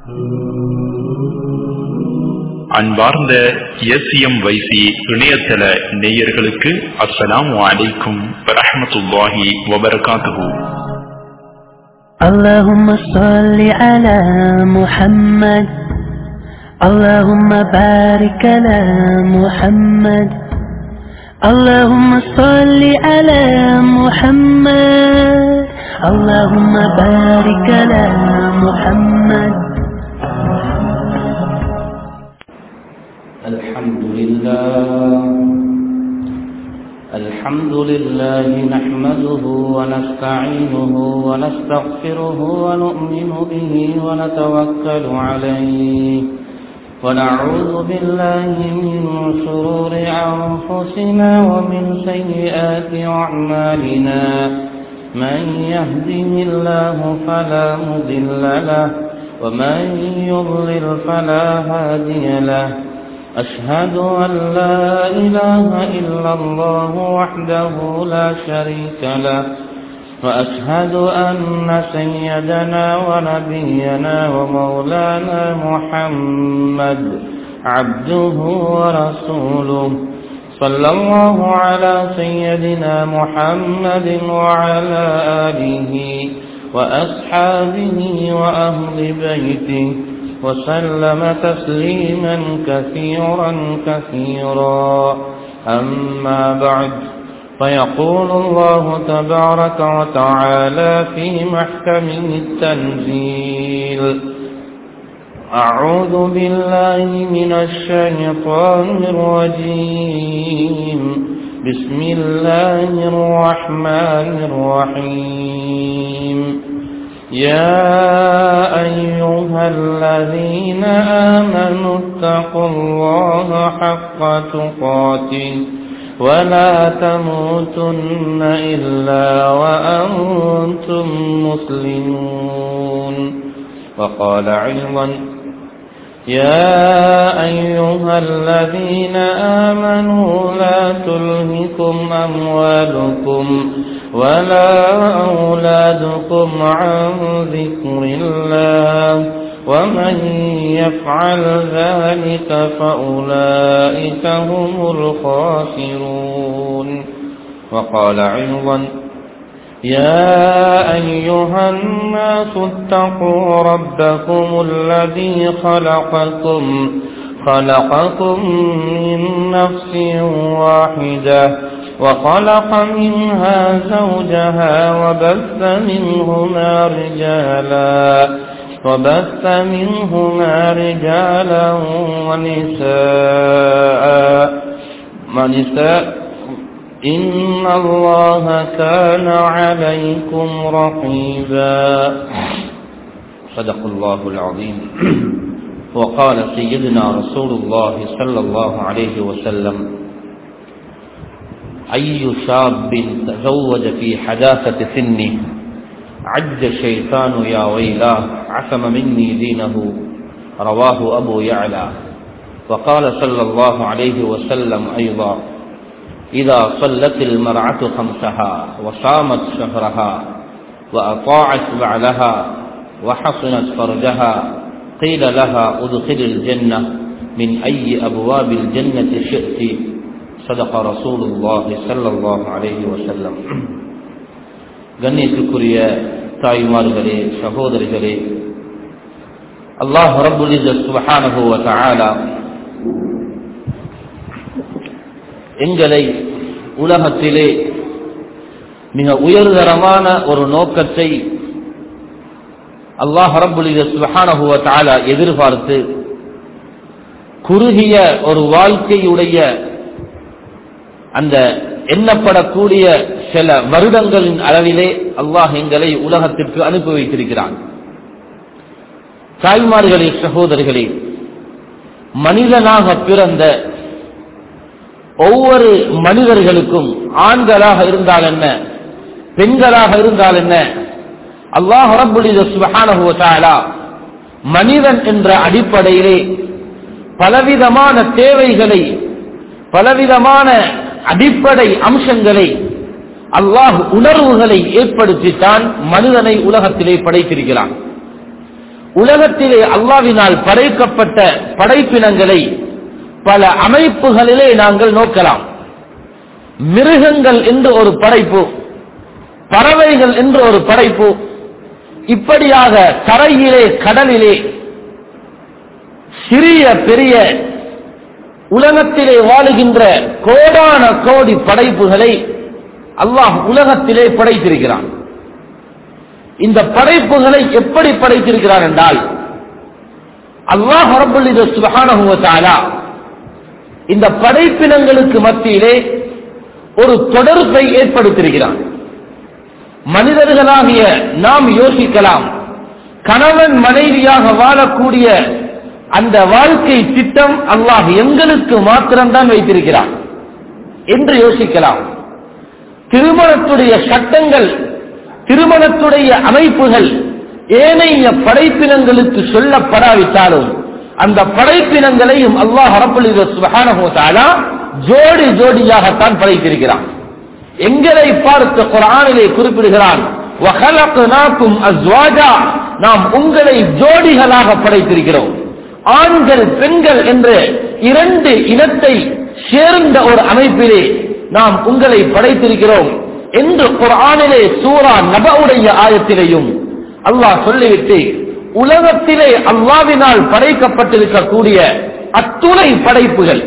அன்பார்ந்த எஸ்எம் வைசி இணையதள நேயர்களுக்கு அஸ்ஸலாமு அலைக்கும் வரஹ்மத்துல்லாஹி வபரகாத்துஹு اللهم صل على محمد اللهم بارك على محمد اللهم صل على محمد اللهم بارك على محمد الحمد لله الحمد لله نحمده ونستعينه ونستغفره ونؤمن به ونتوكل عليه ونعوذ بالله من شرور أنفسنا ومن سيئات أعمالنا من يهده الله فلا مضل له ومن يضلل فلا هادي له أشهد أن لا إله إلا الله وحده لا شريك له وأشهد أن سيدنا ونبينا ومولانا محمد عبده ورسوله صلى الله على سيدنا محمد وعلى آله وأصحابه وأهل بيته وسلم تسليما كثيرا كثيرا أما بعد فيقول الله تبارك وتعالى في محكمه التنزيل أعوذ بالله من الشيطان الرجيم بسم الله الرحمن الرحيم يا أيها الذين آمنوا اتقوا الله حق تقاته ولا تموتن إلا وأنتم مسلمون وقال أيضا يا أيها الذين آمنوا لا تلهكم أموالكم ولا أولادكم عن ذكر الله ومن يفعل ذلك فأولئك هم الخاسرون وقال أيضا يا أيها الناس اتقوا ربكم الذي خلقكم خلقكم من نفس واحدة وخلق منها زوجها وبث منهما رجالا وبث منهما رجالا ونساء ونساء إن الله كان عليكم رقيبا صدق الله العظيم وقال سيدنا رسول الله صلى الله عليه وسلم أي شاب تزوج في حداثة سنه عج الشيطان يا ويلاه عصم مني دينه رواه أبو يعلى وقال صلى الله عليه وسلم أيضا إذا صلت المرأة خمسها وصامت شهرها وأطاعت بعلها وحصنت فرجها قيل لها ادخل الجنة من أي أبواب الجنة شئت صدق رسول الله صلى الله عليه وسلم கண்ணியத்துக்குரிய தாய்மார்களே சகோதரிகளே அல்லாஹ் ரபுல் சுபஹானஹு வ தஆலா எங்களை உலகத்திலே மிக உயர்தரமான ஒரு நோக்கத்தை அல்லாஹ் ரபுல் சுபஹானஹு வ தஆலா எதிர்பார்த்து குறுகிய ஒரு வாழ்க்கையுடைய அந்த எண்ணப்படக்கூடிய சில வருடங்களின் அளவிலே அல்லாஹ் எங்களை உலகத்திற்கு அனுப்பி வைத்திருக்கிறான் தாய்மார்களே சகோதரர்களே மனிதனாக பிறந்த ஒவ்வொரு மனிதர்களுக்கும் ஆண்களாக இருந்தால் என்ன பெண்களாக இருந்தால் என்ன அல்லாஹ் ரபுலித சுபஹானஹுவ மனிதன் என்ற அடிப்படையிலே பலவிதமான தேவைகளை பலவிதமான அடிப்படை அம்சங்களை அல்லாஹ் உணர்வுகளை ஏற்படுத்தித்தான் மனிதனை உலகத்திலே படைத்திருக்கிறான் உலகத்திலே அல்லாவினால் படைக்கப்பட்ட படைப்பினங்களை பல அமைப்புகளிலே நாங்கள் நோக்கலாம் மிருகங்கள் என்று ஒரு படைப்பு பறவைகள் என்று ஒரு படைப்பு இப்படியாக தரையிலே கடலிலே சிறிய பெரிய உலகத்திலே வாழுகின்ற கோடான கோடி படைப்புகளை அல்லாஹ் உலகத்திலே படைத்திருக்கிறான் இந்த படைப்புகளை எப்படி படைத்திருக்கிறான் என்றால் அல்லாஹ் ரபுல் சுபஹானஹுவத்தாலா இந்த படைப்பினங்களுக்கு மத்தியிலே ஒரு தொடர்பை ஏற்படுத்தியிருக்கிறான் மனிதர்களாகிய நாம் யோசிக்கலாம் கணவன் மனைவியாக வாழக்கூடிய அந்த வாழ்க்கை திட்டம் அல்லாஹ் எங்களுக்கு மாத்திரம்தான் வைத்திருக்கிறான் என்று யோசிக்கலாம் திருமணத்துடைய சட்டங்கள் திருமணத்துடைய அமைப்புகள் ஏனைய படைப்பினங்களுக்கு சொல்லப்படாவிட்டாலும் அந்த படைப்பினங்களையும் அல்லாஹ் அரப்புலித சுபஹானஹுவத்தாலா ஜோடி ஜோடியாகத்தான் படைத்திருக்கிறான் எங்களை பார்த்து குரானிலே குறிப்பிடுகிறான் وَخَلَقْنَاكُمْ أَزْوَاجًا நாம் உங்களை ஜோடிகளாக படைத்திருக்கிறோம் ஆண்கள் பெண்கள் என்று இரண்டு இனத்தை சேர்ந்த ஒரு அமைப்பிலே நாம் உங்களை படைத்திருக்கிறோம் என்று குரானிலே சூரா நபவுடைய ஆயத்திலேயும் அல்லாஹ் சொல்லிவிட்டு உலகத்திலே அல்லாவினால் படைக்கப்பட்டிருக்கக்கூடிய அத்துணை படைப்புகள்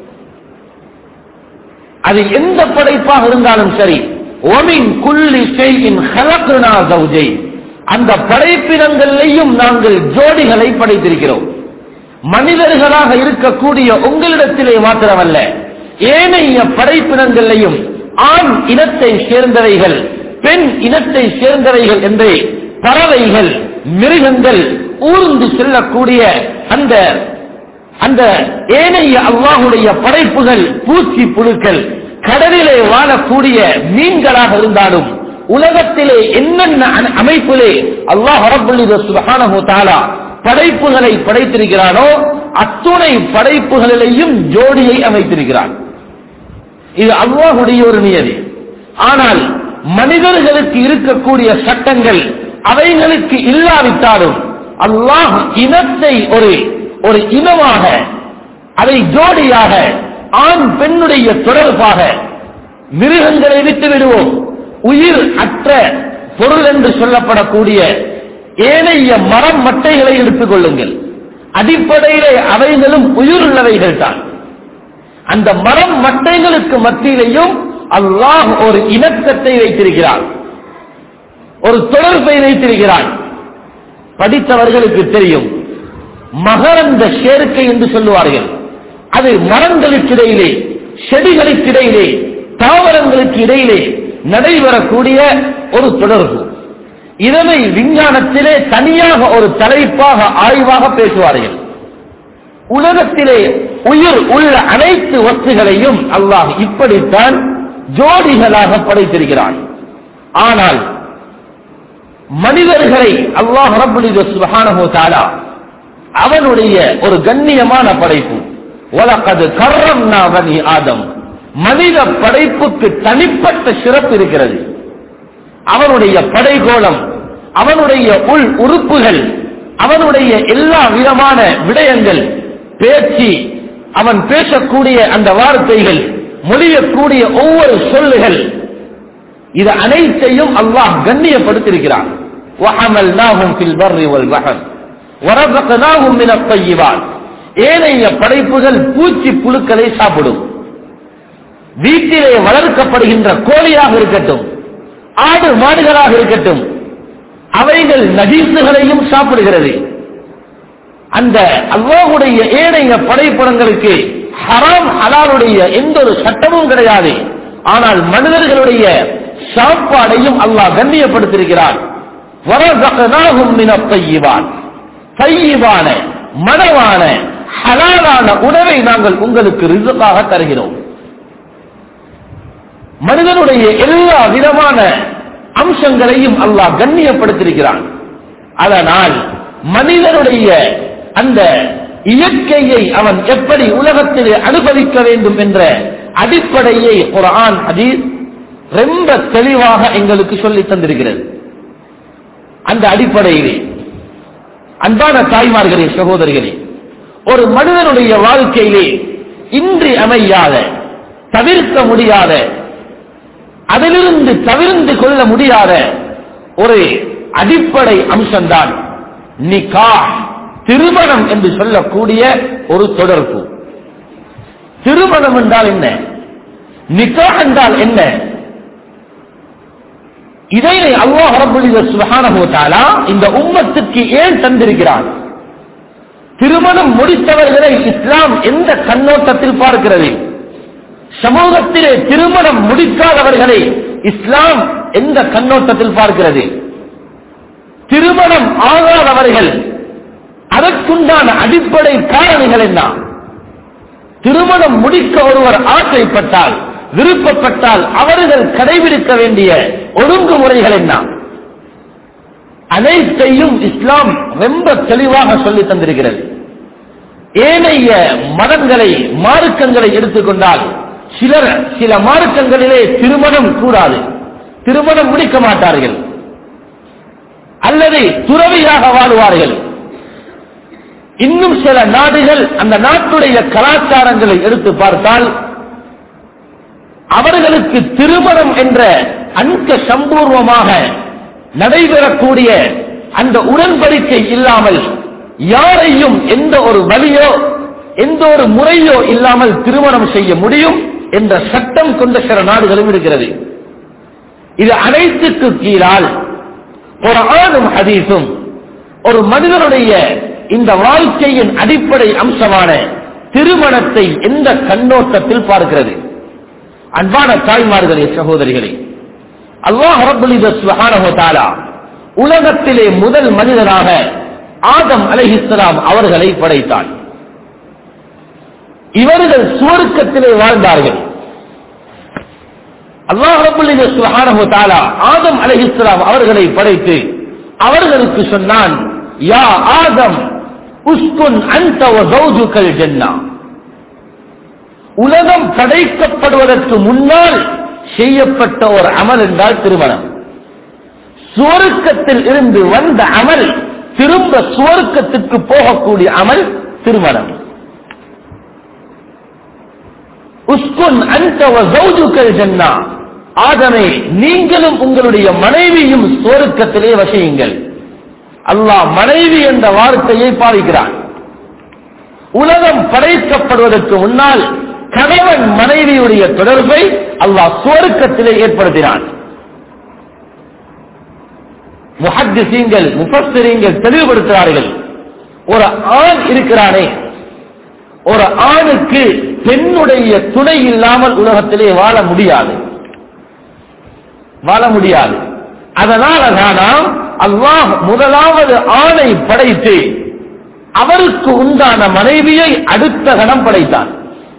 அது எந்த படைப்பாக இருந்தாலும் சரி ஒமின் குள்ளி செய்யின் ஹலக்குனா சௌஜை அந்த படைப்பினங்களையும் நாங்கள் ஜோடிகளை படைத்திருக்கிறோம் மனிதர்களாக இருக்கக்கூடிய உங்களிடத்திலே மாத்திரமல்ல ஏனைய படைப்பினங்களையும் ஆண் இனத்தை சேர்ந்தவைகள் பெண் இனத்தை சேர்ந்தவைகள் என்று பறவைகள் மிருகங்கள் ஊர்ந்து செல்லக்கூடிய அந்த அந்த ஏனைய அல்லாஹுடைய படைப்புகள் பூச்சி புழுக்கள் கடலிலே வாழக்கூடிய மீன்களாக இருந்தாலும் உலகத்திலே என்னென்ன அ- அமைப்பிலே அல்லாஹ் ரபுல்லித சுபஹானஹு தஆலா படைப்புகளை படைத்திருக்கிறானோ அத்துணை படைப்புகளிலேயும் ஜோடியை அமைத்திருக்கிறான் இது அல்லாஹுடைய ஒரு நியதி ஆனால் மனிதர்களுக்கு இருக்கக்கூடிய சட்டங்கள் அவைகளுக்கு இல்லாவிட்டாலும் அல்லாஹ் இனத்தை ஒரு ஒரு இனமாக அதை ஜோடியாக ஆண் பெண்ணுடைய தொடர்பாக மிருகங்களை விட்டு விடுவோம் உயிர் அற்ற பொருள் என்று சொல்லப்படக்கூடிய ஏனைய மரம் மட்டைகளை எடுத்துக் கொள்ளுங்கள் அடிப்படையிலே அவைகளும் உயிருள்ளவைகள் தான் அந்த மரம் மட்டைகளுக்கு மத்தியிலேயும் அல்லாஹ் ஒரு இணக்கத்தை வைத்திருக்கிறான் ஒரு தொடர்பை வைத்திருக்கிறான் படித்தவர்களுக்கு தெரியும் மகரந்த சேர்க்கை என்று சொல்லுவார்கள் அது மரங்களுக்கு இடையிலே செடிகளுக்கு இடையிலே தாவரங்களுக்கு இடையிலே நடைபெறக்கூடிய ஒரு தொடர்பு இதனை விஞ்ஞானத்திலே தனியாக ஒரு தலைப்பாக ஆய்வாக பேசுவார்கள் உலகத்திலே உயிர் உள்ள அனைத்து வஸ்துகளையும் அல்லாஹ் இப்படித்தான் ஜோடிகளாக படைத்திருக்கிறான் ஆனால் மனிதர்களை அல்லாஹ் ரபுலித சுபஹானஹு தஆலா அவனுடைய ஒரு கண்ணியமான படைப்பு உலகது கர்ரம்னா பனி ஆதம் மனித படைப்புக்கு தனிப்பட்ட சிறப்பு இருக்கிறது அவனுடைய படைகோலம் அவனுடைய உள் உறுப்புகள் அவனுடைய எல்லா விதமான விடயங்கள் பேச்சு அவன் பேசக்கூடிய அந்த வார்த்தைகள் மொழியக்கூடிய ஒவ்வொரு சொல்லுகள் இது அனைத்தையும் அல்லாஹ் கண்ணியப்படுத்தியிருக்கிறான் وَحَمَلْنَاهُمْ فِي الْبَرِّ وَالْبَحْرِ وَرَزَقْنَاهُمْ مِنَ الطَّيِّبَاتِ ஏனைய படைப்புகள் பூச்சி புழுக்களை சாப்பிடும் வீட்டிலே வளர்க்கப்படுகின்ற கோழியாக இருக்கட்டும் ஆடு மாடுகளாக இருக்கட்டும் அவைகள் நஜீசுகளையும் சாப்பிடுகிறது அந்த அல்லாஹுடைய ஏனைய படைப்புலங்களுக்கு ஹராம் ஹலாலுடைய எந்த ஒரு சட்டமும் கிடையாது ஆனால் மனிதர்களுடைய சாப்பாடையும் அல்லாஹ் கண்ணியப்படுத்தியிருக்கிறான் وَرَزَقْنَاهُمْ مِنَ الطَّيِّبَاتِ தையிபான மனவான ஹலாலான உணவை நாங்கள் உங்களுக்கு ரிசுக்காக தருகிறோம் மனிதனுடைய எல்லா விதமான அம்சங்களையும் அல்லாஹ் கண்ணியப்படுத்தியிருக்கிறான் அதனால் மனிதனுடைய அந்த இயற்கையை அவன் எப்படி உலகத்தில் அனுபவிக்க வேண்டும் என்ற அடிப்படையை குர்ஆன் ஹதீஸ் ரொம்ப தெளிவாக எங்களுக்கு சொல்லி தந்திருக்கிறது அந்த அடிப்படையிலே அன்பான தாய்மார்களே சகோதரிகளே ஒரு மனிதனுடைய வாழ்க்கையிலே இன்றி அமையாத தவிர்க்க முடியாத அதிலிருந்து தவிர்ந்து கொள்ள முடியாத ஒரு அடிப்படை அம்சம்தான் நிகா திருமணம் என்று சொல்லக்கூடிய ஒரு தொடர்பு திருமணம் என்றால் என்ன நிகா என்றால் என்ன இதை அல்லாஹ் ரபுல் சுபஹானஹு தஆலா இந்த உம்மத்துக்கு ஏன் தந்திருக்கிறான் திருமணம் முடித்தவர்களை இஸ்லாம் எந்த கண்ணோட்டத்தில் பார்க்கிறது சமூகத்திலே திருமணம் முடிக்காதவர்களை இஸ்லாம் எந்த கண்ணோட்டத்தில் பார்க்கிறது திருமணம் ஆகாதவர்கள் அதற்குண்டான அடிப்படை காரணிகள் என்ன திருமணம் முடிக்க ஒருவர் ஆசைப்பட்டால் விருப்பப்பட்டால் அவர்கள் கடைபிடிக்க வேண்டிய ஒழுங்குமுறைகள் என்ன அனைத்தையும் இஸ்லாம் ரொம்ப தெளிவாக சொல்லி தந்திருக்கிறது ஏனைய மதங்களை மார்க்கங்களை எடுத்துக்கொண்டால் சிலர் சில மார்க்கங்களிலே திருமணம் கூடாது திருமணம் முடிக்க மாட்டார்கள் அல்லது துறவியாக வாழுவார்கள் இன்னும் சில நாடுகள் அந்த நாட்டுடைய கலாச்சாரங்களை எடுத்து பார்த்தால் அவர்களுக்கு திருமணம் என்ற அங்க சம்பூர்வமாக நடைபெறக்கூடிய அந்த உடன்படிக்கை இல்லாமல் யாரையும் எந்த ஒரு வழியோ எந்த ஒரு முறையோ இல்லாமல் திருமணம் செய்ய முடியும் என்ற சட்டம் கொண்ட சில நாடுகளும் இருக்கிறது இது அனைத்துக்கு கீழால் ஒரு ஆணும் ஹதீஸும் ஒரு மனிதனுடைய இந்த வாழ்க்கையின் அடிப்படை அம்சமான திருமணத்தை எந்த கண்ணோட்டத்தில் பார்க்கிறது அன்பான தாய்மார்களே சகோதரிகளே அல்லாஹ் ரப்பல் சுப்ஹானஹு தஆலா உலகத்திலே முதல் மனிதனாக ஆதம் அலைஹிஸ்ஸலாம் அவர்களை படைத்தான் இவர்கள் சுவர்க்கத்திலே வாழ்ந்தார்கள் அல்லாஹ் ரப்பல் சுப்ஹானஹு தஆலா ஆதம் அலைஹிஸ்ஸலாம் அவர்களை படைத்து அவர்களுக்கு சொன்னான் யா ஆதம் உஸ்குன் அன்த வ ஜௌஜுகல் ஜன்னah உலகம் படைக்கப்படுவதற்கு முன்னால் செய்யப்பட்ட ஒரு அமல் என்றால் திருமணம் சுவர்க்கத்தில் இருந்து வந்த அமல் திரும்ப சுவர்க்கத்திற்கு போகக்கூடிய அமல் திருமணம் உஸ்குன் அந்த ஜௌஜுக்கல் ஜன்னா ஆதமே நீங்களும் உங்களுடைய மனைவியும் சுவர்க்கத்திலே வசியுங்கள் அல்லாஹ் மனைவி என்ற வார்த்தையை பாவிக்கிறான் உலகம் படைக்கப்படுவதற்கு முன்னால் கணவன் மனைவியுடைய தொடர்பை அல்லாஹ் சுவர்க்கத்திலே ஏற்படுத்தினான் முஹத்திசீங்கள் முஃபஸ்ஸிரீங்கள் தெளிவுபடுத்துகிறார்கள் ஒரு ஆண் இருக்கிறானே ஒரு ஆணுக்கு பெண்ணுடைய துணை இல்லாமல் உலகத்திலே வாழ முடியாது வாழ முடியாது அதனால தானாம் அல்லாஹ் முதலாவது ஆணை படைத்து அவருக்கு உண்டான மனைவியை அடுத்த கணம் படைத்தான்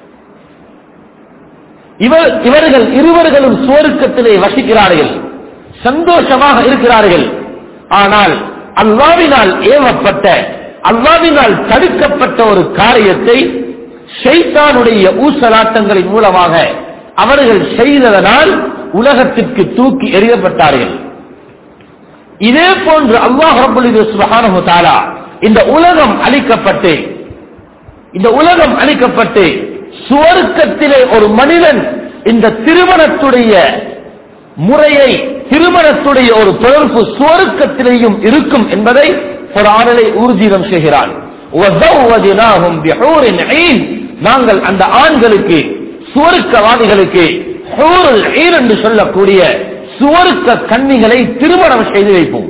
இவர் இவர்கள் இருவர்களும் சுவருக்கத்திலே வசிக்கிறார்கள் சந்தோஷமாக இருக்கிறார்கள் ஆனால் அல்லாவினால் ஏவப்பட்ட அல்லாவினால் தடுக்கப்பட்ட ஒரு காரியத்தை ஷைத்தானுடைய ஊசலாட்டங்களின் மூலமாக அவர்கள் செய்ததனால் உலகத்திற்கு தூக்கி எறியப்பட்டார்கள் இதே போன்று அல்லாஹ் ரபுல் சுபஹானஹு தஆலா இந்த உலகம் அழிக்கப்பட்டு இந்த உலகம் அழிக்கப்பட்டு சுவர்க்கத்திலே ஒரு மனிதன் இந்த திருமணத்துடைய முறையை திருமணத்துடைய ஒரு தொடர்பு சுவர்க்கத்திலேயும் இருக்கும் என்பதை ஒரு ஆணலை ஊர்ஜீதம் செய்கிறான் وَزَوَّجْنَاهُمْ بِحُورٍ عِينٍ நாங்கள் அந்த ஆண்களுக்கு சுவர்க்கவாதிகளுக்கு ஹூருல் ஈன் என்று சொல்லக்கூடிய சுவர்க்க கன்னிகளை திருமணம் செய்து வைப்போம்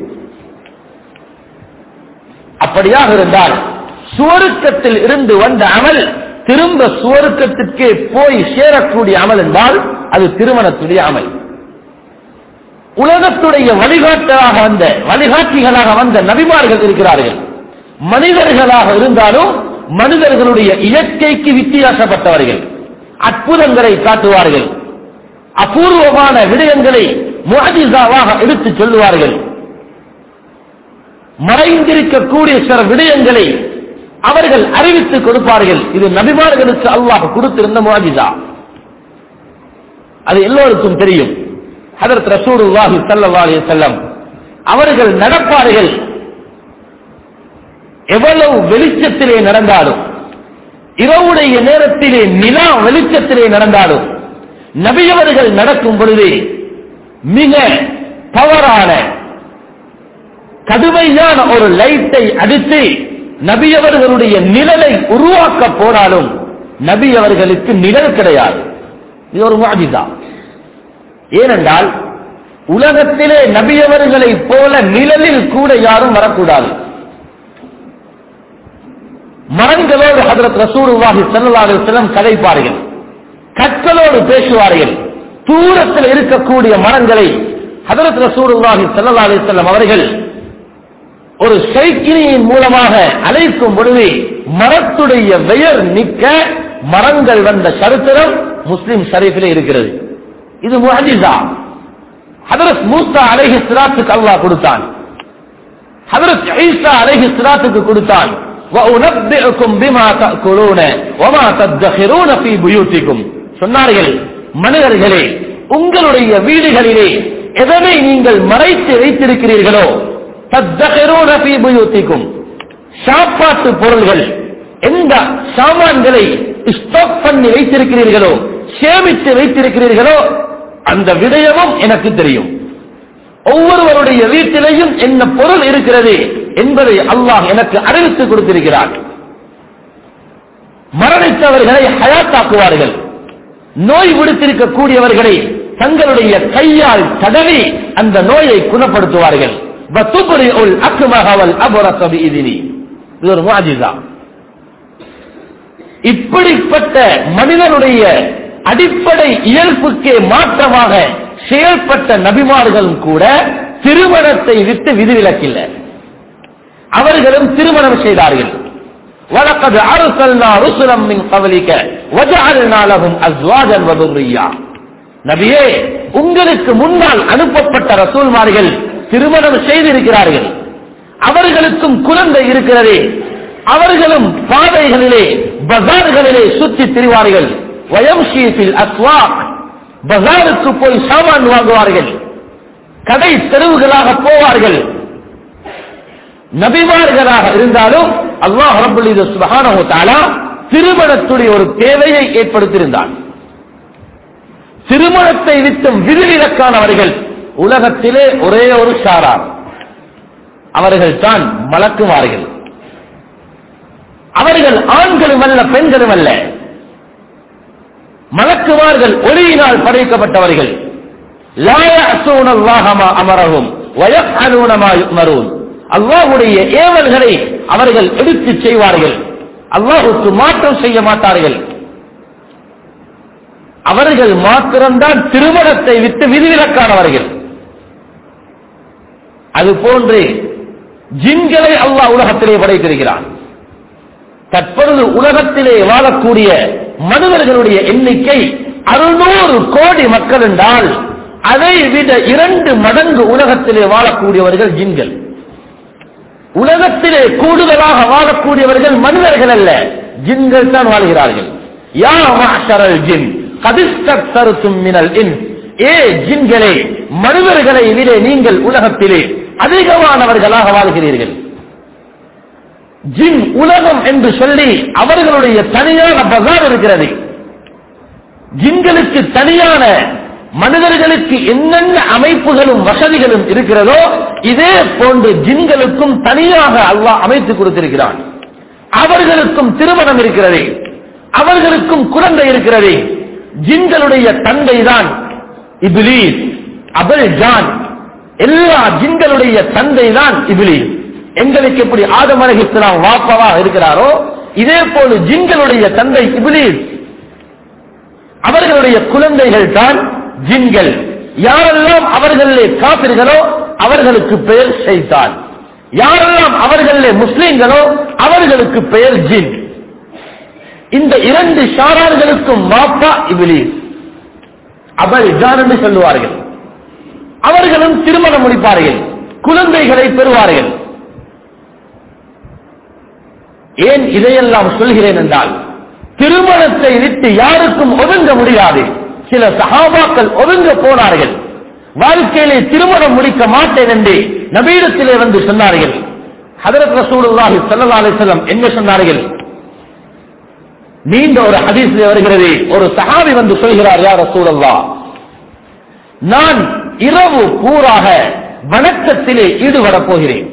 அப்படியாக இருந்தால் சுவருக்கத்தில் இருந்து வந்த அமல் திரும்ப சுவருக்கத்திற்கே போய் சேரக்கூடிய அமல் என்றால் அது திருமணத்துடைய அமல் உலகத்துடைய வழிகாட்டலாக வந்த வழிகாட்டிகளாக வந்த நபிமார்கள் இருக்கிறார்கள் மனிதர்களாக இருந்தாலும் மனிதர்களுடைய இயற்கைக்கு வித்தியாசப்பட்டவர்கள் அற்புதங்களை காட்டுவார்கள் அபூர்வமான விடயங்களை முஹதிசாவாக எடுத்துச் சொல்லுவார்கள் மறைந்திருக்கக்கூடிய சில விடயங்களை அவர்கள் அறிவித்துக் கொடுப்பார்கள் இது நபிமார்களுக்கு அல்லாஹ் கொடுத்திருந்த முஹதிசா அது எல்லோருக்கும் தெரியும் ஹதரத் ரசூலுல்லாஹி ஸல்லல்லாஹு அலைஹி வஸல்லம் அவர்கள் நடப்பார்கள் எவ்வளவு வெளிச்சத்திலே நடந்தாலும் இரவுடைய நேரத்திலே நிலா வெளிச்சத்திலே நடந்தாலும் நபியவர்கள் நடக்கும் பொழுது மிக பவரான கடுமையான ஒரு லைட்டை அடித்து நபியவர்களுடைய நிழலை உருவாக்க போனாலும் நபி அவர்களுக்கு நிழல் கிடையாது இது ஒரு மாதிதா ஏனென்றால் உலகத்திலே நபியவர்களை போல நிழலில் கூட யாரும் வரக்கூடாது மரங்களோடு ஹதரத் ரசூலுல்லாஹி ஸல்லல்லாஹு அலைஹி வஸல்லம் கதைப்பார்கள் கற்களோடு பேசுவார்கள் தூரத்தில் இருக்கக்கூடிய மரங்களை ஹதரத் ரசூலுல்லாஹி ஸல்லல்லாஹு அலைஹி வஸல்லம் அவர்கள் ஒரு சைக்கிளியின் மூலமாக அழைக்கும் பொழுது மரத்துடைய பெயர் நிற்க மரங்கள் வந்த சரித்திரம் முஸ்லிம் ஷரீஃபிலே இருக்கிறது இது முஹஜிசா ஹதரத் மூசா அலைஹி ஸலாத்துக்கு அல்லாஹ் கொடுத்தான் ஹதரத் ஈசா அலைஹி ஸலாத்துக்கு கொடுத்தான் وَأُنَبِّئُكُم بِمَا تَأْكُلُونَ وَمَا تَدَّخِرُونَ فِي بُيُوتِكُم சொன்னார்கள் மனிதர்களே உங்களுடைய வீடுகளிலே எதனை நீங்கள் மறைத்து வைத்திருக்கிறீர்களோ தத்தகரூன ஃபீ புயூத்திக்கும் சாப்பாட்டு பொருள்கள் எந்த சாமான்களை ஸ்டாக் பண்ணி வைத்திருக்கிறீர்களோ சேமித்து வைத்திருக்கிறீர்களோ அந்த விடயமும் எனக்கு தெரியும் ஒவ்வொருவருடைய வீட்டிலேயும் என்ன பொருள் இருக்கிறது என்பதை அல்லாஹ் எனக்கு அறிவித்து கொடுத்திருக்கிறார் மரணித்தவர்களை ஹயாத்தாக்குவார்கள் நோய் விடுத்திருக்கக்கூடியவர்களை தங்களுடைய கையால் தடவி அந்த நோயை குணப்படுத்துவார்கள் வத்துபுரிஉல் அக்மஹ வல் அபரஸ பிஇذنி இது ஒரு முஅஜிஸா இப்படிப்பட்ட மனிதனுடைய அடிப்படை இயல்புக்கே மாற்றமாக செயல்பட்ட நபிமார்களும் கூட திருமணத்தை விட்டு விதிவிலக்கில்லை அவர்களும் திருமணம் செய்தார்கள் وَلَقَدْ أَرْسَلْنَا رُسُلًا مِّن قَبْلِكَ وَجَعَلْنَا لَهُمْ أَزْوَاجًا وَذُرِّيَّةً நபியே உங்களுக்கு முன்னால் அனுப்பப்பட்ட ரசூல்மார்கள் திருமணம் செய்திருக்கிறார்கள் அவர்களுக்கும் குழந்தை இருக்கிறது அவர்களும் பாதைகளிலே பஜார்களிலே சுற்றி திரிவார்கள் வயம்ஷீஃபில் அஸ்வாக் பஜாருக்கு போய் சாமான் வாங்குவார்கள் கடை தெருவுகளாக போவார்கள் நபிமார்களாக இருந்தாலும் அல்லாஹ் ரபுல் இது சுபஹானஹு தஆலா திருமணத்துடைய ஒரு தேவையை ஏற்படுத்தியிருந்தான் திருமணத்தை விட்டும் விதிவிலக்கானவர்கள் உலகத்திலே ஒரே ஒரு சாரார் அவர்கள் தான் மலக்குமார்கள் அவர்கள் ஆண்களும் அல்ல பெண்களும் அல்ல மலக்குமார்கள் ஒளியினால் படைக்கப்பட்டவர்கள் லா يعصون الله ما أمرهم ويفعلون ما يؤمرون அல்லாஹ்வுடைய ஏவல்களை அவர்கள் எடுத்து செய்வார்கள் அல்லாஹுக்கு மாற்றம் செய்ய மாட்டார்கள் அவர்கள் மாத்திரம்தான் திருமணத்தை விட்டு விதிவிலக்கானவர்கள் அது போன்று ஜின்களை அல்லாஹ் உலகத்திலே படைத்திருக்கிறான் தற்பொழுது உலகத்திலே வாழக்கூடிய மனிதர்களுடைய எண்ணிக்கை அறுநூறு கோடி மக்கள் என்றால் அதை விட இரண்டு மடங்கு உலகத்திலே வாழக்கூடியவர்கள் ஜின்கள் உலகத்திலே கூடுதலாக வாழக்கூடியவர்கள் மனிதர்கள் அல்ல ஜின்கள் தான் வாழ்கிறார்கள் யா மாஷரல் ஜின் கதிஸ்தருத்தும் மினல் இன் ஏ ஜின்களே மனிதர்களை விட நீங்கள் உலகத்திலே அதிகமானவர்களாக வாழ்கிறீர்கள் ஜின் உலகம் என்று சொல்லி அவர்களுடைய தனியான பசார் இருக்கிறது ஜின்களுக்கு தனியான மனிதர்களுக்கு என்னென்ன அமைப்புகளும் வசதிகளும் இருக்கிறதோ இதே போன்று ஜின்களுக்கும் தனியாக அல்லாஹ் அமைத்து கொடுத்திருக்கிறான் அவர்களுக்கும் திருமணம் இருக்கிறது அவர்களுக்கும் குழந்தை இருக்கிறது ஜின்களுடைய தந்தை தான் இபிலீஸ் அபல் ஜான் எல்லா ஜின்களுடைய தந்தை தான் இபிலீஸ் எங்களுக்கு எப்படி ஆதம் அலைஹிஸ்ஸலாம் வாப்பாவா இருக்கிறாரோ இதே போல ஜின்களுடைய தந்தை இபிலீஸ் அவர்களுடைய குழந்தைகள் தான் ஜின்கள் யாரெல்லாம் அவர்களே காப்பிர்களோ அவர்களுக்கு பெயர் ஷைத்தான் யாரெல்லாம் அவர்களே முஸ்லிம்களோ அவர்களுக்கு பெயர் ஜின் இந்த இரண்டு ஷாரார்களுக்கும் மாப்பா இபிலீஸ் அபல் ஜான் என்று சொல்லுவார்கள் அவர்களும் திருமணம் முடிப்பார்கள் குழந்தைகளை பெறுவார்கள் ஏன் இதையெல்லாம் சொல்கிறேன் என்றால் திருமணத்தை விட்டு யாருக்கும் ஒதுங்க முடியாது சில சகாபாக்கள் ஒதுங்க போனார்கள் வாழ்க்கையிலே திருமணம் முடிக்க மாட்டேன் என்று நபீடத்திலே வந்து சொன்னார்கள் ஹதரத் ரசூலுல்லாஹி ஸல்லல்லாஹு அலைஹி வஸல்லம் என்ன சொன்னார்கள் நீண்ட ஒரு ஹதீஸ்ல வருகிறது ஒரு சஹாபி வந்து சொல்கிறார் யா ரசூலல்லாஹ் நான் இரவு பூராக வணக்கத்திலே ஈடுபட போகிறேன்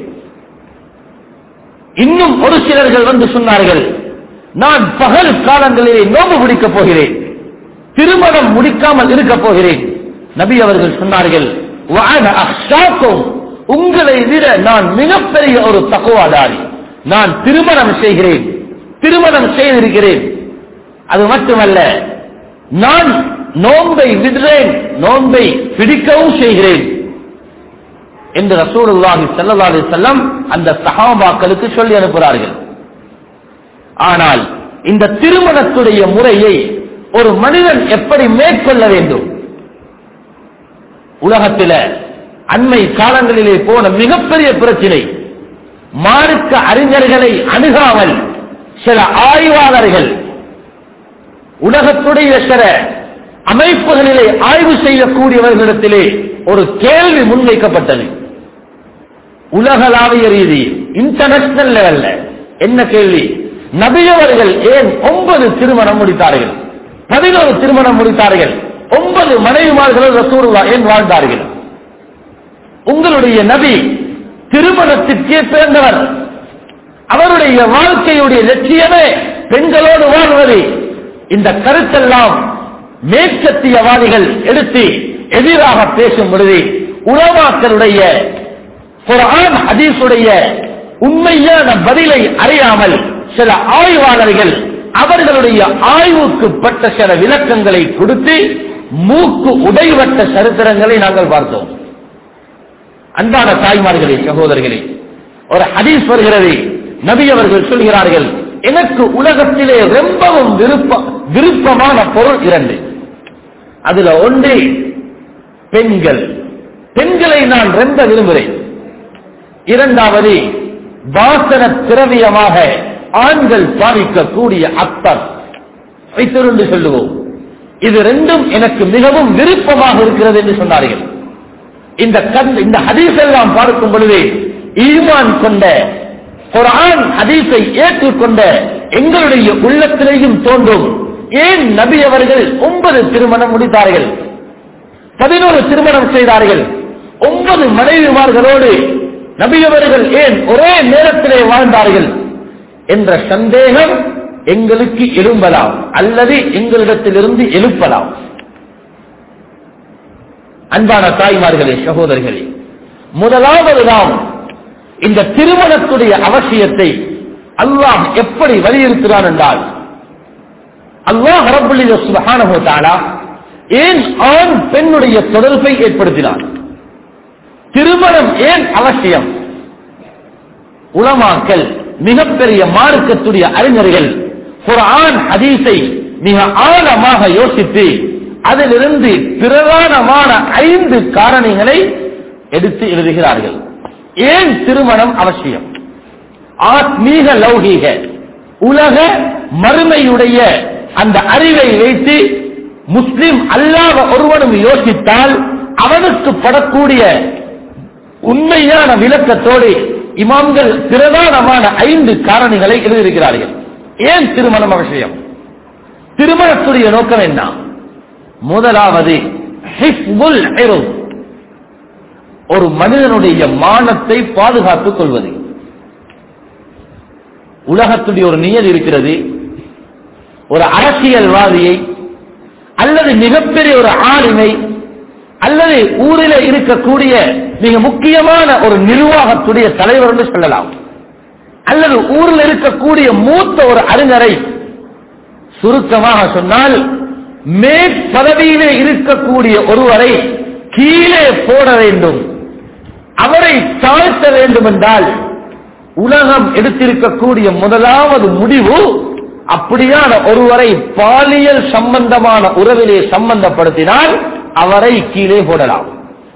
இன்னும் ஒரு சிலர்கள் வந்து சொன்னார்கள் நான் பகல் காலங்களிலே நோம்பு பிடிக்கப் போகிறேன் திருமணம் முடிக்காமல் இருக்க போகிறேன் நபி அவர்கள் சொன்னார்கள் "வஅன அக்ஷாக்கும்." உங்களை விட நான் மிகப்பெரிய ஒரு தக்குவாதாரி நான் திருமணம் செய்கிறேன் திருமணம் செய்திருக்கிறேன் அது மட்டுமல்ல நான் நோன்பை விடுறேன் நோன்பை பிடிக்கவும் செய்கிறேன் என்று ரசூலுல்லாஹி ஸல்லல்லாஹு அலைஹி வஸல்லம் அந்த சஹாபாக்களுக்கு சொல்லி அனுப்புகிறார்கள் ஆனால் இந்த திருமணத்துடைய முறையை ஒரு மனிதன் எப்படி மேற்கொள்ள வேண்டும் உலகத்தில அண்மை காலங்களிலே போன மிகப்பெரிய பிரச்சனை மார்க்க அறிஞர்களை அணுகாமல் சில ஆய்வாளர்கள் உலகத்துடைய சில அமைப்புகளிலே ஆய்வு செய்யக்கூடியவர்களிடத்திலே ஒரு கேள்வி முன்வைக்கப்பட்டது உலகளாவிய ரீதியில் இன்டர்நேஷனல் லெவல்ல என்ன கேள்வி நபியவர்கள் ஏன் ஒன்பது திருமணம் முடித்தார்கள் பதினோரு திருமணம் முடித்தார்கள் ஒன்பது மனைவிமார்கள் ரசூலுல்லா ஏன் வாழ்ந்தார்கள் உங்களுடைய நபி திருமணத்திற்கே பிறந்தவர் அவருடைய வாழ்க்கையுடைய லட்சியமே பெண்களோடு வாழ்வது இந்த கருத்தெல்லாம் மேற்கத்தியவாதிகள் எடுத்து எதிராக பேசும் பொழுது உலமாக்களுடைய குர்ஆன் ஹதீஸுடைய உண்மையான பதிலை அறியாமல் சில ஆய்வாளர்கள் அவர்களுடைய ஆய்வுக்கு பட்ட சில விளக்கங்களை கொடுத்து மூக்கு உடைவட்ட சரித்திரங்களை நாங்கள் பார்த்தோம் அன்பான தாய்மார்களே சகோதரர்களே ஒரு ஹதீஸ் வருகிறது நபி அவர்கள் சொல்கிறார்கள் எனக்கு உலகத்திலே ரொம்பவும் விருப்ப விருப்பமான பொருள் இரண்டு அதுல ஒன்று பெண்கள் பெண்களை நான் ரொம்ப விரும்புகிறேன் இரண்டாவது வாசன திரவியமாக ஆண்கள் பாவிக்கக்கூடிய அத்தர் வைத்திருந்து சொல்லுவோம் இது ரெண்டும் எனக்கு மிகவும் விருப்பமாக இருக்கிறது என்று சொன்னார்கள் இந்த கண் இந்த ஹதீஸ் எல்லாம் பார்க்கும் பொழுது ஈமான் கொண்ட குர்ஆன் ஹதீஸை ஏற்றுக்கொண்ட எங்களுடைய உள்ளத்திலேயும் தோன்றும் ஏன் நபி அவர்கள் ஒன்பது திருமணம் முடித்தார்கள் பதினோரு திருமணம் செய்தார்கள் ஒன்பது மனைவிமார்களோடு நபி அவர்கள் ஏன் ஒரே நேரத்திலே வாழ்ந்தார்கள் என்ற சந்தேகம் எங்களுக்கு எழும்பலாம் அல்லது எங்களிடத்திலிருந்து எழுப்பலாம் அன்பான தாய்மார்களே சகோதரர்களே முதலாவது நாம் இந்த திருமணத்துடைய அவசியத்தை அல்லாஹ் எப்படி வலியுறுத்துகிறான் என்றால் அல்லாஹ் ரபுல்லித சுபஹானஹு தஆலா ஏன் ஆண் பெண்ணுடைய தொடர்பை ஏற்படுத்தினான் திருமணம் ஏன் அவசியம் உலமாக்கள் மிகப்பெரிய மார்க்கத்துடைய அறிஞர்கள் குர்ஆன் ஹதீஸை மிக ஆழமாக யோசித்து அதிலிருந்து பிரதானமான ஐந்து காரணிகளை எடுத்து எழுதுகிறார்கள் ஏன் திருமணம் அவசியம் ஆத்மீக லௌகீக உலக மறுமையுடைய அந்த அறிவை வைத்து முஸ்லிம் அல்லாத ஒருவனும் யோசித்தால் அவனுக்கு படக்கூடிய உண்மையான விளக்கத்தோடு இமாம்கள் பிரதானமான ஐந்து காரணிகளை எழுதியிருக்கிறார்கள் ஏன் திருமணம் அவசியம் திருமணத்துடைய நோக்கம் என்ன முதலாவது ஹிஃபுல் இர்த். ஒரு மனிதனுடைய மானத்தை பாதுகாத்துக் கொள்வது உலகத்துடைய ஒரு நியதி இருக்கிறது ஒரு அரசியல்வாதியை அல்லது மிகப்பெரிய ஒரு ஆளுமை அல்லது ஊரில் இருக்கக்கூடிய மிக முக்கியமான ஒரு நிர்வாகத்துடைய தலைவர் என்று சொல்லலாம் அல்லது ஊரில் இருக்கக்கூடிய மூத்த ஒரு அறிஞரை சுருக்கமாக சொன்னால் மேற்பதவியிலே இருக்கக்கூடிய ஒருவரை கீழே போட வேண்டும் அவரை தாழ்த்த வேண்டும் என்றால் உலகம் எடுத்திருக்கக்கூடிய முதலாவது முடிவு அப்படியான ஒருவரை பாலியல் சம்பந்தமான உறவிலே சம்பந்தப்படுத்தினால் அவரை கீழே போடலாம்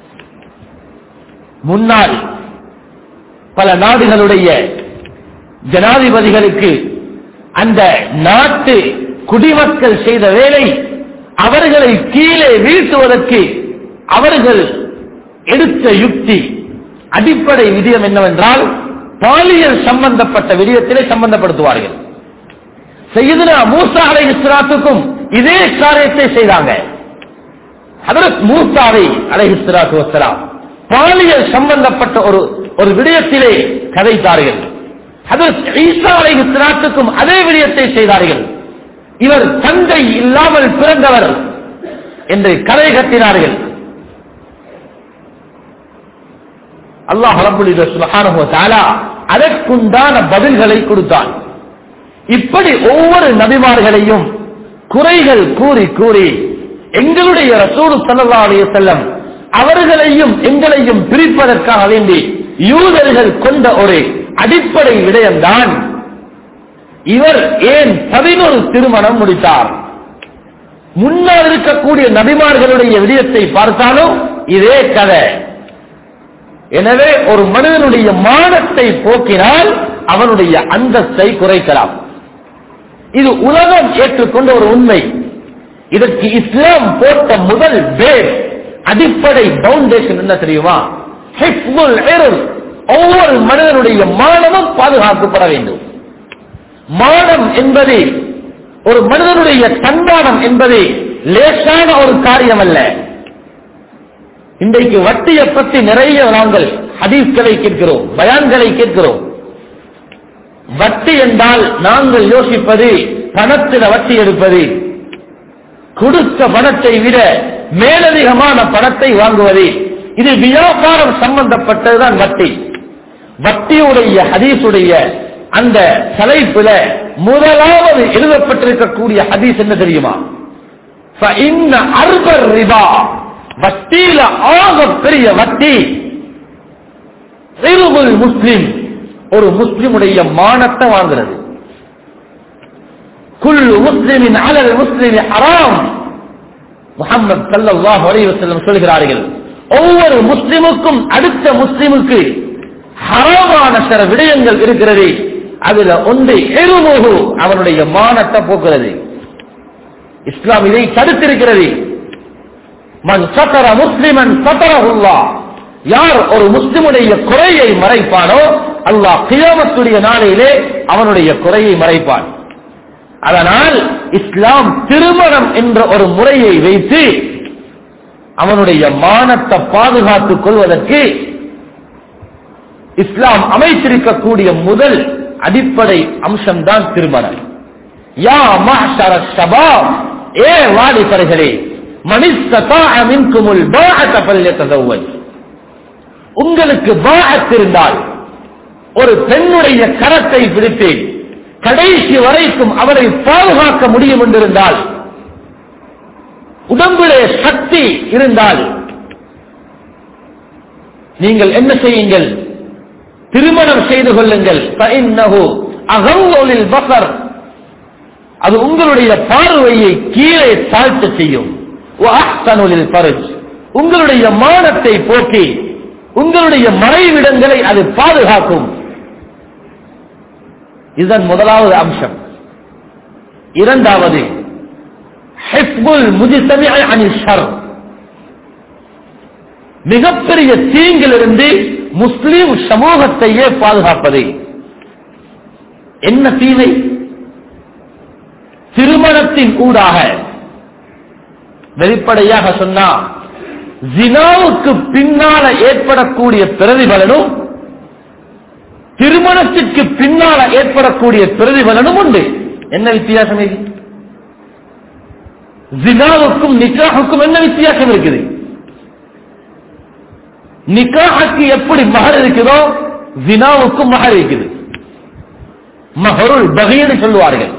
முன்னால் பல நாடுகளுடைய ஜனாதிபதிகளுக்கு அந்த நாட்டு குடிமக்கள் செய்த வேலை அவர்களை கீழே வீழ்த்துவதற்கு அவர்கள் எடுத்த யுக்தி அடிப்படை விதியம் என்னவென்றால் பாலியல் சம்பந்தப்பட்ட விடயத்திலே சம்பந்தப்படுத்துவார்கள் செய்யுதுனா மூசா அலை இஸ்லாத்துக்கும் இதே காரியத்தை செய்தாங்க ஹதரத் மூசாவை அலைஹி ஸலாத்து வஸலாம் பாலியல் சம்பந்தப்பட்ட ஒரு ஒரு விடயத்திலே கதைத்தார்கள் ஹதரத் ஈசா அலைஹி ஸலாத்துக்கும் அதே விடயத்தை செய்தார்கள் இவர் தந்தை இல்லாமல் பிறந்தவர் என்று கதை கட்டினார்கள் அல்லாஹ் ரப்பல் இஸ்ஸத் சுப்ஹானஹு வ தஆலா அதற்குண்டான பதில்களை கொடுத்தான் இப்படி ஒவ்வொரு நபிமார்களையும் குறைகள் கூறி கூறி எங்களுடைய ரசூல் ஸல்லல்லாஹு அலைஹி வஸல்லம் அவர்களையும் எங்களையும் பிரிப்பதற்காக வேண்டி யூதர்கள் கொண்ட ஒரு அடிப்படை விடயம்தான் இவர் ஏன் பதினொரு திருமணம் முடித்தார் முன்னால் இருக்கக்கூடிய நபிமார்களுடைய விடயத்தை பார்த்தாலும் இதே கதை எனவே ஒரு மனிதனுடைய மானத்தை போக்கினால் அவனுடைய அந்தஸ்தை குறைக்கலாம் இது உலகம் ஏற்றுக்கொண்ட ஒரு உண்மை இதற்கு இஸ்லாம் போட்ட முதல் பேர் அடிப்படை பவுண்டேஷன் என்ன தெரியுமா ஹிஃப்துல் இர்த். ஒவ்வொரு மனிதனுடைய மானமும் பாதுகாக்கப்பட வேண்டும் மானம் என்பது ஒரு மனிதனுடைய தன்மானம் என்பது லேசான ஒரு காரியம் அல்ல இன்றைக்கு வட்டியை பற்றி நிறைய நாங்கள் ஹதீஸ்களை கேட்கிறோம் பயான்களை கேட்கிறோம் வட்டி என்றால் நாங்கள் யோசிப்பது பணத்தில் வட்டி எடுப்பது கொடுத்த பணத்தை விட மேலதிகமான பணத்தை வாங்குவது இது வியாபாரம் சம்பந்தப்பட்டதுதான் வட்டி வட்டியுடைய ஹதீஸுடைய அந்த தலைப்புல முதலாவது எழுதப்பட்டிருக்கக்கூடிய ஹதீஸ் என்ன தெரியுமா فَإِنَّ أَرْبَ الرِّبَا வட்டியில ஆக பெரிய வட்டி இறுபுல் முஸ்லிம் ஒரு முஸ்லிமுடைய மானத்தை வாங்குறது குல்லு முஸ்லிமின் அலல் முஸ்லிமி ஹராம் முகமது சல்லல்லாஹு அலைஹி வஸல்லம் சொல்கிறார்கள் ஒவ்வொரு முஸ்லிமுக்கும் அடுத்த முஸ்லிமுக்கு ஹராமான சில விடயங்கள் இருக்கிறது அதுல ஒன்று எருமுகு அவனுடைய மானத்தை போக்குறது இஸ்லாம் இதை தடுத்திருக்கிறது மன் சத்தர முஸ்லிமன் சத்தரஹுல்லா யார் ஒரு முஸ்லிமுடைய குறையை மறைப்பானோ அல்லாஹ் கியாமத்துடைய நாளிலே அவனுடைய குறையை மறைப்பான் அதனால் இஸ்லாம் திருமணம் என்ற ஒரு முறையை வைத்து அவனுடைய மானத்தை பாதுகாத்துக் கொள்வதற்கு இஸ்லாம் அமைத்திருக்கக்கூடிய முதல் அடிப்படை அம்சம்தான் திருமணம் யா மஹ்ஷர ஷபாப் ஏ வாலிபர்களே மனிஸ்ததா மின்குமுல் பாஅத ஃபல்யதஸவ்வஜ் உங்களுக்கு பாஅத் இருந்தால் ஒரு பெண்ணுடைய கரத்தை பிடித்து கடைசி வரைக்கும் அவரை பாதுகாக்க முடியும் என்றிருந்தால் உடம்பிலே சக்தி இருந்தால் நீங்கள் என்ன செய்யுங்கள் திருமணம் செய்து கொள்ளுங்கள் فإنه أغض للبصر. அது உங்களுடைய பார்வையை கீழே தாழ்த்த செய்யும் وأحسن للفرج. உங்களுடைய மானத்தை போக்கி உங்களுடைய மறைவிடங்களை அது பாதுகாக்கும் இதன் முதலாவது அம்சம் இரண்டாவது ஹிஃப்புல் முஜ்தமிஅ அனில் ஷர் மிகப்பெரிய தீங்கிலிருந்து முஸ்லிம் சமூகத்தையே பாதுகாப்பது என்ன தீமை திருமணத்தின் ஊடாக வெளிப்படையாக சொன்னா ஜினாவுக்கு பின்னால ஏற்படக்கூடிய பிரதிபலனும் திருமணத்திற்கு பின்னால ஏற்படக்கூடிய பிரதிபலனும் உண்டு என்ன வித்தியாசம் இது ஜினாவுக்கும் நிக்காஹுக்கும் என்ன வித்தியாசம் இருக்குது நிக்காஹுக்கு எப்படி மகர் இருக்குதோ ஜினாவுக்கும் மகர் இருக்குது மகருள் பகைன்னு சொல்லுவார்கள்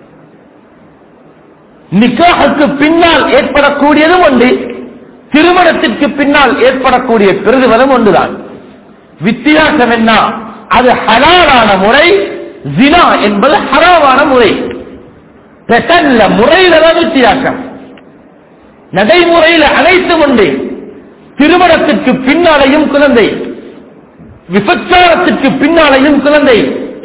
நிக்காஹுக்கு பின்னால் ஏற்படக்கூடியதும் ஒன்று திருமணத்திற்கு பின்னால் ஏற்படக்கூடிய பிரதிபலம் ஒன்றுதான் வித்தியாசம் என்ன அது ஹலாலான முறை ஜினா என்பது ஹராமான முறை பெட்டன்ல முறையில தான் வித்தியாசம் நடைமுறையில அனைத்தும் உண்டு திருமணத்திற்கு பின்னாலையும் குழந்தை விபச்சாரத்திற்கு பின்னாலையும் குழந்தை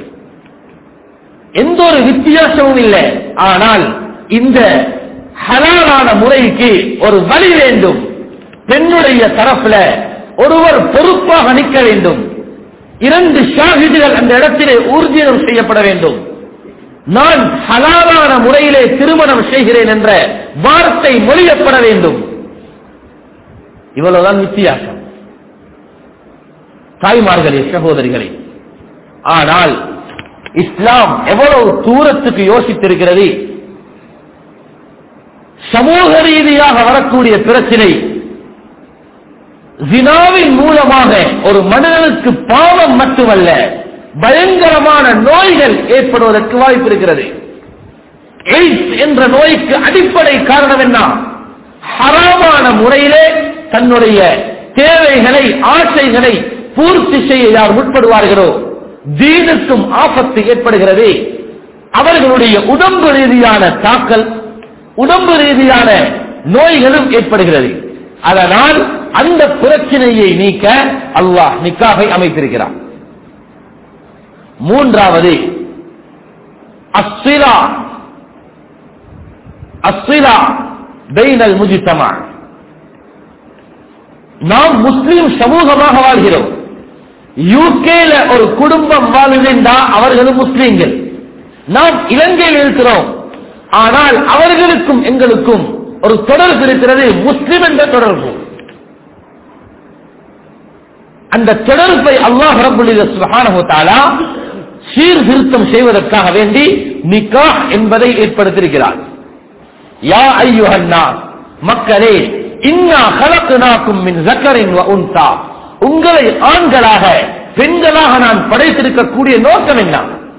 எந்த ஒரு வித்தியாசமும் இல்லை ஆனால் இந்த ஹலாலான முறைக்கு ஒரு வழி வேண்டும் பெண்ணுடைய தரப்புல ஒருவர் பொறுப்பாக நிற்க வேண்டும் இரண்டு ஷாஹிதுகள் அந்த இடத்திலே ஊர்ஜிதம் செய்யப்பட வேண்டும் நான் ஹலாலான முறையிலே திருமணம் செய்கிறேன் என்ற வார்த்தை மொழியப்பட வேண்டும் இவ்வளவுதான் வித்தியாசம் தாய்மார்களே சகோதரிகளே ஆனால் இஸ்லாம் எவ்வளவு தூரத்துக்கு யோசித்திருக்கிறது சமூக ரீதியாக வரக்கூடிய பிரச்சனை ஜினாவின் மூலமாக ஒரு மனிதனுக்கு பாவம் மட்டுமல்ல பயங்கரமான நோய்கள் ஏற்படுவதற்கு வாய்ப்பு இருக்கிறது எய்ட்ஸ் என்ற நோய்க்கு அடிப்படை காரணம் என்ன ஹராமான முறையிலே தன்னுடைய தேவைகளை ஆசைகளை பூர்த்தி செய்ய யார் முற்படுவார்களோ தீனுக்கும் ஆபத்து ஏற்படுகிறது அவர்களுடைய உடம்பு ரீதியான தாக்கல் உடம்பு ரீதியான நோய்களும் ஏற்படுகிறது அதனால் அந்த பிரச்சனையை நீக்க அல்லாஹ் நிக்காகை அமைத்திருக்கிறார் மூன்றாவது அஸ்ஸிலா அஸ்ஸிலா பைனல் முஜித்தமா நாம் முஸ்லிம் சமூகமாக வாழ்கிறோம் யூகேல ஒரு குடும்பம் வாழ்கின்றா அவர்களும் முஸ்லீம்கள் நாம் இலங்கையில் இருக்கிறோம் ஆனால் அவர்களுக்கும் எங்களுக்கும் ஒரு தொடர்பு இருக்கிறது முஸ்லிம் என்ற தொடர்பு அந்த தொடர்பை அல்லாஹ் ரபுல் சுப்ஹானஹு தஆலா சீர்திருத்தம் செய்வதற்காக வேண்டி நிக்காஹ் என்பதை ஏற்படுத்தியிருக்கிறார் யா ஐயுஹன்னா மக்களே இன்னா கலக்குனாக்கும் மின் ஜக்கரின் வ உன்சா உங்களை ஆண்களாக பெண்களாக நான் படைத்திருக்கக்கூடிய நோக்கம் என்ன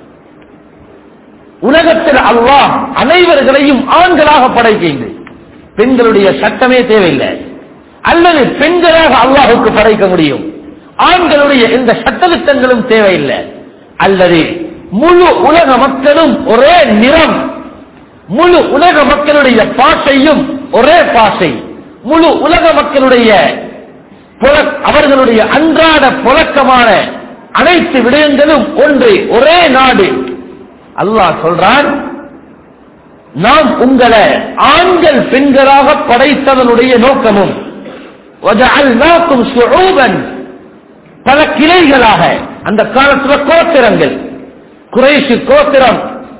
உலகத்தில் அல்லாஹ் அனைவர்களையும் ஆண்களாக படைக்கின்றது பெண்களுடைய சட்டமே தேவையில்லை அல்லது பெண்களாக அல்லாஹுக்கு படைக்க முடியும் ஆண்களுடைய இந்த சட்டத்திட்டங்களும் தேவையில்லை அல்லது முழு உலக மக்களும் ஒரே நிறம் முழு உலக மக்களுடைய பாஷையும் ஒரே பாஷை முழு உலக மக்களுடைய புல- அவர்களுடைய அன்றாட புழக்கமான அனைத்து விடயங்களும் ஒன்று ஒரே நாடு அல்லாஹ் சொல்றான் நாம் உங்களை ஆண்கள் பெண்களாக படைத்ததனுடைய நோக்கமும் وَجَعَلْنَاكُمْ شُعُوبًا பல கிளைகளாக அந்த காலத்துல கோத்திரங்கள் குறைஷு கோத்திரம்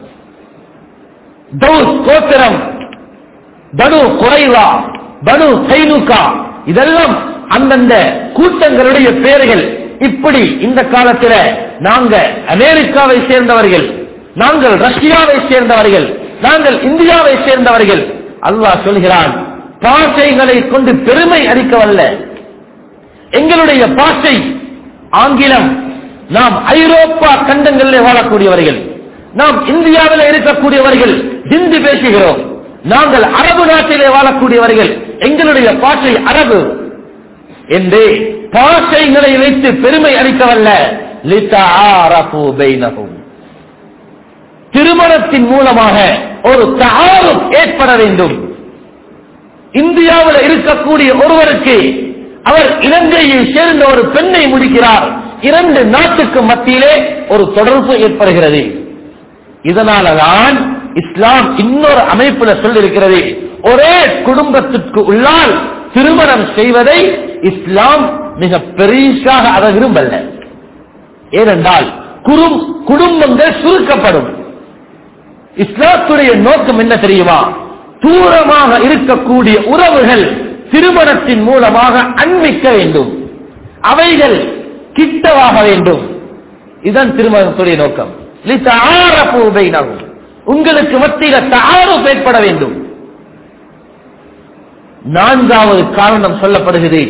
தௌஸ் கோத்திரம் பனு குறைவா பனு கைனுகா இதெல்லாம் அந்தந்த கூட்டங்களுடைய பெயர்கள் இப்படி இந்த காலத்தில் நாங்க அமெரிக்காவை சேர்ந்தவர்கள் நாங்கள் ரஷ்யாவை சேர்ந்தவர்கள் நாங்கள் இந்தியாவை சேர்ந்தவர்கள் அல்லாஹ் சொல்கிறான் பாஷைகளை கொண்டு பெருமை அளிக்கவல்ல எங்களுடைய பாஷை ஆங்கிலம் நாம் ஐரோப்பா கண்டங்களில் வாழக்கூடியவர்கள் நாம் இந்தியாவில் இருக்கக்கூடியவர்கள் ஹிந்தி பேசுகிறோம் நாங்கள் அரபு நாட்டிலே வாழக்கூடியவர்கள் எங்களுடைய பாஷை அரபு என்று பாஷைகளை வைத்து பெருமை அளிக்கவல்ல லித்தஆரஃபு பைனஹும் திருமணத்தின் மூலமாக ஒரு தாரம் ஏற்பட வேண்டும் இந்தியாவில் இருக்கக்கூடிய ஒருவருக்கு அவர் இலங்கையை சேர்ந்த ஒரு பெண்ணை முடிக்கிறார் இரண்டு நாட்டுக்கு மத்தியிலே ஒரு தொடர்பு ஏற்படுகிறது இதனாலதான் இஸ்லாம் இன்னொரு அமைப்புல சொல்லிருக்கிறது ஒரே குடும்பத்திற்கு உள்ளால் திருமணம் செய்வதை இஸ்லாம் மிக பெரிசாக அதை விரும்பல்ல ஏனென்றால் குறும் குடும்பங்கள் சுருக்கப்படும் இஸ்லாத்துடைய நோக்கம் என்ன தெரியுமா தூரமாக இருக்கக்கூடிய உறவுகள் திருமணத்தின் மூலமாக அண்மிக்க வேண்டும் அவைகள் கிட்டவாக வேண்டும் இதுதான் திருமணத்துடைய நோக்கம் லித்தஆரஃபு பைனஹும். உங்களுக்கு மத்தியில் தாரப் ஏற்பட வேண்டும் நான்காவது காரணம் சொல்லப்படுகிறது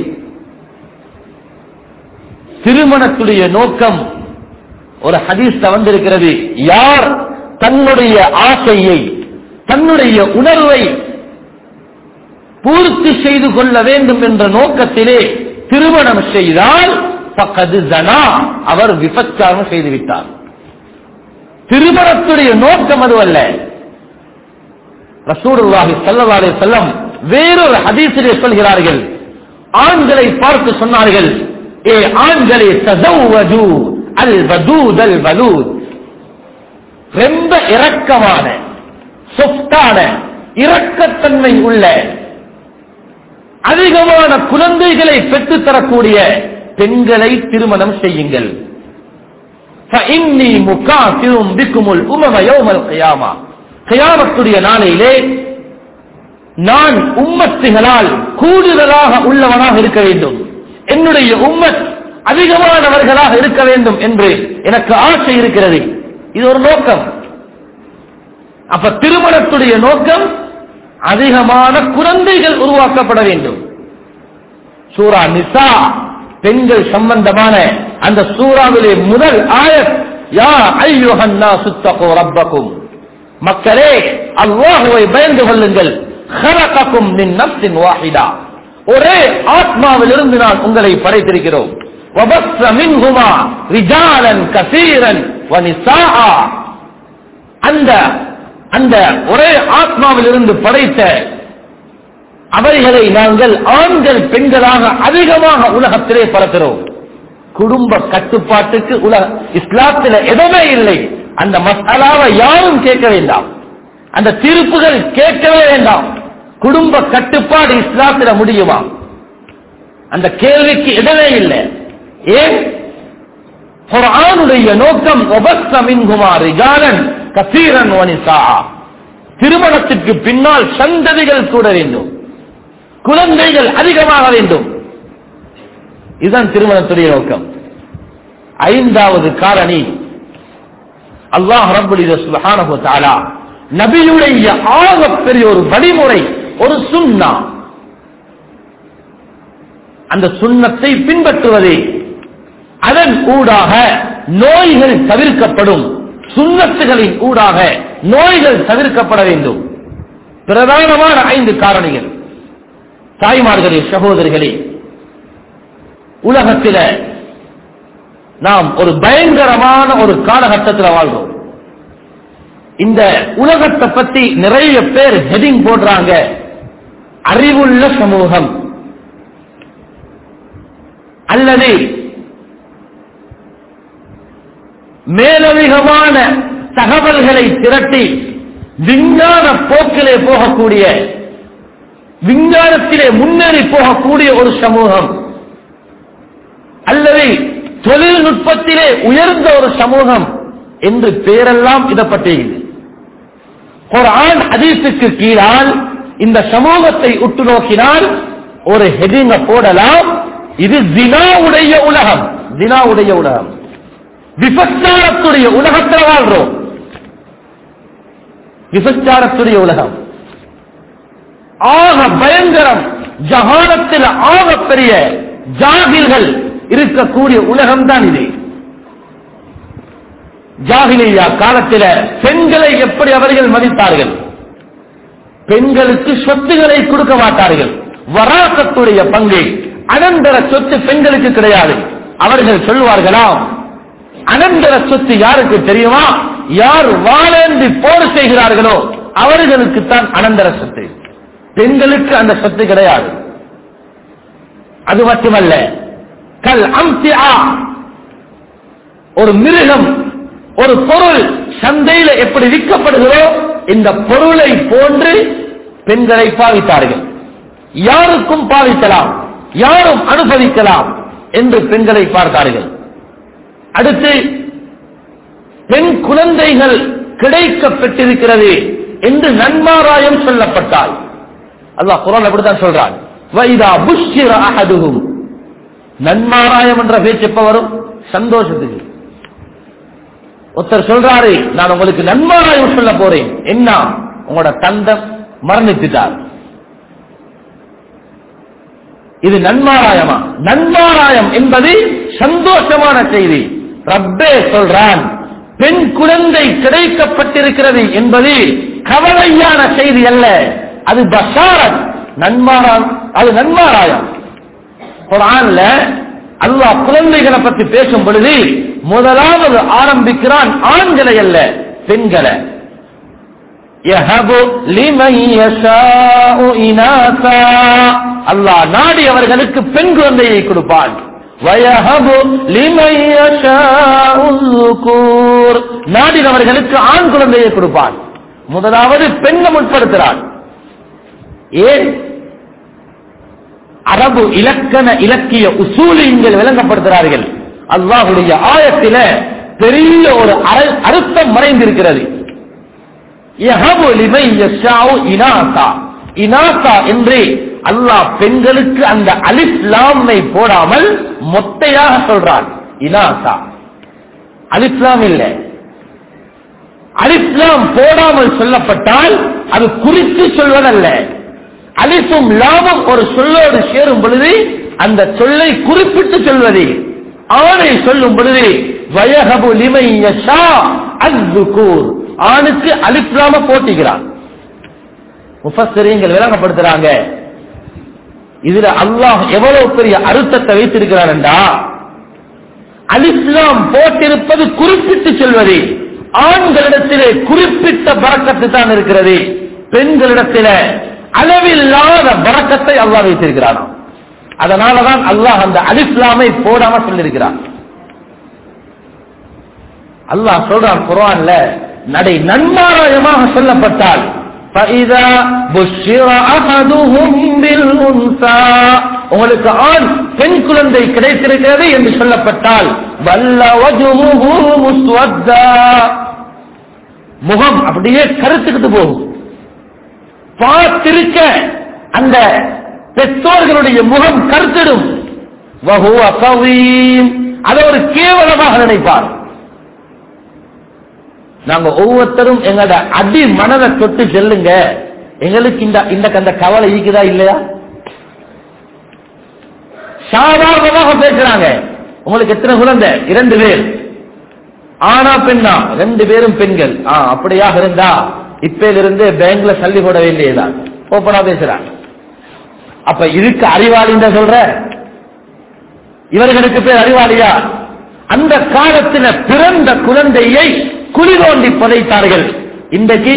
திருமணத்துடைய நோக்கம் ஒரு ஹதீஸ்ல வந்திருக்கிறது யார் தன்னுடைய ஆசையை தன்னுடைய உணர்வை பூர்த்தி செய்து கொள்ள வேண்டும் என்ற நோக்கத்திலே திருமணம் செய்தால் பக்கது ஜனா அவர் விபச்சாரம் செய்துவிட்டார் திருமணத்துடைய நோக்கம் அதுவல்ல ரசூலுல்லாஹி ஸல்லல்லாஹு அலைஹி வஸல்லம் வேறொரு ஹதீஸிலே சொல்கிறார்கள் ஆண்களை பார்த்து சொன்னார்கள் ஏ ஆண்களே தஸவ்வஜு அல் வதூத் அல் வலூத் ரொம்ப இரக்கமான சொஃப்டான இரக்கத்தன்மை உள்ள அதிகமான குழந்தைகளை பெற்றுத் தரக்கூடிய பெண்களை திருமணம் செய்யுங்கள் فإني مكافر بكم الأمم يوم القيامة கியாமத்துடைய நாளையிலே நான் உம்மத்துகளால் கூடுதலாக உள்ளவனாக இருக்க வேண்டும் என்னுடைய உம்மத் அதிகமானவர்களாக இருக்க வேண்டும் என்று எனக்கு ஆசை இருக்கிறது இது ஒரு நோக்கம் அப்ப திருமணத்துடைய நோக்கம் அதிகமான குழந்தைகள் உருவாக்கப்பட வேண்டும் சூரா நிசா பெண்கள் சம்பந்தமான அந்த சூறாவிலே முதல் ஆயத் யா ஐயுஹன்னா சுத்தகோ ரப்பக்கும் மக்களே அல்லாஹுவை பயந்து கொள்ளுங்கள் خلقكم من نفس واحدة ஒரே ஆத்மாவிலிருந்து நான் உங்களை படைத்திருக்கிறோம் وبث منهما رجالا كثيرا ونساء அந்த அந்த ஒரே ஆத்மாவிலிருந்து படைத்த அவைகளை நாங்கள் ஆண்கள் பெண்களாக அதிகமாக உலகத்திலே பரத்துகிறோம் குடும்ப கட்டுப்பாட்டுக்கு உலக இஸ்லாத்தில் எதுவுமே இல்லை அந்த மசாலாவை யாரும் கேட்க வேண்டாம் அந்த தீர்ப்புகள் கேட்கவே வேண்டாம் குடும்ப கட்டுப்பாடு இஸ்லாத்தில் முடியுமா அந்த கேள்விக்கு இடமே இல்லை ஏன் குர்ஆனுடைய நோக்கம் ஒபஸ்த மின்குமார் ரிஜாலன் கசீரன் வனிசா திருமணத்திற்கு பின்னால் சந்ததிகள் கூட வேண்டும் குழந்தைகள் அதிகமாக வேண்டும் இதுதான் திருமணத்துடைய நோக்கம் ஐந்தாவது காரணி அல்லாஹ் ரப்பல் சுப்ஹானஹு தஆலா நபியுடைய ஆகப் பெரிய ஒரு வழிமுறை ஒரு சுன்னா அந்த சுண்ணத்தை பின்பற்றுவதே அதன் ஊடாக நோய்கள் தவிர்க்கப்படும் சுண்ணத்துகளின் ஊடாக நோய்கள் தவிர்க்கப்பட வேண்டும் பிரதானமான ஐந்து காரணிகள் தாய்மார்களே சகோதரிகளே உலகத்தில நாம் ஒரு பயங்கரமான ஒரு காலகட்டத்தில் வாழ்றோம் இந்த உலகத்தை பத்தி நிறைய பேர் ஹெடிங் போடுறாங்க அறிவுள்ள சமூகம் அல்லது மேலதிகமான தகவல்களை திரட்டி விஞ்ஞான போக்கிலே போகக்கூடிய விஞ்ஞானத்திலே முன்னேறி போகக்கூடிய ஒரு சமூகம் அல்லது தொழில்நுட்பத்திலே உயர்ந்த ஒரு சமூகம் என்று பேரெல்லாம் இடப்பட்டிருக்கிறது குர்ஆன் ஹதீஸுக்கு கீழால் இந்த சமூகத்தை உற்று நோக்கினால் ஒரு ஹெடிங்க போடலாம் இது தினாவுடைய உலகம் தினாவுடைய உலகம் விபச்சாரத்துடைய உலகத்தில் வாழ்றோம் விபச்சாரத்துடைய உலகம் ஆக பயங்கரம் ஜகானத்தில் ஆக பெரிய ஜாகில்கள் இருக்கக்கூடிய உலகம் தான் இது ஜாகிலியா காலத்தில் பெண்களை எப்படி அவர்கள் மதித்தார்கள் பெண்களுக்கு சொத்துக்களை கொடுக்க மாட்டார்கள் வராசத்துடைய பங்கு அனந்தர சொத்து பெண்களுக்கு கிடையாது அவர்கள் சொல்வார்களாம் அனந்தர சொத்து யாருக்கு தெரியுமா யார் வாழேந்தி போர் செய்கிறார்களோ அவர்களுக்கு தான் அனந்தர சொத்து பெண்களுக்கு அந்த சொத்து கிடையாது அது மட்டுமல்ல கல் அம்சியா ஒரு மிருகம் ஒரு பொருள் சந்தையில எப்படி விற்கப்படுகிறோ இந்த பொருளை போன்று பெண்களை பாவித்தார்கள் யாருக்கும் பாவிக்கலாம் யாரும் அனுபவிக்கலாம் என்று பெண்களை பார்த்தார்கள் அடுத்து பெண் குழந்தைகள் கிடைக்கப்பட்டிருக்கிறது என்று நன்மாராயம் சொல்லப்பட்டால் அல்லாஹ் குரான் அப்படித்தான் சொல்றான் வைதா புஷ்ஷிர அஹதுஹும் நன்மாராயம் என்ற பேச்சு எப்ப வரும் சந்தோஷத்துக்கு ஒருத்தர் சொல்றாரு நான் உங்களுக்கு நன்மாராயம் சொல்ல போறேன் என்ன உங்களோட தந்தம் மரணித்துட்டார் இது நன்மாராயமா நன்மாராயம் என்பது சந்தோஷமான செய்தி ரப்பே சொல்றான் பெண் குழந்தை கிடைக்கப்பட்டிருக்கிறது என்பது கவலையான செய்தி அல்ல அது பஷாரத் நன்மாராயம் அது நன்மாராயம் குரான்ல அல்லாஹ் குழந்தைகளை பற்றி பேசும் பொழுது முதலாவது ஆரம்பிக்கிறான் ஆண்களை அல்ல பெண்களை அல்லாஹ் நாடி அவர்களுக்கு பெண் குழந்தையை கொடுப்பான் நாடினவர்களுக்கு ஆண் குழந்தையை கொடுப்பான் முதலாவது பெண்ணை முற்படுத்துகிறான் ஏன் அரபு இலக்கண இலக்கிய உசூலிங்கள் விளங்கப்படுத்துகிறார்கள் அல்லாஹுடைய ஆயத்தில பெரிய ஒரு அர- அர்த்தம் மறைந்திருக்கிறது யஹபு லிமன் யஷாஉ இனாசா இனாசா என்று அல்லாஹ் பெண்களுக்கு அந்த அலிஃப் லாமை போடாமல் மொட்டையாக சொல்றான் இனாசா அலிஃப் லாம் இல்லை அலிஸ்லாம் போடாமல் சொல்லப்பட்டால் அது குறித்து சொல்வதல்ல அலிஃபும் லாமும் ஒரு சொல்லோடு சேரும் பொழுது அந்த சொல்லை குறிப்பிட்டு சொல்வது ஆணை சொல்லும் பொழுது வயகபு லிமை யஷா அஸ்துகூர் ஆணுக்கு அலிப்லாம போட்டிக்கிறான் முஃபஸ்ஸரீங்கள் விளங்கப்படுத்துறாங்க இதுல அல்லாஹ் எவ்வளவு பெரிய அர்த்தத்தை வைத்திருக்கிறார் என்றா அலிஸ்லாம் போட்டிருப்பது குறிப்பிட்டு சொல்வது ஆண்களிடத்திலே குறிப்பிட்ட பறக்கத்து தான் இருக்கிறது பெண்களிடத்திலே அளவில்லாத பறக்கத்தை அல்லாஹ் வைத்திருக்கிறான் அதனாலதான் அல்லாஹ் அந்த அலிஸ்லாமை போடாம சொல்லியிருக்கிறான் அல்லாஹ் சொல்றான் குர்ஆன்ல நடை நன்மாராயமாக சொல்லப்பட்டால் فَإِذَا بُشِّرَ أَحَدُهُم بِالْأُنثَى உங்களுக்கு ஆண் பெண் குழந்தை கிடைத்திருக்கிறது என்று சொல்லப்பட்டால் வல்ல வஜுஹு முஸ்வத்தா முகம் அப்படியே கருத்துக்கிட்டு போகும் பார்த்திருக்க அந்த பெற்றோர்களுடைய முகம் கருத்திடும் வஹுவ கவீம் அதை ஒரு கேவலமாக நினைப்பார் நாங்க ஒவ்வொருத்தரும் எங்களோட அடி மனதை தொட்டு செல்லுங்க எங்களுக்கு இந்த இந்த அந்த கவலை ஈக்குதா இல்லையா சாதாரணமாக பேசுறாங்க உங்களுக்கு எத்தனை குழந்தை இரண்டு பேர் ஆனா பெண்ணா ரெண்டு பேரும் பெண்கள் ஆ அப்படியாக இருந்தா இப்பையில இருந்து பேங்க்ல சல்லி போட வேண்டியதுதான் ஓப்பனா பேசுறாங்க அப்ப இதுக்கு அறிவாளின்னு சொல்ற இவர்களுக்கு பேர் அறிவாளியா அந்த காலத்துல பிறந்த குழந்தையை குழி தோண்டி புதைத்தார்கள் இன்றைக்கு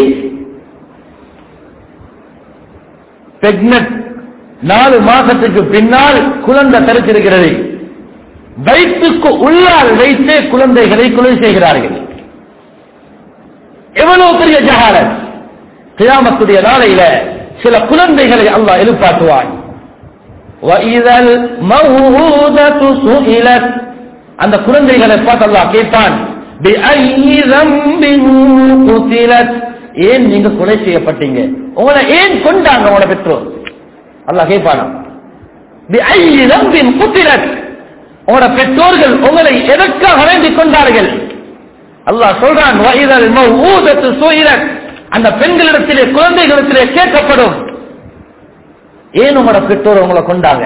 பிரெக்னட் நாலு மாசத்துக்கு பின்னால் குழந்தை தரித்திருக்கிறது வயிற்றுக்கு உள்ளால் வைத்தே குழந்தைகளை கொலை செய்கிறார்கள் எவ்வளவு பெரிய ஜகாலத் கியாமத்துடைய நாளையில சில குழந்தைகளை அல்லாஹ் எழுப்பாட்டுவான் وَإِذَا الْمَوْءُودَةُ سُئِلَتْ அந்த குழந்தைகளை பார்த்து அல்லாஹ் கேட்பான் بِأَيِّ ذَنبٍ قُتِلَتْ ஏன் நீங்க கொலை செய்யப்பட்டீங்க உங்களை ஏன் கொண்டாங்க உங்களோட பெற்றோர் அல்லாஹ் கேட்பானா بِأَيِّ ذَنبٍ قُتِلَتْ உங்களோட பெற்றோர்கள் உங்களை எதற்காக வேண்டிக் கொண்டார்கள் அல்லாஹ் சொல்றான் وَإِذَا الْمَوْءُودَةُ سُئِلَتْ அந்த பெண்களிடத்திலே குழந்தைகளிடத்திலே கேட்கப்படும் ஏன் உங்களோட பெற்றோர் உங்களை கொண்டாங்க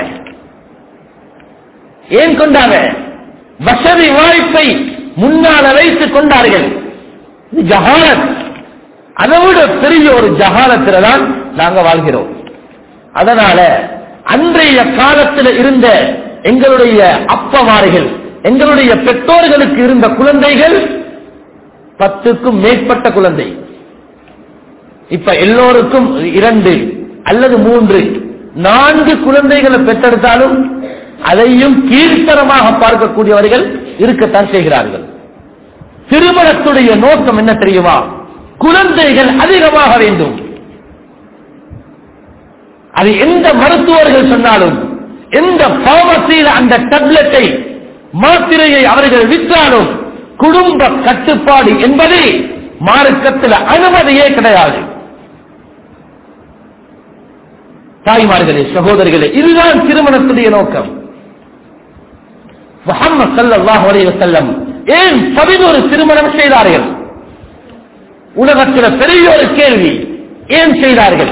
ஏன் கொண்டாங்க வசதி வாய்ப்பை முன்னால் வைத்து கொண்டார்கள் இது ஜஹாலத் அதை விட பெரிய ஒரு ஜஹாலத்துல தான் நாங்க வாழ்கிறோம் அதனால அன்றைய காலத்தில் இருந்த எங்களுடைய அப்பமார்கள் எங்களுடைய பெற்றோர்களுக்கு இருந்த குழந்தைகள் பத்துக்கும் மேற்பட்ட குழந்தை இப்ப எல்லோருக்கும் இரண்டு அல்லது மூன்று நான்கு குழந்தைகளை பெற்றெடுத்தாலும் அதையும் கீழ்த்தரமாக பார்க்கக்கூடியவர்கள் இருக்கத்தான் செய்கிறார்கள் திருமணத்துடைய நோக்கம் என்ன தெரியுமா குழந்தைகள் அதிகமாக வேண்டும் அது எந்த மருத்துவர்கள் சொன்னாலும் எந்த பாமசியில் அந்த டப்லெட்டை மாத்திரையை அவர்கள் விற்றாலும் குடும்ப கட்டுப்பாடு என்பது மார்க்கத்தில் அனுமதியே கிடையாது தாய்மார்களே சகோதரிகளே இதுதான் திருமணத்துடைய நோக்கம் முகமது சல்லாஹ் அலைவசல்லம் ஏன் பதினோரு திருமணம் செய்தார்கள் உலகத்தில் பெரிய ஒரு கேள்வி ஏன் செய்தார்கள்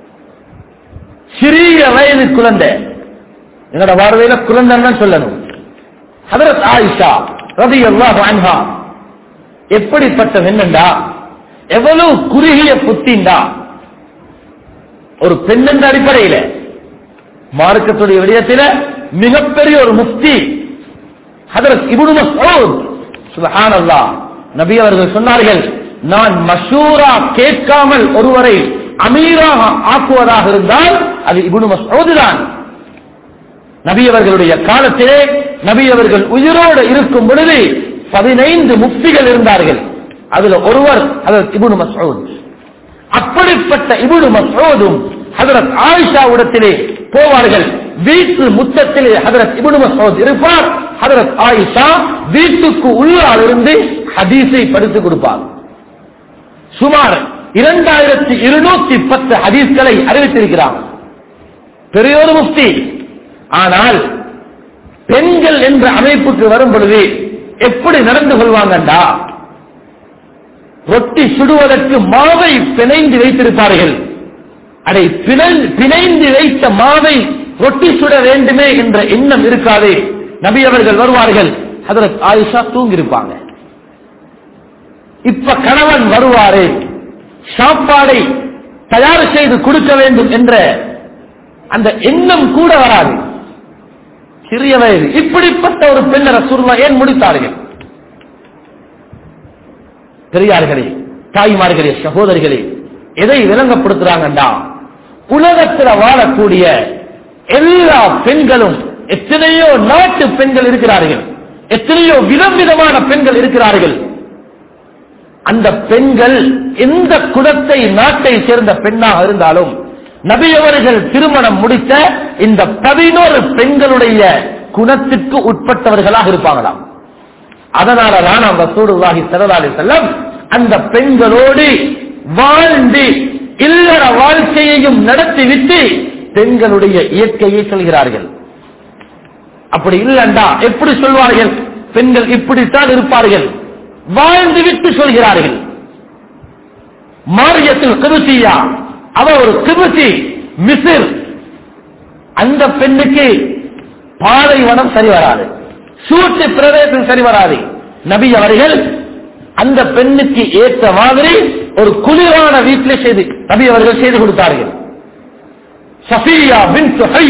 சிறிய வயது குழந்தை என்னோட வாழ்வையில குழந்தைன்னு சொல்லணும் ஹதரத் ஆயிஷா ரவி அல்லாஹ் அன்ஹா எப்படிப்பட்ட வெண்ணண்டா எவ்வளவு குறுகிய புத்திண்டா ஒரு பெண் என்ற அடிப்படையில் மார்க்கத்துடைய விடயத்தில் மிகப்பெரிய ஒரு முக்தி ஹதரத் இப்னு மஸ்ஊத் சுப்ஹானல்லாஹ் நபி அவர்கள் சொன்னார்கள் நான் மஷூரா கேட்காமல் ஒருவரை அமீராக ஆக்குவதாக இருந்தால் அது இப்னு மஸ்ஊத் தான் நபி அவர்களுடைய காலத்திலே நபி அவர்கள் உயிரோடு இருக்கும் பொழுது பதினைந்து முக்திகள் இருந்தார்கள் அதுல ஒருவர் ஹதரத் இப்னு மஸ்ஊத் அப்படிப்பட்ட இபுடு மசோதும் ஹதரத் ஆயிஷா இடத்திலே போவார்கள் வீட்டு முத்தத்திலே ஹதரத் இபுடு மசோத் இருப்பார் ஹதரத் ஆயிஷா வீட்டுக்கு உள்ளால் இருந்து ஹதீஸை படித்து கொடுப்பார் சுமார் இரண்டாயிரத்தி இருநூத்தி பத்து ஹதீஸ்களை அறிவித்திருக்கிறார் பெரியோரு முஃப்தி ஆனால் பெண்கள் என்ற அமைப்புக்கு வரும் பொழுது எப்படி நடந்து கொள்வாங்கண்டா ரொட்டி சுடுவதற்கு மாவை பிணைந்து வைத்திருப்பார்கள் அதை பிணை- பிணைந்து வைத்த மாவை ரொட்டி சுட வேண்டுமே என்ற எண்ணம் இருக்காது நபி அவர்கள் வருவார்கள் ஹதரத் ஆயிஷா தூங்கியிருப்பாங்க இப்ப கணவன் வருவாரு சாப்பாடை தயார் செய்து கொடுக்க வேண்டும் என்ற அந்த எண்ணம் கூட வராது சிறிய வயது இப்படிப்பட்ட ஒரு பெண்ணை ரசூலுல்லாஹ் ஏன் முடித்தார்கள் பெரியார்களே தாய்மார்களே சகோதரிகளே எதை விளங்கப்படுத்துறாங்கண்டா உலகத்தில் வாழக்கூடிய எல்லா பெண்களும் எத்தனையோ நாட்டு பெண்கள் இருக்கிறார்கள் எத்தனையோ விதம் விதமான பெண்கள் இருக்கிறார்கள் அந்த பெண்கள் எந்த குலத்தை நாட்டை சேர்ந்த பெண்ணாக இருந்தாலும் நபி அவர்கள் திருமணம் முடித்த இந்த பதினோரு பெண்களுடைய குணத்திற்கு உட்பட்டவர்களாக இருப்பாங்களாம் அதனால தான் அந்த சூடுவாகி செல்லலாலி செல்லம் அந்த பெண்களோடு வாழ்ந்து இல்லற வாழ்க்கையையும் நடத்திவிட்டு பெண்களுடைய இயற்கையை சொல்கிறார்கள் அப்படி இல்லண்டா எப்படி சொல்வார்கள் பெண்கள் இப்படித்தான் இருப்பார்கள் வாழ்ந்து விட்டு சொல்கிறார்கள் மாரியத்தில் கிருசியா அவ ஒரு கிருசி மிசிர் அந்த பெண்ணுக்கு பாலைவனம் சரி வராது சூட்டு பிரதேசம் சரி வராது நபி அவர்கள் அந்த பெண்ணுக்கு ஏற்ற மாதிரி ஒரு குளிரான வீட்டில் செய்து நபி அவர்கள் செய்து கொடுத்தார்கள் சஃபியா பின் சுஹை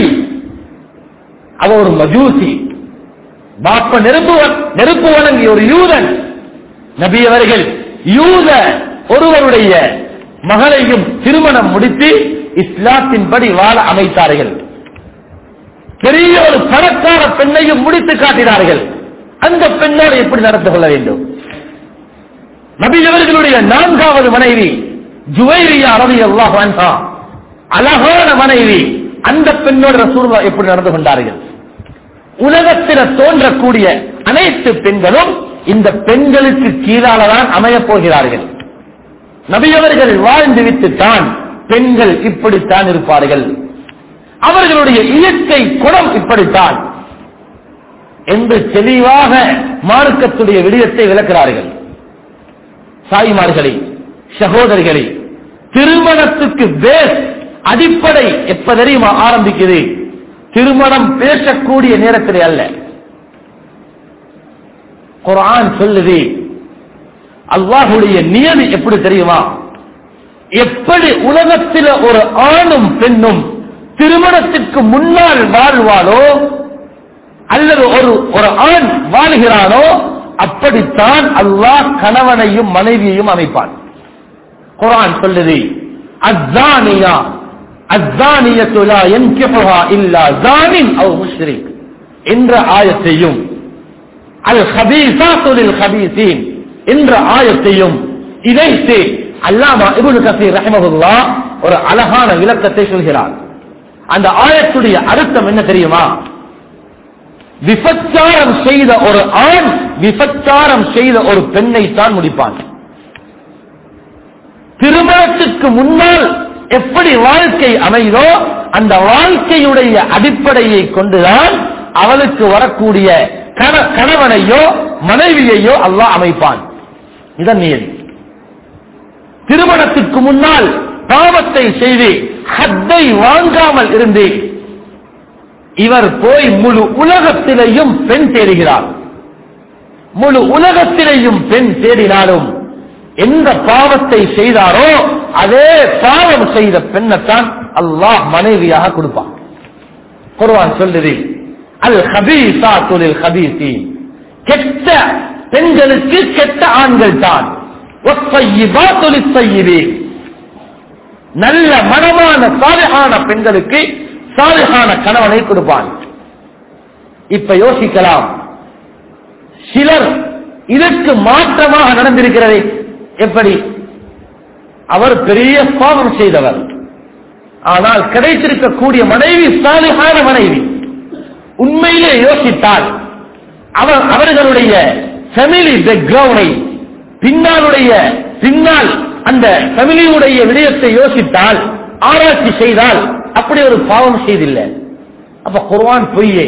அவ ஒரு மஜூசி பாப்ப நெருப்பு வ- நெருப்பு வழங்கிய ஒரு யூதன் நபி அவர்கள் யூத ஒருவருடைய மகளையும் திருமணம் முடித்து இஸ்லாத்தின்படி வாழ அமைத்தார்கள் பெரிய ஒரு பணக்கார பெண்ணையும் முடித்து காட்டினார்கள் அந்த பெண்ணோடு எப்படி நடந்து கொள்ள வேண்டும் நபி அவர்களுடைய நான்காவது மனைவி ஜுவைரியா ரவி அல்லாஹ் அழகான மனைவி அந்த பெண்ணோடு ரசூலுல்லா எப்படி நடந்து கொண்டார்கள் உலகத்தில் தோன்றக்கூடிய அனைத்து பெண்களும் இந்த பெண்களுக்கு கீழாலதான் அமையப் போகிறார்கள் நபியவர்கள் வாழ்ந்து விட்டுத்தான் பெண்கள் இப்படித்தான் இருப்பார்கள் அவர்களுடைய இயற்கை குணம் இப்படித்தான் என்று தெளிவாக மார்க்கத்துடைய விடயத்தை விளக்கிறார்கள் தாய்மார்களே சகோதரிகளே திருமணத்துக்கு பேஸ் அடிப்படை எப்ப தெரியுமா ஆரம்பிக்குது திருமணம் பேசக்கூடிய நேரத்திலே அல்ல குர்ஆன் சொல்லுது அல்லாஹுடைய நியதி எப்படி தெரியுமா எப்படி உலகத்தில் ஒரு ஆணும் பெண்ணும் திருமணத்திற்கு முன்னால் வாழ்வாளோ அல்லது ஒரு ஒரு ஆண் வாழ்கிறானோ அப்படித்தான் அல்லாஹ் கணவனையும் மனைவியையும் அமைப்பான் குர்ஆன் சொல்லுது அஸ்ஸானியா அஸ்ஸானியத்து லா யன்கிஹுஹா இல்லா ஜானின் அவ் முஷ்ரிக் என்ற ஆயத்தையும் அல் ஹபீசாத்து லில் ஹபீசீன் என்ற ஆயத்தையும் இணைத்து அல்லாமா இப்னு கசீர் ரஹ்மஹுல்லாஹ் ஒரு அழகான விளக்கத்தை சொல்கிறார் அந்த ஆயத்துடைய அர்த்தம் என்ன தெரியுமா விபச்சாரம் செய்த ஒரு ஆண் விபச்சாரம் செய்த ஒரு பெண்ணை தான் முடிப்பான் திருமணத்துக்கு முன்னால் எப்படி வாழ்க்கை அமைதோ அந்த வாழ்க்கையுடைய அடிப்படையை கொண்டுதான் அவளுக்கு வரக்கூடிய கண- கணவனையோ மனைவியையோ அல்லாஹ் அமைப்பான் இதன் நியதி திருமணத்துக்கு முன்னால் பாவத்தை செய்து ஹத்தை வாங்காமல் இருந்து இவர் போய் முழு உலகத்திலேயும் பெண் தேடுகிறார் முழு உலகத்திலேயும் பெண் தேடினாலும் எந்த பாவத்தை செய்தாரோ அதே பாவம் செய்த பெண்ணைத்தான் அல்லாஹ் மனைவியாக கொடுப்பான் குர்ஆன் சொல்லுது அல் ஹபீசாத்து லில் ஹபீசீன் கெட்ட பெண்களுக்கு கெட்ட ஆண்கள் தான் வஸ்ஸய்யிபாத்து லிஸ்ஸய்யிபீன் நல்ல மனமான சாலிஹான பெண்களுக்கு சாலிஹான கணவனை கொடுப்பான் இப்ப யோசிக்கலாம் சிலர் இதற்கு மாற்றமாக நடந்திருக்கிறது எப்படி அவர் பெரிய பாவம் செய்தவர் ஆனால் கிடைத்திருக்கக்கூடிய மனைவி சாலிஹான மனைவி உண்மையிலே யோசித்தால் அவர் அவர்களுடைய ஃபேமிலி பேக்ரவுண்டை பின்னாலுடைய பின்னால் அந்த ஃபேமிலியுடைய விடயத்தை யோசித்தால் ஆராய்ச்சி செய்தால் அப்படி ஒரு பாவம் செய்தில்லை அப்ப குர்ஆன் பொய்யே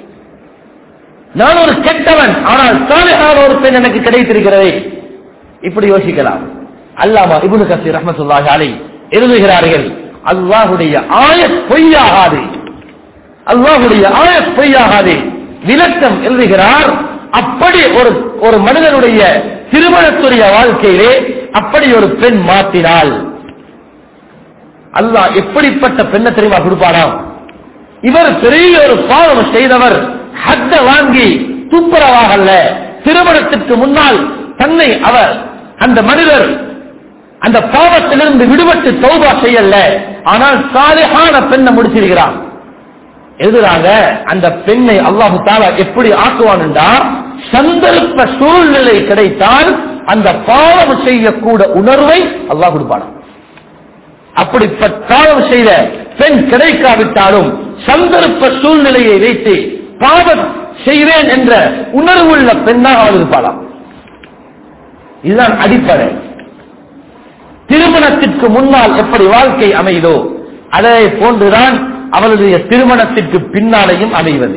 நான் ஒரு கெட்டவன் ஆனால் சாலிஹான ஒரு பெண் எனக்கு கிடைத்திருக்கிறதே இப்படி யோசிக்கலாம் அல்லாமா இப்னு கசீர் ரஹ்மத்துல்லாஹி அலைஹி எழுதுகிறார்கள் அல்லாஹ்வுடைய ஆயத் பொய்யாகாது அல்லாஹ்வுடைய ஆயத் பொய்யாகாது விளக்கம் எழுதுகிறார் அப்படி ஒரு ஒரு மனிதனுடைய திருமணத்துடைய வாழ்க்கையிலே அப்படி ஒரு பெண் மாற்றினால் அல்லாஹ் எப்படிப்பட்ட பெண்ணை தெரியுமா கொடுப்பாராம் இவர் பெரிய ஒரு பாவம் செய்தவர் ஹத்த வாங்கி துப்புரவாகல்ல திருமணத்திற்கு முன்னால் தன்னை அவர் அந்த மனிதர் அந்த பாவத்திலிருந்து விடுபட்டு தௌபா செய்யல ஆனால் சாலிஹான பெண்ணை முடிச்சிருக்கிறான் எழுதுறாங்க அந்த பெண்ணை அல்லாஹு தாலா எப்படி ஆக்குவான்டா சந்தர்ப்ப சூழ்நிலை கிடைத்தால் அந்த பாவம் செய்யக்கூட உணர்வை அல்லாஹ் கொடுப்பான் அப்படிப்பட்ட பாவம் செய்த பெண் கிடைக்காவிட்டாலும் சந்தர்ப்ப சூழ்நிலையை வைத்து பாவம் செய்வேன் என்ற உணர்வுள்ள பெண்ணாக அவள் இருப்பாளாம் இதுதான் அடிப்படை திருமணத்திற்கு முன்னால் எப்படி வாழ்க்கை அமைதோ அதே போன்றுதான் அவளுடைய திருமணத்திற்கு பின்னாலேயும் அமைவது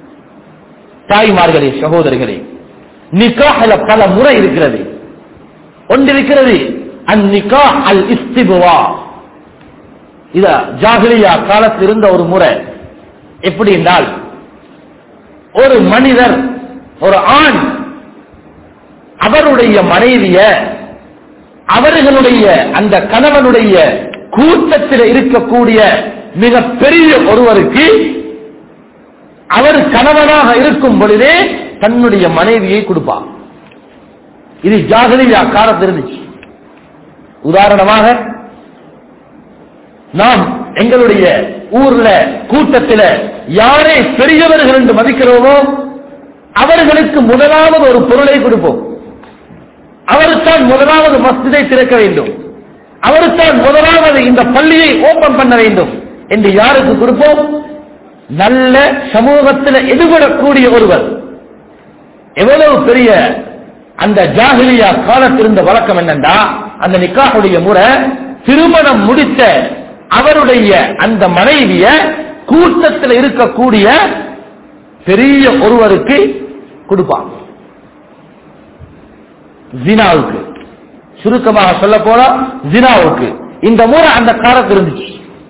தாய்மார்களே சகோதரர்களே நிக்காஹல பல முறை இருக்கிறது ஒன்றிருக்கிறது அந்நிகா அல் இஸ்திபுவா இத ஜாகிலியா காலத்தில் இருந்த ஒரு முறை எப்படி என்றால் ஒரு மனிதர் ஒரு ஆண் அவருடைய மனைவிய அவர்களுடைய அந்த கணவனுடைய கூட்டத்தில் இருக்கக்கூடிய மிக பெரிய ஒருவருக்கு அவர் கணவனாக இருக்கும் பொழுதே தன்னுடைய மனைவியை கொடுப்பார் இது ஜாகிலியா காலத்தில் இருந்துச்சு உதாரணமாக நாம் எங்களுடைய ஊர்ல கூட்டத்தில் யாரை பெரியவர்கள் என்று மதிக்கிறோமோ அவர்களுக்கு முதலாவது ஒரு பொருளை கொடுப்போம் அவருத்தான் முதலாவது மஸ்ஜிதை திறக்க வேண்டும் அவருத்தான் முதலாவது இந்த பள்ளியை ஓபன் பண்ண வேண்டும் என்று யாருக்கு கொடுப்போம் நல்ல சமூகத்தில் எதிர்படக்கூடிய ஒருவர் எவ்வளவு பெரிய அந்த ஜாகிலியா காலத்திருந்த வழக்கம் என்னண்டா அந்த நிக்காஹுடைய முறை திருமணம் முடித்த அவருடைய அந்த மனைவிய கூட்டத்தில் இருக்கக்கூடிய பெரிய ஒருவருக்கு கொடுப்பாங்க ஜினாவுக்கு சுருக்கமாக சொல்ல போனா ஜினாவுக்கு இந்த முறை அந்த காலத்தில் இருந்துச்சு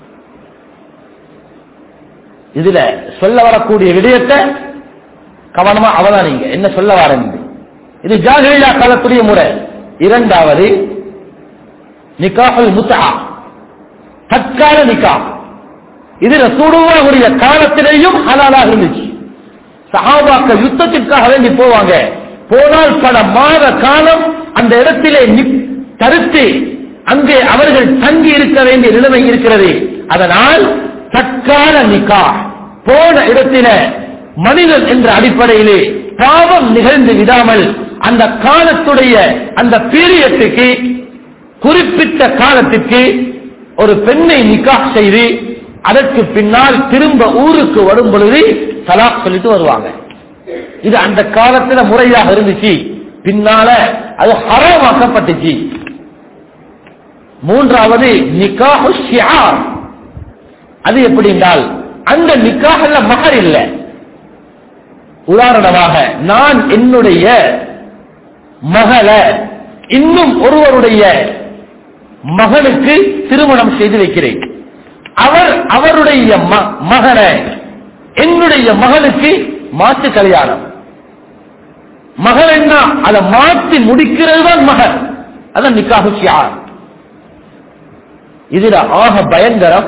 இதுல சொல்ல வரக்கூடிய விடயத்தை கவனமா அவதானிங்க என்ன சொல்ல வரீங்க இது ஜாகிரியா காலத்துடைய முறை இரண்டாவது நிக்காஹுல் முத்தா தற்கால நிக்கா இது ரசூலுல்லாஹுடைய காலத்திலேயும் ஹலாலாக இருந்துச்சு சஹாபாக்கள் யுத்தத்திற்காக வேண்டி போவாங்க போனால் பல மாத காலம் அந்த இடத்திலே நி- தடுத்து அங்கே அவர்கள் தங்கி இருக்க வேண்டிய நிலைமை இருக்கிறது அதனால் தற்கால நிக்கா போன இடத்தில மனிதன் என்ற அடிப்படையிலே பாவம் நிகழ்ந்து விடாமல் அந்த காலத்துடைய அந்த பீரியட்டுக்கு குறிப்பிட்ட காலத்திற்கு ஒரு பெண்ணை நிக்கா செய்து அதற்கு பின்னால் திரும்ப ஊருக்கு வரும் பொழுது தலாக் சொல்லிட்டு வருவாங்க இது அந்த காலத்துல முறையாக இருந்துச்சு பின்னால அது ஹராமாக்கப்பட்டுச்சு மூன்றாவது நிக்காஹு ஷியார் அது எப்படி என்றால் அந்த நிக்காஹல்ல மகர் இல்ல உதாரணமாக நான் என்னுடைய மகளை இன்னும் ஒருவருடைய மகனுக்கு திருமணம் செய்து வைக்கிறேன் அவர் அவருடைய ம- மகனை என்னுடைய மகனுக்கு மாற்று கல்யாணம் மகள் என்ன அதை மாற்றி முடிக்கிறது தான் மகள் அதான் நிக்காஹு ஷியார் இதுல ஆக பயங்கரம்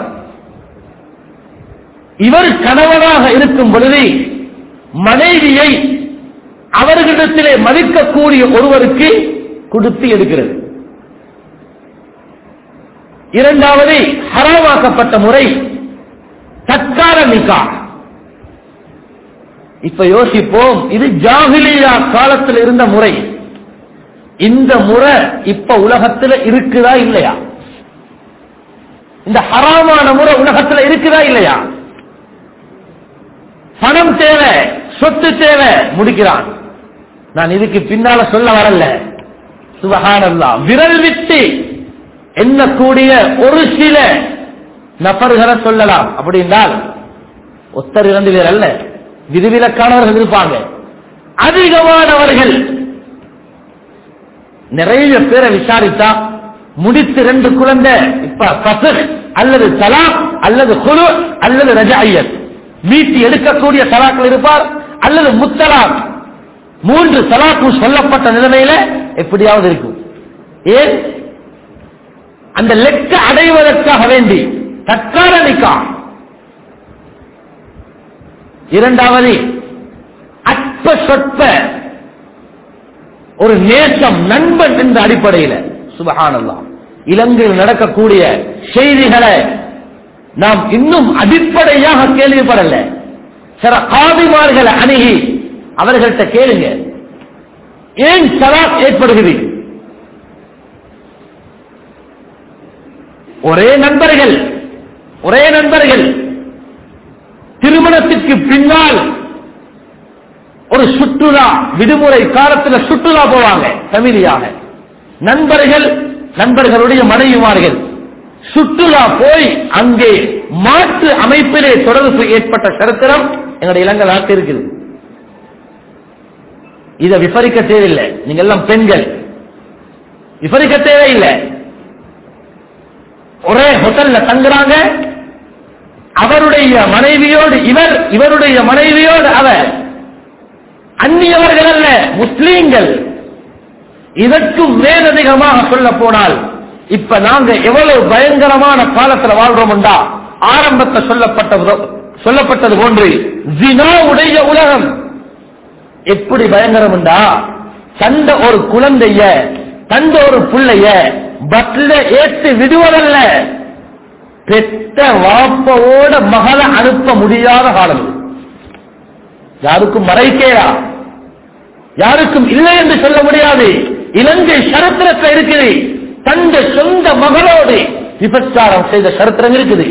இவர் கணவனாக இருக்கும் பொழுது மனைவியை அவர்களிடத்திலே மதிக்கக்கூடிய ஒருவருக்கு கொடுத்து எடுக்கிறது இரண்டாவது ஹராமாக்கப்பட்ட முறை தற்கால நிக்கா இப்ப யோசிப்போம் இது ஜாகிலியா காலத்தில் இருந்த முறை இந்த முறை இப்ப உலகத்துல இருக்குதா இல்லையா இந்த ஹராமான முறை உலகத்துல இருக்குதா இல்லையா பணம் தேவை சொத்து தேவை முடிக்கிறான் நான் இதுக்கு பின்னால சொல்ல வரல சுபஹானல்லா விரல் விட்டு எண்ணக்கூடிய ஒரு சில நபர்களை சொல்லலாம் அப்படி என்றால் ஒத்தர் இரண்டு பேர் அல்ல விதிவிலக்கானவர்கள் இருப்பாங்க அதிகமானவர்கள் நிறைய பேரை விசாரித்தா முடித்து ரெண்டு குழந்தை இப்ப பசு அல்லது தலாக் அல்லது குழு அல்லது ரஜாயத் மீட்டி எடுக்கக்கூடிய தலாக்கள் இருப்பார் அல்லது முத்தலாக் மூன்று தலாக்கும் சொல்லப்பட்ட நிலைமையில எப்படியாவது இருக்கும் ஏன் அந்த லெக்க அடைவதற்காக வேண்டி தற்கால நிக்கா இரண்டாவது அற்ப சொற்ப ஒரு நேசம் நண்பன் என்ற அடிப்படையில் சுபகானல்லாம் இலங்கையில் நடக்கக்கூடிய செய்திகளை நாம் இன்னும் அடிப்படையாக கேள்விப்படல சில காதிமார்களை அணுகி அவர்கள்ட்ட கேளுங்க ஏன் சலாத் ஏற்படுகிறது ஒரே நண்பர்கள் ஒரே நண்பர்கள் திருமணத்திற்கு பின்னால் ஒரு சுற்றுலா விடுமுறை காலத்தில் சுற்றுலா போவாங்க ஃபேமிலியாக நண்பர்கள் நண்பர்களுடைய மனைவிமார்கள் சுற்றுலா போய் அங்கே மாற்று அமைப்பிலே தொடர்பு ஏற்பட்ட சரித்திரம் எங்களுடைய இலங்கை நாட்டில் இருக்குது இதை விபரிக்க தேவையில்லை நீங்க எல்லாம் பெண்கள் விபரிக்க தேவையில்லை ஒரே ஹோட்டல்ல தங்குறாங்க அவருடைய மனைவியோடு இவர் இவருடைய மனைவியோடு அவர் அந்நியவர்கள் அல்ல முஸ்லீம்கள் இதற்கும் மேலதிகமாக சொல்ல போனால் இப்ப நாங்க எவ்வளவு பயங்கரமான காலத்துல வாழ்றோம்டா ஆரம்பத்தை சொல்லப்பட்ட சொல்லப்பட்டது போன்று ஜினாவுடைய உலகம் எப்படி பயங்கரம்டா தந்த ஒரு குழந்தைய தந்த ஒரு பிள்ளைய பஸ்ல ஏற்று விடுவதல்ல பெத்த வாப்பவோட மகளை அனுப்ப முடியாத காலம் இது. யாருக்கும் மறைக்கேயா யாருக்கும் இல்லை என்று சொல்ல முடியாது இலங்கை சரித்திரத்தில் இருக்குது தந்த சொந்த மகளோடு விபச்சாரம் செய்த சரித்திரம் இருக்குது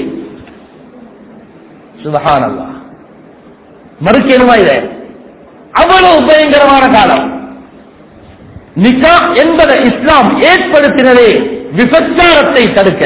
சுபஹானல்லா மறுக்கணுமா இதை அவ்வளவு பயங்கரமான காலம் நிகா என்பதை இஸ்லாம் ஏற்படுத்தினதே விபச்சாரத்தை தடுக்க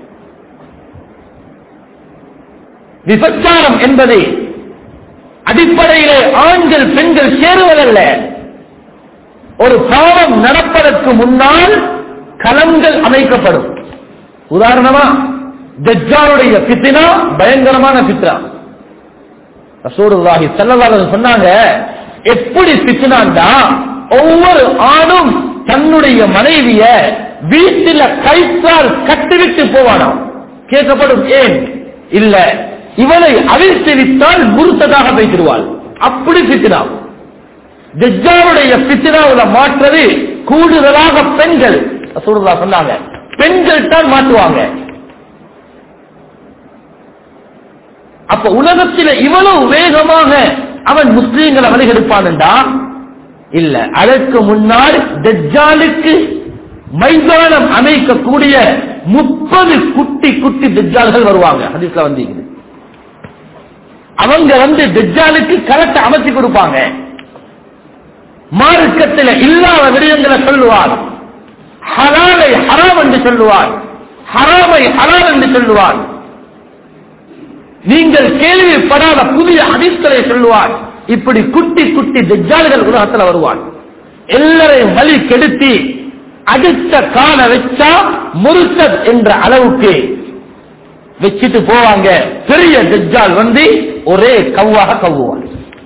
விபச்சாரம் என்பது அடிப்படையிலே ஆண்கள் பெண்கள் சேருவதல்ல ஒரு பாவம் நடப்பதற்கு முன்னால் களங்கள் அமைக்கப்படும் உதாரணமா தஜ்ஜாலுடைய பித்தினா பயங்கரமான பித்னா ரசூலுல்லாஹி ஸல்லல்லாஹு அலைஹி சொன்னாங்க எப்படி பித்னாண்டா ஒவ்வொரு ஆணும் தன்னுடைய மனைவிய வீட்டில கைத்தால் கட்டிவிட்டு போவானாம் கேட்கப்படும் ஏன் இல்ல இவளை அவிழ்த்து விட்டால் முறுத்ததாக வைத்திருவாள் அப்படி பித்தினா தஜ்ஜாலுடைய பித்தினாவுல மாற்றது கூடுதலாக பெண்கள் ரசூலுல்லா சொன்னாங்க பெண்கள் தான் மாற்றுவாங்க அப்ப உலகத்தில் இவ்வளவு வேகமாக அவன் முஸ்லீம்களை வழிகெடுப்பான்டா இல்ல அதற்கு முன்னால் தஜ்ஜாலுக்கு மைதானம் அமைக்கக்கூடிய முப்பது குட்டி குட்டி தஜ்ஜால்கள் வருவாங்க ஹதீஸ்ல வந்தீங்க அவங்க வந்து தஜ்ஜாலுக்கு கலத்தை அமைச்சு கொடுப்பாங்க மார்க்கத்தில் இல்லாத விடயங்களை சொல்லுவார் ஹலாலை ஹராம் என்று சொல்லுவார் ஹராமை ஹலால் என்று சொல்லுவார் நீங்கள் கேள்விப்படாத புதிய அதிர்ஷ்டலை சொல்லுவார் இப்படி குட்டி குட்டி தஜ்ஜால்கள் உலகத்தில் வருவான் எல்லாரையும் வழி கெடுத்தி அடுத்த கால வச்சா முருத்தத் என்ற அளவுக்கு வச்சுட்டு போவாங்க பெரிய தஜ்ஜால் வந்து ஒரே கவ்வாக கவ்வுவான்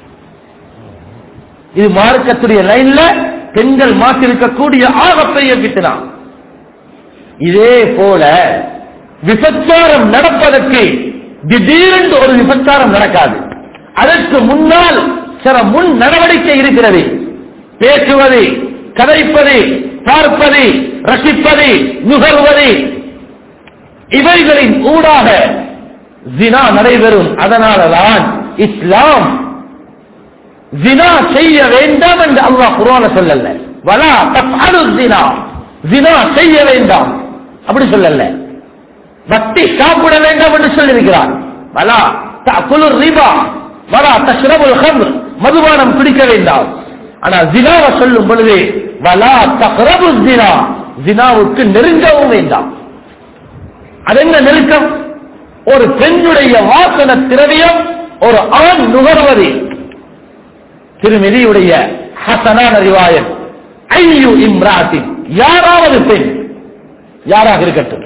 இது மார்க்கத்துடைய லைன்ல பெண்கள் மாற்றிருக்கக்கூடிய ஆகப்பெரிய பித்தனா இதே போல விபச்சாரம் நடப்பதற்கு திடீரென்று ஒரு விபச்சாரம் நடக்காது அதற்கு முன்னால் சில முன் நடவடிக்கை இருக்கிறது பேசுவது கதைப்பது பார்ப்பது ரசிப்பது நுகர்வது இவைகளின் ஊடாக ஜினா நடைபெறும் அதனாலதான் இஸ்லாம் ஜினா செய்ய வேண்டாம் என்று அல்லாஹ் குர்ஆன சொல்லல வலா தஃஅலு ஜினா ஜினா செய்ய வேண்டாம் அப்படி சொல்லல வட்டி சாப்பிட வேண்டாம் என்று சொல்லியிருக்கிறார் வலா தஅகுலு ரிபா வலா தஷ்ரபுல் ஹம்ர் மதுபானம் குடிக்க வேண்டாம் ஆனா ஜினாவை சொல்லும் பொழுது வலா தக்ரபு ஜினா ஜினாவுக்கு நெருங்கவும் வேண்டாம் அது என்ன நெருக்கம் ஒரு பெண்ணுடைய வாசன திரவியம் ஒரு ஆண் நுகர்வது திருமிதியுடைய ஹசனான ரிவாயத் ஐயு இம்ராத்தின் யாராவது பெண் யாராக இருக்கட்டும்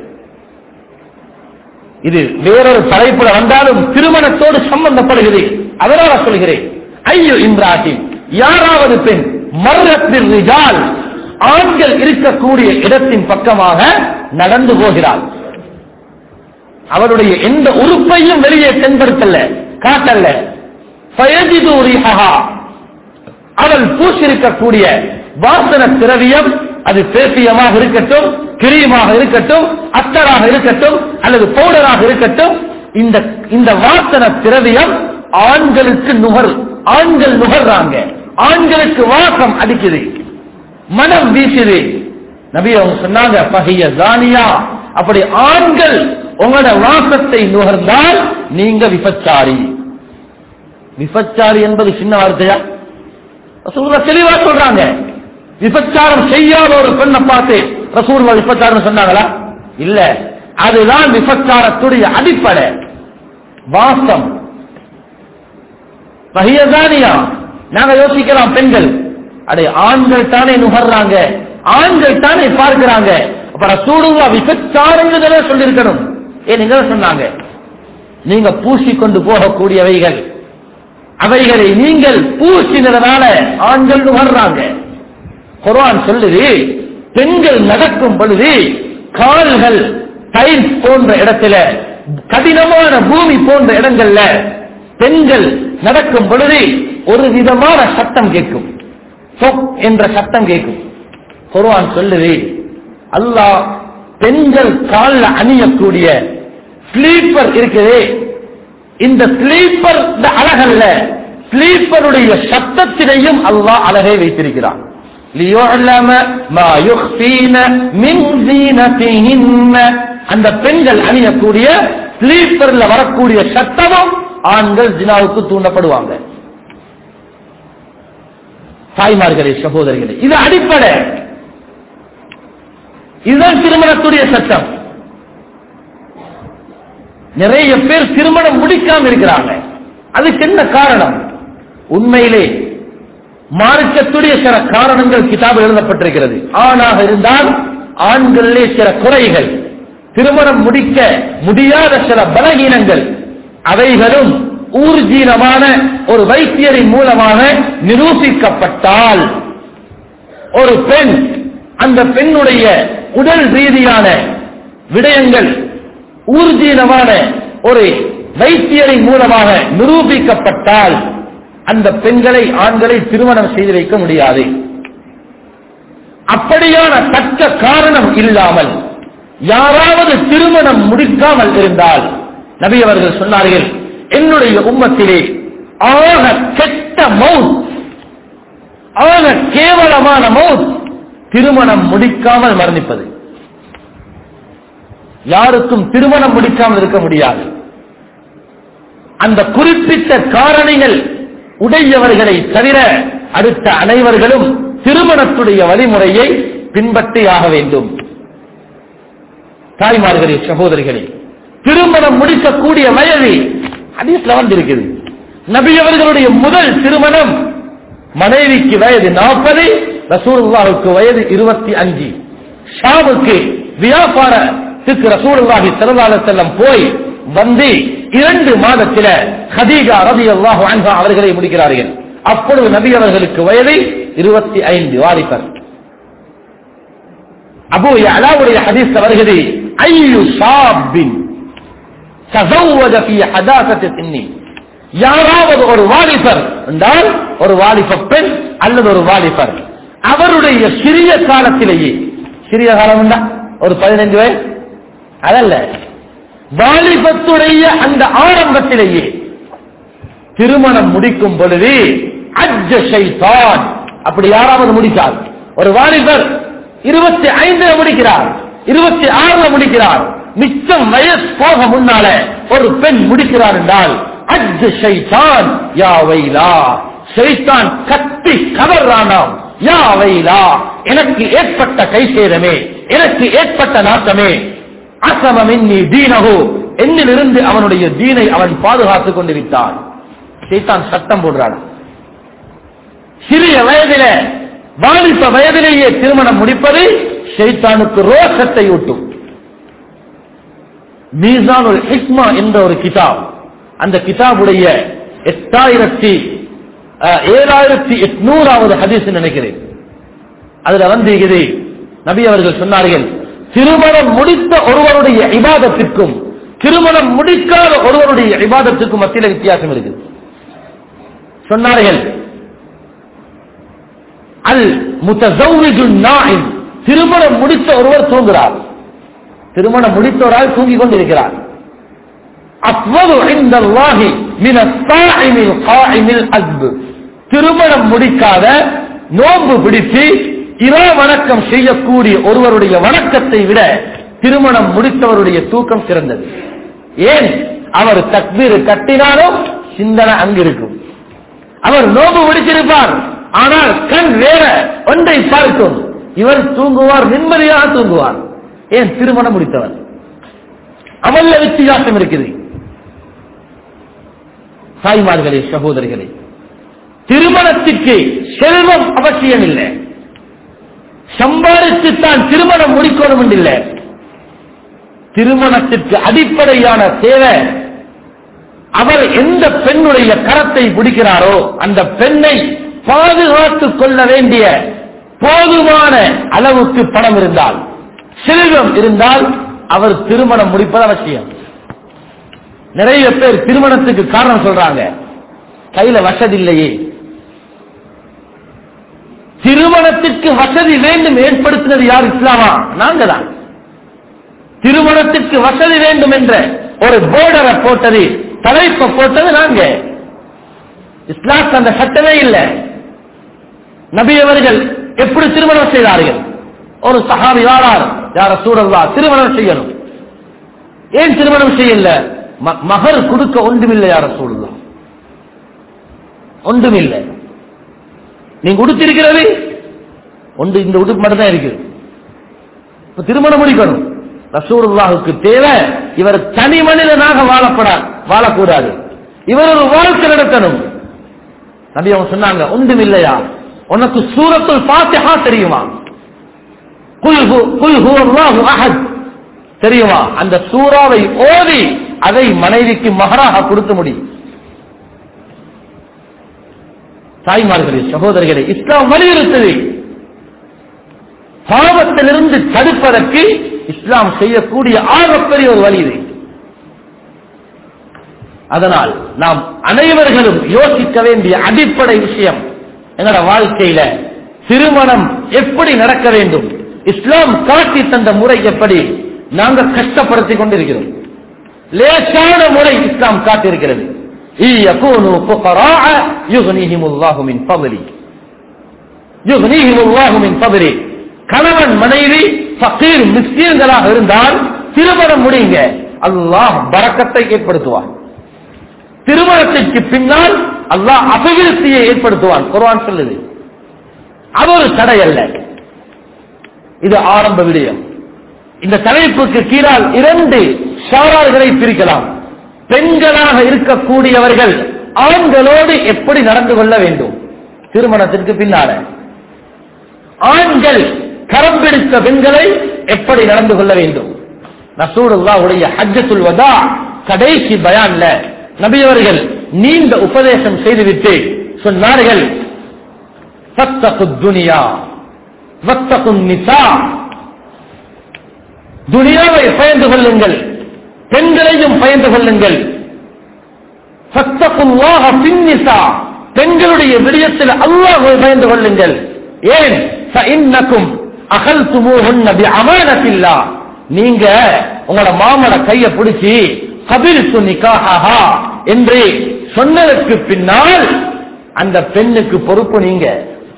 இது வேறொரு தலைப்புல வந்தாலும் திருமணத்தோடு சம்பந்தப்படுகிறது அதனால சொல்கிறேன் ஐயோ இம்ராத்தின் யாராவது பெண் மர்ரத்தில் ரிஜால் ஆண்கள் இருக்கக்கூடிய இடத்தின் பக்கமாக நடந்து போகிறாள் அவருடைய எந்த உறுப்பையும் வெளியே தென்படுத்தல காட்டல்ல ஃபயஜிது ரிஹஹா. அவள் பூசிருக்கக்கூடிய வாசன திரவியம் அது பேசியமாக இருக்கட்டும் கிரீமாக இருக்கட்டும் அத்தராக இருக்கட்டும் அல்லது பவுடராக இருக்கட்டும் இந்த இந்த வாசன திரவியம் ஆண்களுக்கு நுகர் ஆண்கள் நுகர்றாங்க ஆண்களுக்கு வாசம் அடிக்குது மனம் வீசுது நபி அவங்க சொன்னாங்க பகைய ஜானியா அப்படி ஆண்கள் உங்களோட வாசத்தை நுகர்ந்தால் நீங்க விபச்சாரி விபச்சாரி என்பது சின்ன வார்த்தையா ரசூலுல்லா தெளிவா சொல்றாங்க விபச்சாரம் செய்யாத ஒரு பெண்ணை பார்த்து ரசூலுல்லா விபச்சாரம் சொன்னாங்களா இல்ல அதுதான் விபச்சாரத்துடைய அடிப்படை வாசம் பகியதானியா நாங்க யோசிக்கலாம் பெண்கள் அடே ஆண்கள் தானே நுகர்றாங்க ஆண்கள் தானே பார்க்கிறாங்க அப்ப ரசூலுல்லா விபச்சாரங்கிறத சொல்லியிருக்கணும் ஏன் நீங்க தான் சொன்னாங்க நீங்க பூசிக்கொண்டு போகக்கூடியவைகள் அவைகளை நீங்கள் பூசினதனால ஆண்கள் நுகர்றாங்க குர்ஆன் சொல்லுது பெண்கள் நடக்கும் பொழுது கால்கள் டைல்ஸ் போன்ற இடத்துல கடினமான பூமி போன்ற இடங்கள்ல பெண்கள் நடக்கும் பொழுது ஒரு விதமான சத்தம் கேட்கும் சொப் என்ற சத்தம் கேட்கும் குர்ஆன் சொல்லுது அல்லாஹ் பெண்கள் கால்ல அணியக்கூடிய ஸ்லீப்பர் இருக்குது இந்த ஸ்லீப்பர் அழகல்ல ஸ்லீப்பருடைய சத்தத்திலையும் அல்லாஹ் அழகை வைத்திருக்கிறான் لِيُعْلَمَ مَا يُخْفِينَ مِنْ زِينَتِهِنَّ அந்த பெண்கள் அணியக்கூடிய ஸ்லீப்பர்ல வரக்கூடிய சத்தமும் ஆண்கள் ஜினாவுக்கு தூண்டப்படுவாங்க தாய்மார்களே சகோதரிகளே இது அடிப்படை இதுதான் திருமணத்துடைய சட்டம் நிறைய பேர் திருமணம் முடிக்காம இருக்கிறாங்க அதுக்கு என்ன காரணம் உண்மையிலே மார்க்கத்துடைய சில காரணங்கள் கிதாபு எழுதப்பட்டிருக்கிறது ஆணாக இருந்தால் ஆண்களிலே சில குறைகள் திருமணம் முடிக்க முடியாத சில பலகீனங்கள் அவைகளும் ஊர்ஜீனமான ஒரு வைத்தியரின் மூலமாக நிரூபிக்கப்பட்டால் ஒரு பெண் அந்த பெண்ணுடைய உடல் ரீதியான விடயங்கள் ஊர்ஜீனமான ஒரு வைத்தியரின் மூலமாக நிரூபிக்கப்பட்டால் அந்த பெண்களை ஆண்களை திருமணம் செய்து வைக்க முடியாது அப்படியான தக்க காரணம் இல்லாமல் யாராவது திருமணம் முடிக்காமல் இருந்தால் நபி அவர்கள் சொன்னார்கள் என்னுடைய உம்மத்திலே ஆக கெட்ட மவுத் ஆக கேவலமான மவுத் திருமணம் முடிக்காமல் மரணிப்பது யாருக்கும் திருமணம் முடிக்காமல் இருக்க முடியாது அந்த குறிப்பிட்ட காரணிகள் உடையவர்களை தவிர அடுத்த அனைவர்களும் திருமணத்துடைய வழிமுறையை பின்பற்றியாக வேண்டும் தாய்மார்களே சகோதரிகளே திருமணம் முடிக்கக்கூடிய வயது ஹதீஸ்ல வந்திருக்குது நபி அவர்களுடைய முதல் திருமணம் மனைவிக்கு வயது நாற்பது ரசூலுல்லாஹுக்கு வயது இருபத்தி அஞ்சு ஷாவுக்கு வியாபாரத்துக்கு ரசூலுல்லாஹி ஸல்லல்லாஹு அலைஹி வஸல்லம் போய் வந்து இரண்டு மாதத்தில ஹதீஜா ரலியல்லாஹு அன்ஹா அவர்களை முடிக்கிறார்கள் அப்பொழுது நபி அவர்களுக்கு வயது இருபத்தி ஐந்து வாலிபர் அபு அலாவுடைய ஹதீஸ் வருகிறது ஐயு ஷாபின் தசவ்வஜ ஃபீ ஹதாசத்தி சின்னி யாராவது ஒரு வாலிபர் என்றால் ஒரு வாலிப பெண் அல்லது ஒரு வாலிபர் அவருடைய சிறிய காலத்திலேயே சிறிய காலம் என்றா ஒரு பதினைந்து வயது அதல்ல வாலிபத்துடைய அந்த ஆரம்பத்திலேயே திருமணம் முடிக்கும் பொழுது அஜ்ஜ ஷைத்தான் அப்படி யாராவது முடித்தார் ஒரு வாலிபர் இருபத்தி ஐந்துல முடிக்கிறார் இருபத்தி ஆறுல முடிக்கிறார் மிச்சம் வயசு போக முன்னால ஒரு பெண் முடிக்கிறார் என்றால் அஜ்ஜ ஷைத்தான் யா வைலா ஷைத்தான் கத்தி கதறானாம் யா வைலா எனக்கு ஏற்பட்ட கைசேதமே எனக்கு ஏற்பட்ட நாட்டமே அசமமின்னி தீனஹு என்னிலிருந்து அவனுடைய தீனை அவன் பாதுகாத்துக் கொண்டு விட்டான் ஷைத்தான் சட்டம் போடுறான் சிறிய வயதில வாலிப வயதிலேயே திருமணம் முடிப்பது ஷைத்தானுக்கு ரோஷத்தை ஊட்டும் மீசானுல் ஹிக்மா என்ற ஒரு கிதாப் அந்த கிதாபுடைய எட்டாயிரத்தி அஹ், ஏழாயிரத்தி எட்நூறாவது ஹதீஸ் நினைக்கிறேன் அதுல வந்து இது நபி அவர்கள் சொன்னார்கள் திருமணம் முடித்த ஒருவருடைய இபாதத்திற்கும் திருமணம் முடிக்காத ஒருவருடைய இபாதத்துக்கும் மத்தியில வித்தியாசம் இருக்குது சொன்னார்கள் அல் முத்தசௌவிஜு நாயின் திருமணம் முடித்த ஒருவர் தூங்குகிறார் திருமணம் முடித்தவரால் தூங்கிக் கொண்டிருக்கிறார் அஃவது இந்தல்லாஹி மின சாயிமில் காயிமில் அஸ்பு திருமணம் முடிக்காத நோன்பு பிடித்து இரா வணக்கம் செய்யக்கூடிய ஒருவருடைய வணக்கத்தை விட திருமணம் முடித்தவருடைய தூக்கம் சிறந்தது ஏன் அவர் தக்பீர் கட்டினாலும் சிந்தனை அங்கிருக்கும் அவர் நோம்பு முடிச்சிருப்பார் ஆனால் கண் வேற ஒன்றை பார்க்கும் இவர் தூங்குவார் நிம்மதியாக தூங்குவார் ஏன் திருமணம் முடித்தவர் அவல்ல வித்தியாசம் இருக்குது தாய்மார்களே சகோதரிகளே திருமணத்திற்கு செல்வம் அவசியம் இல்லை சம்பாதித்துத்தான் திருமணம் முடிக்கணும் இல்லை திருமணத்திற்கு அடிப்படையான தேவை அவர் எந்த பெண்ணுடைய கரத்தை பிடிக்கிறாரோ அந்த பெண்ணை பாதுகாத்துக் கொள்ள வேண்டிய போதுமான அளவுக்கு பணம் இருந்தால் செல்வம் இருந்தால் அவர் திருமணம் முடிப்பது அவசியம் நிறைய பேர் திருமணத்துக்கு காரணம் சொல்றாங்க கையில வசதி இல்லையே திருமணத்திற்கு வசதி வேண்டும் ஏற்படுத்தினது யார் இஸ்லாமா நாங்க தான் திருமணத்திற்கு வசதி வேண்டும் என்ற ஒரு போர்டரை போட்டது தலைப்பை போட்டது நாங்க இஸ்லாத்துக்கு அந்த சட்டமே இல்லை நபி அவர்கள் எப்படி திருமணம் செய்தார்கள் ஒரு சஹாபி வாரார் யார சூழல்லா திருமணம் செய்யணும் ஏன் திருமணம் செய்யல ம- மகர் கொடுக்க ஒன்றுமில்லை யார சூழல்லாம் ஒன்றுமில்லை நீங்க உடுத்திருக்கிறது ஒன்று இந்த உடுப்பு மட்டும் தான் இருக்குது இப்ப திருமணம் முடிக்கணும் ரசூலுல்லாஹுக்கு தேவை இவர் தனி மனிதனாக வாழப்படா வாழக்கூடாது இவர் ஒரு வாழ்க்கை நடத்தணும் நபி அவங்க சொன்னாங்க ஒன்றும் இல்லையா உனக்கு சூரத்துல் ஃபாத்திஹா தெரியுமா குல் ஹு- குல் ஹுவல்லாஹு அஹத் தெரியுமா அந்த சூறாவை ஓதி அதை மனைவிக்கு மகராக கொடுக்க முடியும் தாய்மார்களே சகோதரிகளே இஸ்லாம் வலியுறுத்தது பாவத்திலிருந்து தடுப்பதற்கு இஸ்லாம் செய்யக்கூடிய ஆகப்பெரிய ஒரு வழி இது அதனால் நாம் அனைவர்களும் யோசிக்க வேண்டிய அடிப்படை விஷயம் எங்களோட வாழ்க்கையில திருமணம் எப்படி நடக்க வேண்டும் இஸ்லாம் காட்டி தந்த முறை எப்படி நாங்க கஷ்டப்படுத்திக் கொண்டிருக்கிறோம் லேசான முறை இஸ்லாம் காட்டியிருக்கிறது إِن يَكُونُوا فُقَرَاءَ يُغْنِيهِمُ اللَّهُ مِنْ فَضْلِهِ يُغْنِيهِمُ اللَّهُ مِنْ فَضْلِهِ கணவன் மனைவி ஃபகீர் மிஸ்கீன்களாக இருந்தால் திருமணம் முடியுங்க அல்லாஹ் பரக்கத்தை ஏற்படுத்துவான் திருமணத்திற்கு பின்னால் அல்லாஹ் அபிவிருத்தியை ஏற்படுத்துவான் குர்ஆன் சொல்லுது அது ஒரு தடை அல்ல இது ஆரம்ப விடயம் இந்த தலைப்புக்கு கீழால் இரண்டு சாரார்களை பிரிக்கலாம் பெண்களாக இருக்கக்கூடியவர்கள் ஆண்களோடு எப்படி நடந்து கொள்ள வேண்டும் திருமணத்திற்கு பின்னால ஆண்கள் கரம் பிடித்த பெண்களை எப்படி நடந்து கொள்ள வேண்டும் ரசூலுல்லாஹுடைய ஹஜ்ஜத்துல் வதா கடைசி பயான்ல நபி அவர்கள் நீண்ட உபதேசம் செய்துவிட்டு சொன்னார்கள் ஃபத்தகு துனியா வத்தகு நிசா துனியாவை பயந்து கொள்ளுங்கள் பெண்களையும் பயந்து கொள்ளுங்கள் ஃபத்தகுல்லாஹ பின்னிசா பெண்களுடைய விடயத்தில் அல்லாஹ்வை பயந்து கொள்ளுங்கள் ஏன் ஃபஇன்னக்கும் அகல்துமூஹுன்ன பிஅமானத்தில்லா நீங்க உங்களோட மாமட கைய பிடிச்சி கபில்து நிகாஹா என்று சொன்னதற்கு பின்னால் அந்த பெண்ணுக்கு பொறுப்பு நீங்க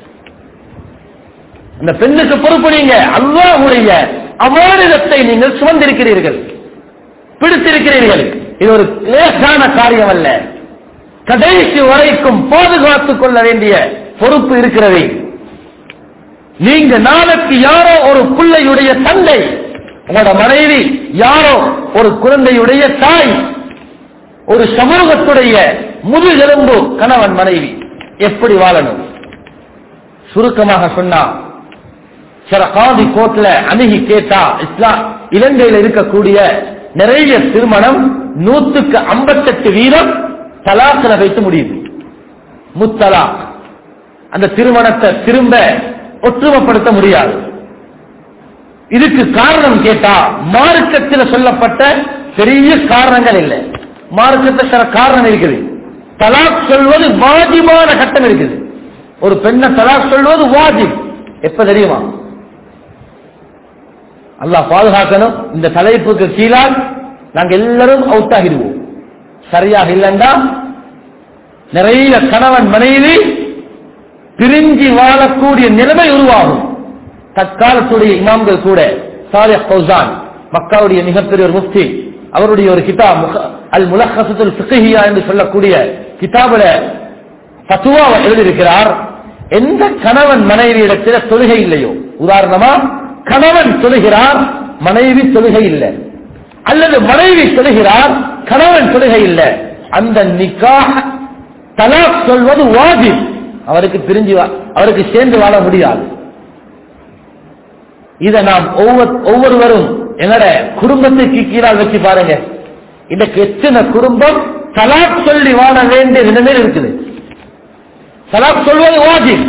அந்த பெண்ணுக்கு பொறுப்பு நீங்க அல்லாஹ்வுடைய அமானிதத்தை நீங்கள் சுமந்திருக்கிறீர்கள் பிடித்திருக்கிறீர்கள் இது ஒரு லேசான காரியம் அல்ல கடைசி வரைக்கும் பாதுகாத்துக் கொள்ள வேண்டிய பொறுப்பு இருக்கிறது நீங்க நாளைக்கு யாரோ ஒரு பிள்ளையுடைய தந்தை உங்களோட மனைவி யாரோ ஒரு குழந்தையுடைய தாய் ஒரு சமூகத்துடைய முதுகெலும்பு கணவன் மனைவி எப்படி வாழணும் சுருக்கமாக சொன்னா சில காதி கோட்ல அணுகி கேட்டா இஸ்லாம் இலங்கையில் இருக்கக்கூடிய நிறைய திருமணம் நூத்துக்கு ஐம்பத்தெட்டு வீதம் தலாக்கில் வைத்து முடியுது முத்தலா அந்த திருமணத்தை திரும்ப ஒற்றுமைப்படுத்த முடியாது இதுக்கு காரணம் கேட்டா மார்க்கத்தில் சொல்லப்பட்ட பெரிய காரணங்கள் இல்லை மார்க்கத்தில் சில காரணம் இருக்குது தலாக் சொல்வது வாஜிபான கட்டம் இருக்குது ஒரு பெண்ணை தலாக் சொல்வது வாஜிப் எப்ப தெரியுமா அல்லாஹ் பாதுகாக்கணும் இந்த தலைப்புக்கு கீழால் நாங்க எல்லாரும் அவுட் ஆகிடுவோம் சரியாக இல்லைண்டா நிறைய கணவன் மனைவி பிரிஞ்சு வாழக்கூடிய நிலைமை உருவாகும் தற்காலத்துடைய இமாம்கள் கூட சாலிஹ் ஃபௌசான் மக்காவுடைய மிகப்பெரிய ஒரு முஃப்தி அவருடைய ஒரு கிதாப் முக- அல் முலஹசுல் ஃபிக்ஹியா என்று சொல்லக்கூடிய கிதாபுல பத்துவாவை எழுதியிருக்கிறார் எந்த கணவன் மனைவியிடத்தில் தொழுகை இல்லையோ உதாரணமா கணவன் தொழுகிறார் மனைவி தொழுகை இல்லை அல்லது மனைவி தொழுகிறார் கணவன் தொழுகை இல்லை அந்த நிக்காஹ் தலாக் சொல்வது வாஜிப் அவருக்கு பிரிஞ்சு வா- அவருக்கு சேர்ந்து வாழ முடியாது இதை நாம் ஒவ்வொரு ஒவ்வொருவரும் என்னோட குடும்பத்துக்கு கீழால் வச்சு பாருங்க இன்னைக்கு எத்தனை குடும்பம் தலாக் சொல்லி வாழ வேண்டிய நிலைமையில் இருக்குது தலாக் சொல்வது வாஜிப்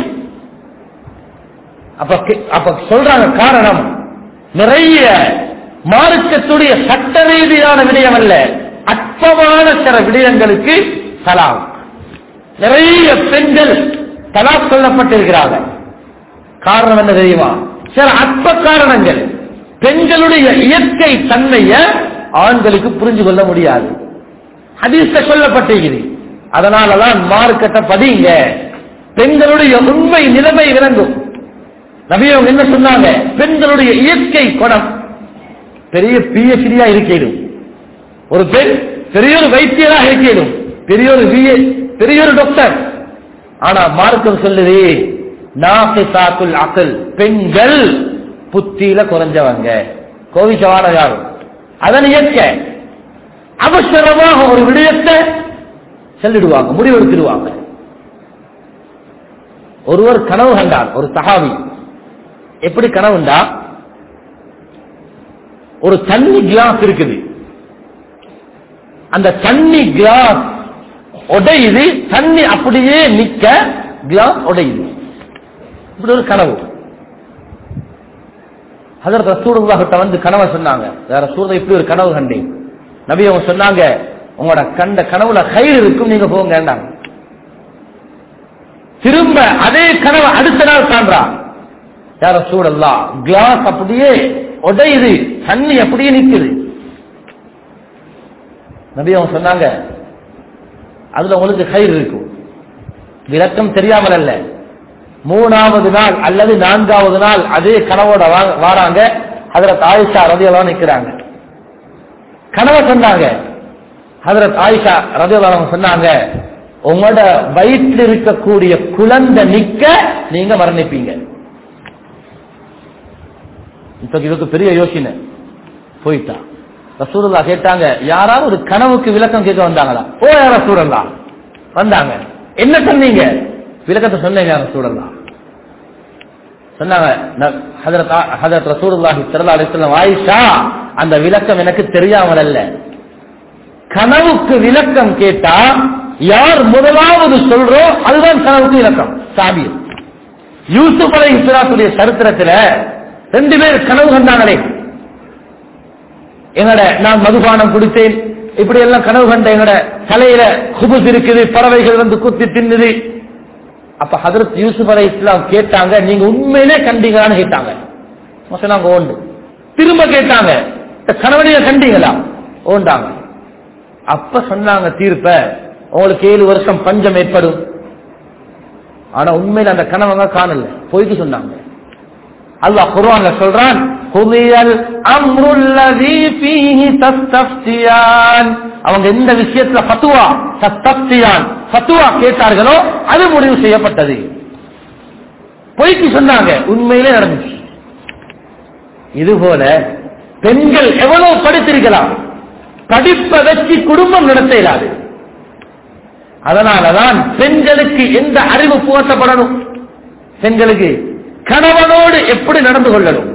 அப்ப கே- அப்ப சொல்றாங்க காரணம் நிறைய மார்க்கத்துடைய சட்ட ரீதியான விடயம் அல்ல அற்பமான சில விடயங்களுக்கு தலாக் நிறைய பெண்கள் தலாக் சொல்லப்பட்டிருக்கிறார்கள் காரணம் என்ன தெரியுமா சில அற்ப காரணங்கள் பெண்களுடைய இயற்கை தன்மைய ஆண்களுக்கு புரிஞ்சு கொள்ள முடியாது ஹதீஸ்ல சொல்லப்பட்டிருக்குது அதனாலதான் மார்க்கத்தை பதிங்க பெண்களுடைய உண்மை நிலைமை விளங்கும் நபியவங்க என்ன சொன்னாங்க பெண்களுடைய இயற்கை குணம் பெரிய பிஎச்டியா இருக்கிறோம் ஒரு பெண் பெரிய ஒரு வைத்தியராக இருக்கிறோம் பெரிய ஒரு VA பெரிய ஒரு டாக்டர் ஆனா மார்க்கம் சொல்லுது நாசிசாத்துல் அகல் பெண்கள் புத்தியில குறைஞ்சவங்க கோவிச்சவான யாரும் அதன் இயற்கை அவசரமாக ஒரு விடயத்தை சொல்லிடுவாங்க முடிவெடுத்துடுவாங்க ஒருவர் கனவு கண்டார் ஒரு சஹாபி எப்படி கனவுண்டா ஒரு தண்ணி கிளாஸ் இருக்குது அந்த தண்ணி கிளாஸ் உடையுது தண்ணி அப்படியே நிக்க கிளாஸ் உடையுது இப்படி ஒரு கனவு அதற்கு ரசூலுல்லாஹிட்ட வந்து கனவை சொன்னாங்க வேற சூழலை இப்படி ஒரு கனவு கண்டேன் நபி அவங்க சொன்னாங்க உங்களோட கண்ட கனவுல கயிறு இருக்கும் நீங்க போங்க வேண்டாம் திரும்ப அதே கனவை அடுத்த நாள் காண்றா யார சூழல்லா கிளாஸ் அப்படியே உடையுது தண்ணி அப்படியே நிக்குது நபி அவங்க சொன்னாங்க அதுல உங்களுக்கு கயிறு இருக்கும் விளக்கம் தெரியாமல் அல்ல மூணாவது நாள் அல்லது நான்காவது நாள் அதே கனவோட வா- வாராங்க ஹதரத் ஆயிஷா ரதியெல்லாம் நிக்கிறாங்க கனவை சொன்னாங்க ஹதரத் ஆயிஷா ரதியெல்லாம் சொன்னாங்க உங்களோட வயிற்றில் இருக்கக்கூடிய குழந்தை நிக்க நீங்க மரணிப்பீங்க இப்ப இதுக்கு பெரிய யோசனை போயிட்டா ரசூலுல்லா கேட்டாங்க யாராவது ஒரு கனவுக்கு விளக்கம் கேட்க வந்தாங்களா ஓ யார ரசூலுல்லா வந்தாங்க என்ன சொன்னீங்க விளக்கத்தை சொன்னீங்க யார ரசூலுல்லா சொன்னாங்க ந- ஹஜரத் ஆ- ஹஜரத் ரசூலுல்லாஹி ஸல்லல்லாஹு அலைஹி வஸல்லம் ஆயிஷா அந்த விளக்கம் எனக்கு தெரியாமல் அல்ல கனவுக்கு விளக்கம் கேட்டா யார் முதலாவது சொல்றோ அதுதான் கனவுக்கு விளக்கம் சாபியம் யூசுப் அலை இஸ்லாத்துடைய சரித்திரத்துல ரெண்டு பேர் கனவு கண்டாங்களே எங்கட நான் மதுபானம் குடித்தேன் இப்படி எல்லாம் கனவு கண்ட எங்கட தலையில குபுஸ் இருக்குது பறவைகள் வந்து குத்தி தின்னுது அப்ப ஹதரத் யூசுப் அலை இஸ்லாம் கேட்டாங்க நீங்க உண்மையிலே கண்டீங்களான்னு கேட்டாங்க அவங்க சொன்னாங்க ஓண்டு திரும்ப கேட்டாங்க இந்த கணவனைய கண்டீங்களா ஓண்டாங்க அப்ப சொன்னாங்க தீர்ப்ப உங்களுக்கு ஏழு வருஷம் பஞ்சம் ஏற்படும் ஆனா உண்மையில அந்த கணவங்க காணல போய்க்கு சொன்னாங்க அல்லாஹ் குர்ஆன்ல சொல்றான் குதியல் அம்ருல்லதி ஃபீஹி தஸ்தஃப்தியான் அவங்க இந்த விஷயத்துல ஃபத்வா தஸ்தஃப்தியான் பத்துவா கேட்டார்களோ அது முடிவு செய்யப்பட்டது பொய்க்கு சொன்னாங்க உண்மையிலே நடந்துச்சு இதுபோல பெண்கள் எவ்வளவு படித்திருக்கலாம் படிப்பை வச்சு குடும்பம் நடத்த இயலாது அதனாலதான் பெண்களுக்கு எந்த அறிவு புகட்டப்படணும் பெண்களுக்கு கணவனோடு எப்படி நடந்து கொள்ளணும்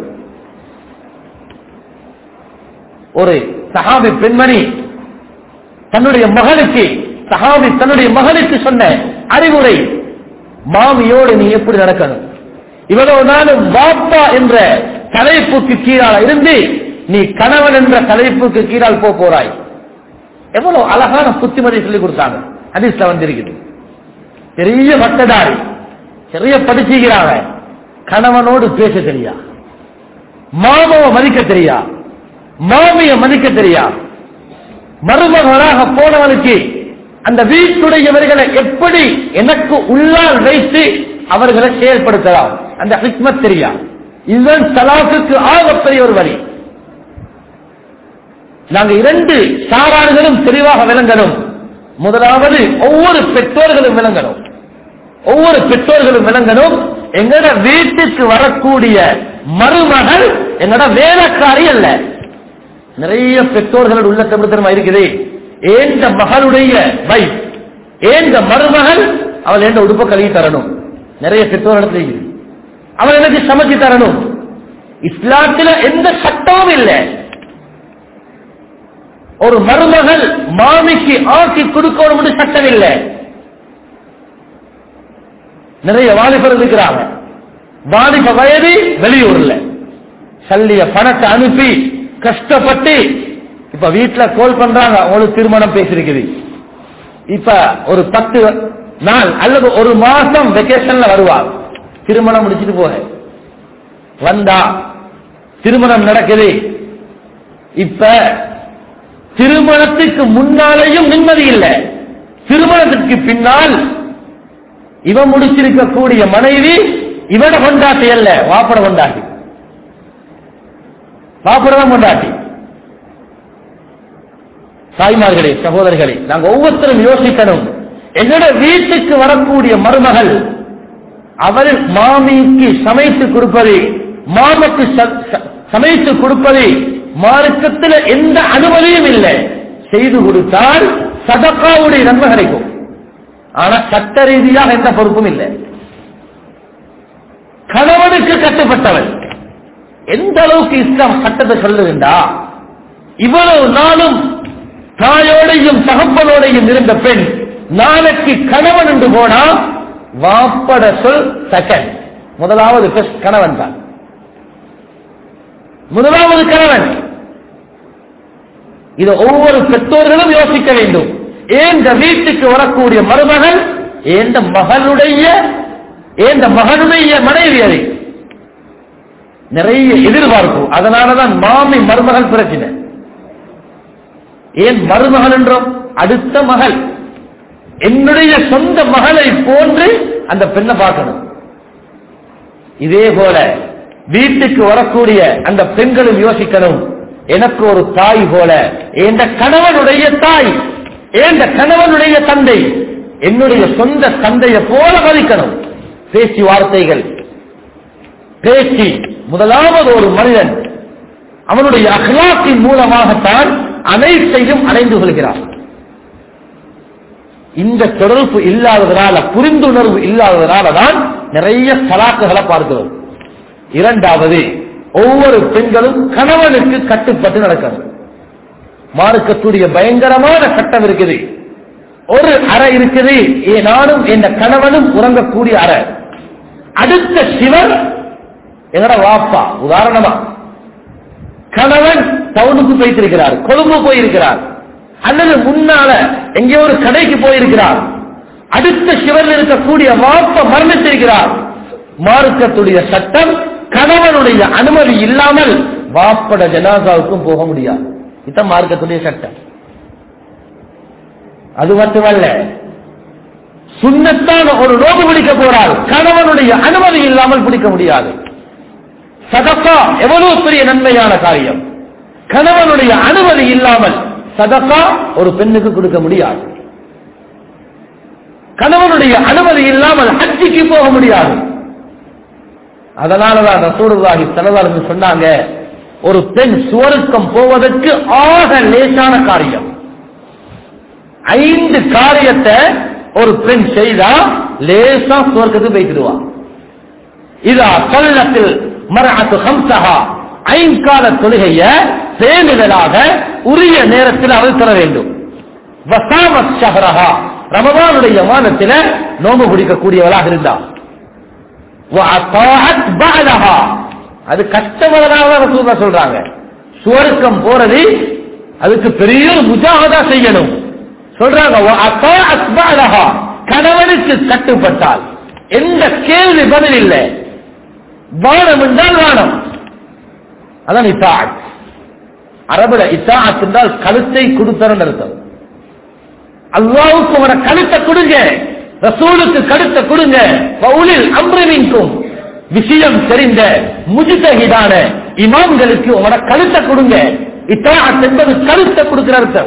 ஒரு சஹாபி பெண்மணி தன்னுடைய மகனுக்கு சஹாபி தன்னுடைய மகனுக்கு சொன்ன அறிவுரை மாமியோடு நீ எப்படி நடக்கணும் இவ்வளவு நாளும் வாப்பா என்ற தலைப்புக்கு கீழால் இருந்து நீ கணவன் என்ற தலைப்புக்கு கீழால் போக போறாய் எவ்வளவு அழகான புத்திமதி சொல்லி கொடுத்தாங்க ஹதீஸ்ல வந்திருக்குது பெரிய பட்டதாரி பெரிய படிச்சுக்கிறாங்க கணவனோடு பேச தெரியா மாமாவை மதிக்க தெரியா மாமிய மதிக்க தெரியா மருமகனாக போனவனுக்கு அந்த வீட்டுடையவர்களை எப்படி எனக்கு உள்ளால் வைத்து அவர்களை செயல்படுத்தலாம் அந்த ஹிக்மத் தெரியா இதுதான் தலாக்குக்கு ஆகப்பெரிய ஒரு வழி நாங்க இரண்டு சாரார்களும் தெளிவாக விளங்கணும் முதலாவது ஒவ்வொரு பெற்றோர்களும் விளங்கணும் ஒவ்வொரு பெற்றோர்களும் விளங்கணும் எங்கட வீட்டுக்கு வரக்கூடிய மருமகள் எங்கட வேலைக்காரி அல்ல நிறைய பெற்றோர்கள் உள்ள தமிழ்த்தனமா இருக்குது ஏந்த மகளுடைய வை ஏந்த மருமகள் அவள் எந்த உடுப்ப கழுவி தரணும் நிறைய பெற்றோர்கள் இருக்குது அவள் எனக்கு சமைச்சு தரணும் இஸ்லாத்துல எந்த சட்டமும் இல்லை ஒரு மருமகள் மாமிக்கு ஆக்கி கொடுக்கணும் சட்டம் இல்லை நிறைய வாலிபர் இருக்கிறாங்க வாலிப வயது வெளியூர்ல சல்லிய பணத்தை அனுப்பி கஷ்டப்பட்டு இப்ப வீட்டுல கோல் பண்றாங்க உங்களுக்கு திருமணம் பேசிருக்குது இப்ப ஒரு பத்து நாள் அல்லது ஒரு மாசம் வெக்கேஷன்ல வருவார் திருமணம் முடிச்சிட்டு போக வந்தா திருமணம் நடக்குது இப்ப திருமணத்துக்கு முன்னாலேயும் நிம்மதி இல்லை திருமணத்திற்கு பின்னால் இவன் முடிச்சிருக்கக்கூடிய மனைவி இவன கொண்டாட்டி அல்ல வாப்பட கொண்டாட்டி வாப்படதான் கொண்டாட்டி தாய்மார்களே சகோதரர்களே நாங்க ஒவ்வொருத்தரும் யோசிக்கணும் என்னோட வீட்டுக்கு வரக்கூடிய மருமகள் அவள் மாமிக்கு சமைத்து கொடுப்பது மாமக்கு ச- ச- சமைத்து கொடுப்பது மார்க்கத்தில் எந்த அனுமதியும் இல்லை செய்து கொடுத்தால் சதக்காவுடைய நன்மை கிடைக்கும் ஆனா சட்ட ரீதியாக எந்த பொறுப்பும் இல்லை கணவனுக்கு கட்டுப்பட்டவள் எந்த அளவுக்கு இஸ்லாம் சட்டத்தை சொல்லுகின்றா இவ்வளவு நாளும் தாயோடையும் தகப்பனோடையும் இருந்த பெண் நாளைக்கு கணவன் என்று போனா வாப்பட சொல் செகண்ட் முதலாவது first கணவன் தான் முதலாவது கணவன் இது ஒவ்வொரு பெற்றோர்களும் யோசிக்க வேண்டும் ஏந்த வீட்டுக்கு வரக்கூடிய மருமகள் ஏந்த மகளுடைய ஏந்த மகனுடைய மனைவி அதை நிறைய எதிர்பார்ப்பு அதனாலதான் மாமி மருமகள் பிரச்சனை ஏன் மருமகள் என்றோம் அடுத்த மகள் என்னுடைய சொந்த மகளை போன்று அந்த பெண்ணை பார்க்கணும் இதே போல வீட்டுக்கு வரக்கூடிய அந்த பெண்களும் யோசிக்கணும் எனக்கு ஒரு தாய் போல எந்த கணவனுடைய தாய் எந்த கணவனுடைய தந்தை என்னுடைய சொந்த தந்தையை போல மதிக்கணும் பேச்சு வார்த்தைகள் பேச்சு முதலாவது ஒரு மனிதன் அவனுடைய அகலாத்தின் மூலமாகத்தான் அனைத்தையும் அடைந்து கொள்கிறான் இந்த தொடர்பு இல்லாததனால புரிந்துணர்வு இல்லாததனால தான் நிறைய சலாக்குகளை பார்க்கிறோம் இரண்டாவது ஒவ்வொரு பெண்களும் கணவனுக்கு கட்டுப்பட்டு நடக்கணும் மார்க்கத்துடைய பயங்கரமான சட்டம் இருக்குது ஒரு அறை இருக்குது ஏ நானும் என் கணவனும் உறங்கக்கூடிய அறை அடுத்த சிவர் என்னோட வாப்பா உதாரணமா கணவன் டவுனுக்கு போய்த்திருக்கிறார் கொழும்பு போயிருக்கிறார் அல்லது முன்னால எங்கே ஒரு கடைக்கு போயிருக்கிறார் அடுத்த சிவரில் இருக்கக்கூடிய வாப்ப மரணித்திருக்கிறார் மார்க்கத்துடைய சட்டம் கணவனுடைய அனுமதி இல்லாமல் வாப்பட ஜனாசாவுக்கும் போக முடியாது இதுதான் மார்க்கத்துடைய சட்டம் அது மட்டுமல்ல சுண்ணத்தான ஒரு நோக்கு பிடிக்க போறால் கணவனுடைய அனுமதி இல்லாமல் பிடிக்க முடியாது சதக்கா எவ்வளவு பெரிய நன்மையான காரியம் கணவனுடைய அனுமதி இல்லாமல் சதக்கா ஒரு பெண்ணுக்கு கொடுக்க முடியாது கணவனுடைய அனுமதி இல்லாமல் ஹஜ்ஜிக்கு போக முடியாது அதனாலதான் ரசூலுல்லாஹி ஸல்லல்லாஹு அலைஹி சொன்னாங்க ஒரு பெண் சுவருக்கம் போவதற்கு ஆக லேசான காரியம் ஐந்து காரியத்தை ஒரு பெண் செய்தா லேசா சுவர்க்கத்துக்கு போய்க்கிடுவா இதா கல்லத்தில் மரஅத்து ஹம்சஹா ஐங்கால தொழுகைய பேணுதலாக உரிய நேரத்தில் அவள் தர வேண்டும் வசாமத் ஷஹரஹா ரமதானுடைய மாதத்தில் நோம்பு பிடிக்கக்கூடியவளாக இருந்தா வஅதாஅத் பஅதஹா அது கஷ்டமானதாக ரசூலுல்லாஹ் சொல்றாங்க சுவர்க்கம் போறது அதுக்கு பெரிய ஒரு முஜாஹதா செய்யணும் சொல்றாங்க வஅதாஅத் பஅதஹா கணவனுக்கு கட்டுப்பட்டால் எந்த கேள்வி பதில் இல்லை வானம் என்றால் வானம் அதான் இத்தாத் அரபுல இத்தாத் என்றால் கழுத்தை கொடுத்தரன் அர்த்தம் அல்லாவுக்கு உன கழுத்தை கொடுங்க ரசூலுக்கு கழுத்தை கொடுங்க பவுலில் அம்ரவின்கும் விஷயம் தெரிந்த முஜிதகிதான இமாம்களுக்கு உன கழுத்தை கொடுங்க இத்தாத் என்பது கழுத்தை கொடுக்கிற அர்த்தம்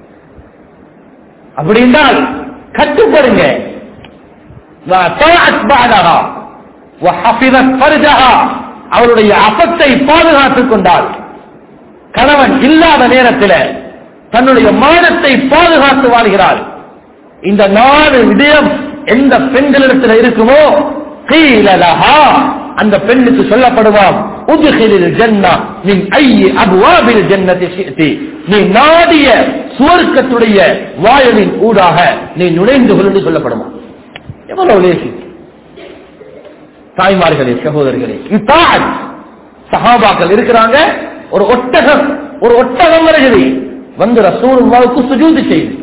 அப்படி என்றால் கட்டுப்படுங்க وَأَطَاعَتْ بَعْدَهَا وَحَفِظَتْ فَرْجَهَا அவருடைய அபத்தை பாதுகாத்துக் கொண்டால் கணவன் இல்லாத நேரத்தில் தன்னுடைய மானத்தை பாதுகாத்து வாழ்கிறாள் இந்த நாலு விடயம் எந்த பெண்களிடத்தில் இருக்குமோ கீழலஹா அந்த பெண்ணுக்கு சொல்லப்படுவாம் உதுகிலில் ஜன்னா மின் ஐய அபுவாபில் ஜன்னதி ஷிஅதி நீ நாடிய சுவர்க்கத்துடைய வாயலின் ஊடாக நீ நுழைந்து கொள் என்று சொல்லப்படுமா எவ்வளவு லேசி தாய்மார்களே சகோதரர்களே இத்தாத் சஹாபாக்கள் இருக்கிறாங்க ஒரு ஒட்டகம் ஒரு ஒட்டகம் வருகிறது வந்து ரசூலுல்லாவுக்கு சுஜூது செய்து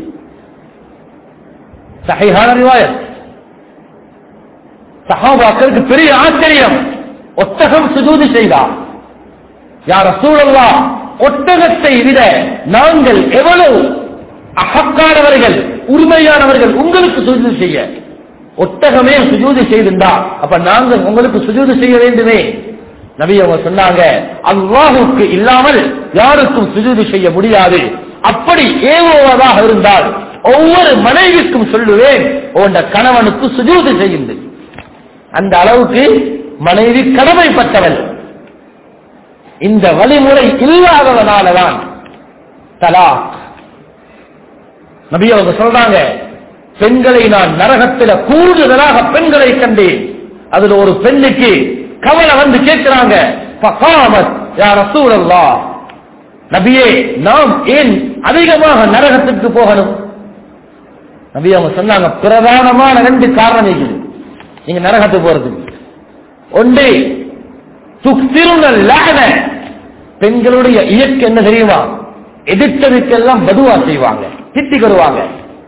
சஹீஹான ரிவாயத் சஹாபாக்களுக்கு பெரிய ஆச்சரியம் ஒட்டகம் சுஜூது செய்தார் யார் ரசூலுல்லா ஒட்டகத்தை விட நாங்கள் எவ்வளவு அகக்கானவர்கள் உரிமையானவர்கள் உங்களுக்கு சுஜூது செய்ய ஒட்டகமே சுஜூது செய்திருந்தா அப்ப நாங்கள் உங்களுக்கு சுஜூது செய்ய வேண்டுமே நபி அவங்க சொன்னாங்க அல்லாஹுக்கு இல்லாமல் யாருக்கும் சுஜூது செய்ய முடியாது அப்படி ஏவுவதாக இருந்தால் ஒவ்வொரு மனைவிக்கும் சொல்லுவேன் உண்ட கணவனுக்கு சுஜூது செய்யுது அந்த அளவுக்கு மனைவி கடமைப்பட்டவள் இந்த வழிமுறை இல்லாததனாலதான் தலாக் நபி அவங்க சொல்றாங்க பெண்களை நான் நரகத்தில கூடுதலாக பெண்களை கண்டேன் அதுல ஒரு பெண்ணுக்கு கவலை வந்து கேட்கிறாங்க பகாமத் யா ரசூலல்லாஹ் நபியே நாம் ஏன் அதிகமாக நரகத்திற்கு போகணும் நபி அவங்க சொன்னாங்க பிரதானமான ரெண்டு காரணம் இருக்குது நீங்க நரகத்துக்கு போறதுக்கு ஒன்று துக்திருங்கள் லான பெண்களுடைய இயக்கு என்ன தெரியுமா எதிர்த்ததுக்கெல்லாம் பதுவா செய்வாங்க திட்டி வருவாங்க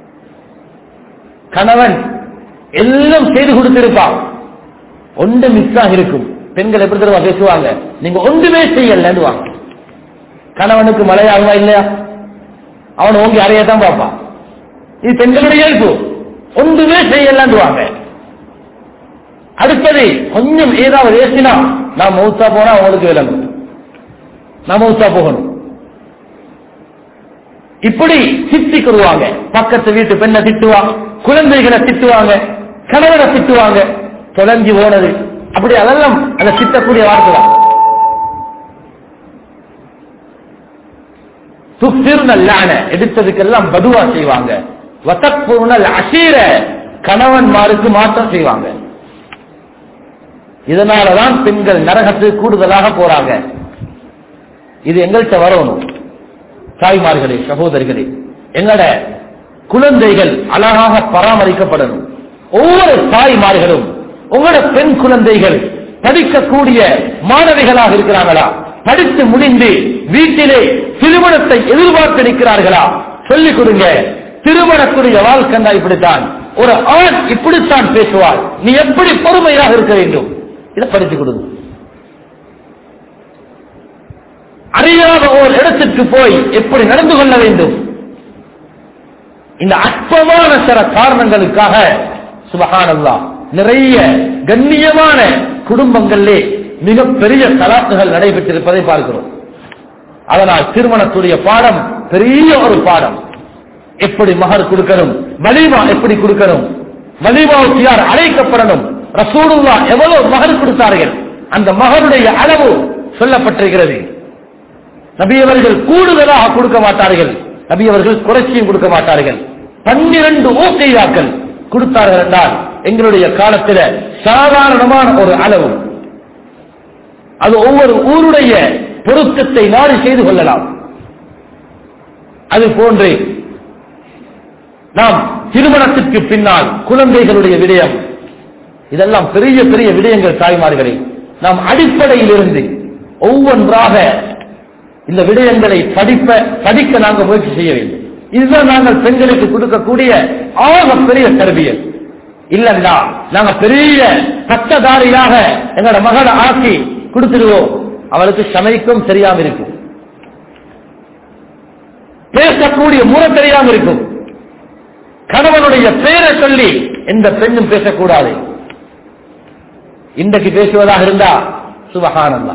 கணவன் எல்லாம் செய்து கொடுத்திருப்பான் ஒன்று மிஸ் ஆகி இருக்கும் பெண்கள் எப்படி தெரியுமா பேசுவாங்க நீங்க ஒன்றுமே செய்யலன்னுவாங்க கணவனுக்கு மழையாகுமா இல்லையா அவன் ஓங்கி அறையத்தான் பார்ப்பான் இது பெண்களுடைய இயல்பு ஒன்றுமே செய்யலன்னுவாங்க அடுத்தது கொஞ்சம் ஏதாவது ஏசினா நான் மௌத்தா போனா அவங்களுக்கு விளங்கும் நான் மௌத்தா போகணும் இப்படி திட்டிக்கிடுவாங்க பக்கத்து வீட்டு பெண்ணை திட்டுவாங்க குழந்தைகளை திட்டுவாங்க கணவனை திட்டுவாங்க தொலைஞ்சு போனது அப்படி அதெல்லாம் அந்த திட்டக்கூடிய வார்த்தை தான் துப்பிருநல்லான எடுத்ததுக்கெல்லாம் பதுவா செய்வாங்க வசப்புணல் அசீர கணவன்மாருக்கு மாற்றம் செய்வாங்க இதனாலதான் பெண்கள் நரகத்துக்கு கூடுதலாக போறாங்க இது எங்கள்கிட்ட வரணும் தாய்மார்களே சகோதரிகளே எங்கட குழந்தைகள் அழகாக பராமரிக்கப்படணும் ஒவ்வொரு தாய்மார்களும் உங்களோட பெண் குழந்தைகள் படிக்கக்கூடிய மாணவிகளாக இருக்கிறாங்களா படித்து முடிந்து வீட்டிலே திருமணத்தை எதிர்பார்த்து நிற்கிறார்களா சொல்லிக் கொடுங்க திருமணக்கூடிய வாழ்க்கை இப்படித்தான் ஒரு ஆண் இப்படித்தான் பேசுவாள் நீ எப்படி பொறுமையாக இருக்க வேண்டும் இதை படித்து கொடுங்க அறியாத ஓர் இடத்திற்கு போய் எப்படி நடந்து கொள்ள வேண்டும் இந்த அற்பமான சில காரணங்களுக்காக சுபகானல்லா நிறைய கண்ணியமான குடும்பங்களிலே மிகப்பெரிய தலாக்குகள் நடைபெற்றிருப்பதை பார்க்கிறோம் அதனால் திருமணத்துடைய பாடம் பெரிய ஒரு பாடம் எப்படி மகர் கொடுக்கணும் வலிமா எப்படி கொடுக்கணும் வலிமாவுக்கு யார் அழைக்கப்படணும் ரசூலுல்லா எவ்வளவு மகர் கொடுத்தார்கள் அந்த மகருடைய அளவு சொல்லப்பட்டிருக்கிறது நபி அவர்கள் கூடுதலாக கொடுக்க மாட்டார்கள் நபி அவர்கள் குறைச்சியும் கொடுக்க மாட்டார்கள் பன்னிரண்டு ஊக்கையாக்கள் கொடுத்தார்கள் என்றால் எங்களுடைய காலத்தில் சாதாரணமான ஒரு அளவு அது ஒவ்வொரு ஊருடைய பொருத்தத்தை நாடு செய்து கொள்ளலாம் அது போன்று நாம் திருமணத்திற்கு பின்னால் குழந்தைகளுடைய விடயம் இதெல்லாம் பெரிய பெரிய விடயங்கள் தாய்மார்களே நாம் அடிப்படையில் இருந்து ஒவ்வொன்றாக இந்த விடயங்களை படிப்ப படிக்க நாங்கள் முயற்சி செய்ய வேண்டும் இதுதான் நாங்கள் பெண்களுக்கு கொடுக்கக்கூடிய ஆக பெரிய தரபியல் இல்லண்டா நாங்க பெரிய பட்டதாரியாக எங்களோட மகளை ஆக்கி கொடுத்துருவோம் அவளுக்கு சமைக்கும் தெரியாம இருக்கும் பேசக்கூடிய முறை தெரியாம இருக்கும் கணவனுடைய பெயரை சொல்லி எந்த பெண்ணும் பேசக்கூடாது இன்றைக்கு பேசுவதாக இருந்தா சுபகானந்தா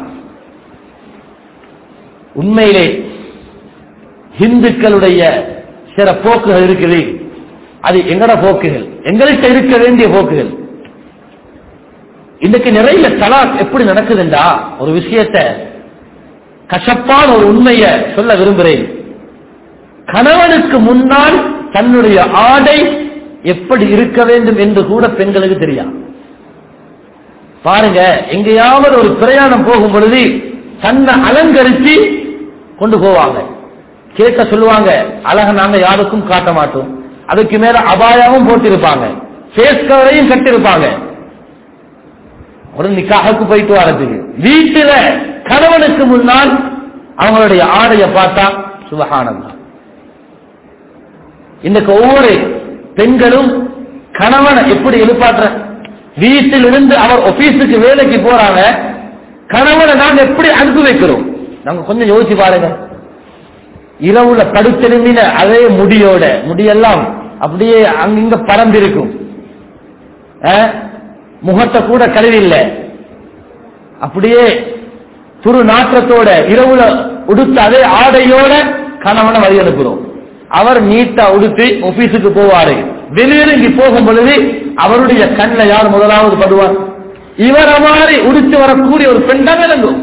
உண்மையிலே இந்துக்களுடைய சில போக்குகள் இருக்குது அது எங்கட போக்குகள் எங்கள்கிட்ட இருக்க வேண்டிய போக்குகள் இன்னைக்கு நிறைய தலாக் எப்படி நடக்குதுண்டா ஒரு விஷயத்த கசப்பான ஒரு உண்மையை சொல்ல விரும்புகிறேன் கணவனுக்கு முன்னால் தன்னுடைய ஆடை எப்படி இருக்க வேண்டும் என்று கூட பெண்களுக்கு தெரியும் பாருங்க எங்கேயாவது ஒரு பிரயாணம் போகும் பொழுது தன்னை அலங்கரிச்சு கொண்டு போவாங்க கேட்க சொல்லுவாங்க அழக நாங்க யாருக்கும் காட்ட மாட்டோம் அதுக்கு மேல அபாயாவும் போட்டிருப்பாங்க ஃபேஸ் கவரையும் கட்டிருப்பாங்க ஒரு நிக்காக போயிட்டு வரதுக்கு வீட்டுல கணவனுக்கு முன்னால் அவங்களுடைய ஆடைய பார்த்தா சுபகானந்தம் இன்னைக்கு ஒவ்வொரு பெண்களும் கணவனை எப்படி எழுப்பாற்ற வீட்டில் இருந்து அவர் ஆபீஸுக்கு வேலைக்கு போறாங்க கணவனை நாங்க எப்படி அனுப்பி வைக்கிறோம் நாங்க கொஞ்சம் யோசிச்சு பாருங்க இரவுல படுத்தெலும்பின அதே முடியோட முடியெல்லாம் அப்படியே அங்கிங்க பறந்திருக்கும் அஹ், முகத்தை கூட கழுவில்லை அப்படியே துரு நாற்றத்தோட இரவுல உடுத்த அதே ஆடையோட கணவனை வழி அனுப்புறோம் அவர் நீட்டா உடுத்து ஆபீஸுக்கு போவாரு வெளியிறங்கி போகும் பொழுது அவருடைய கண்ணில் யார் முதலாவது படுவார் இவரை மாதிரி உடுத்து வரக்கூடிய ஒரு பெண் தான் விளங்கும்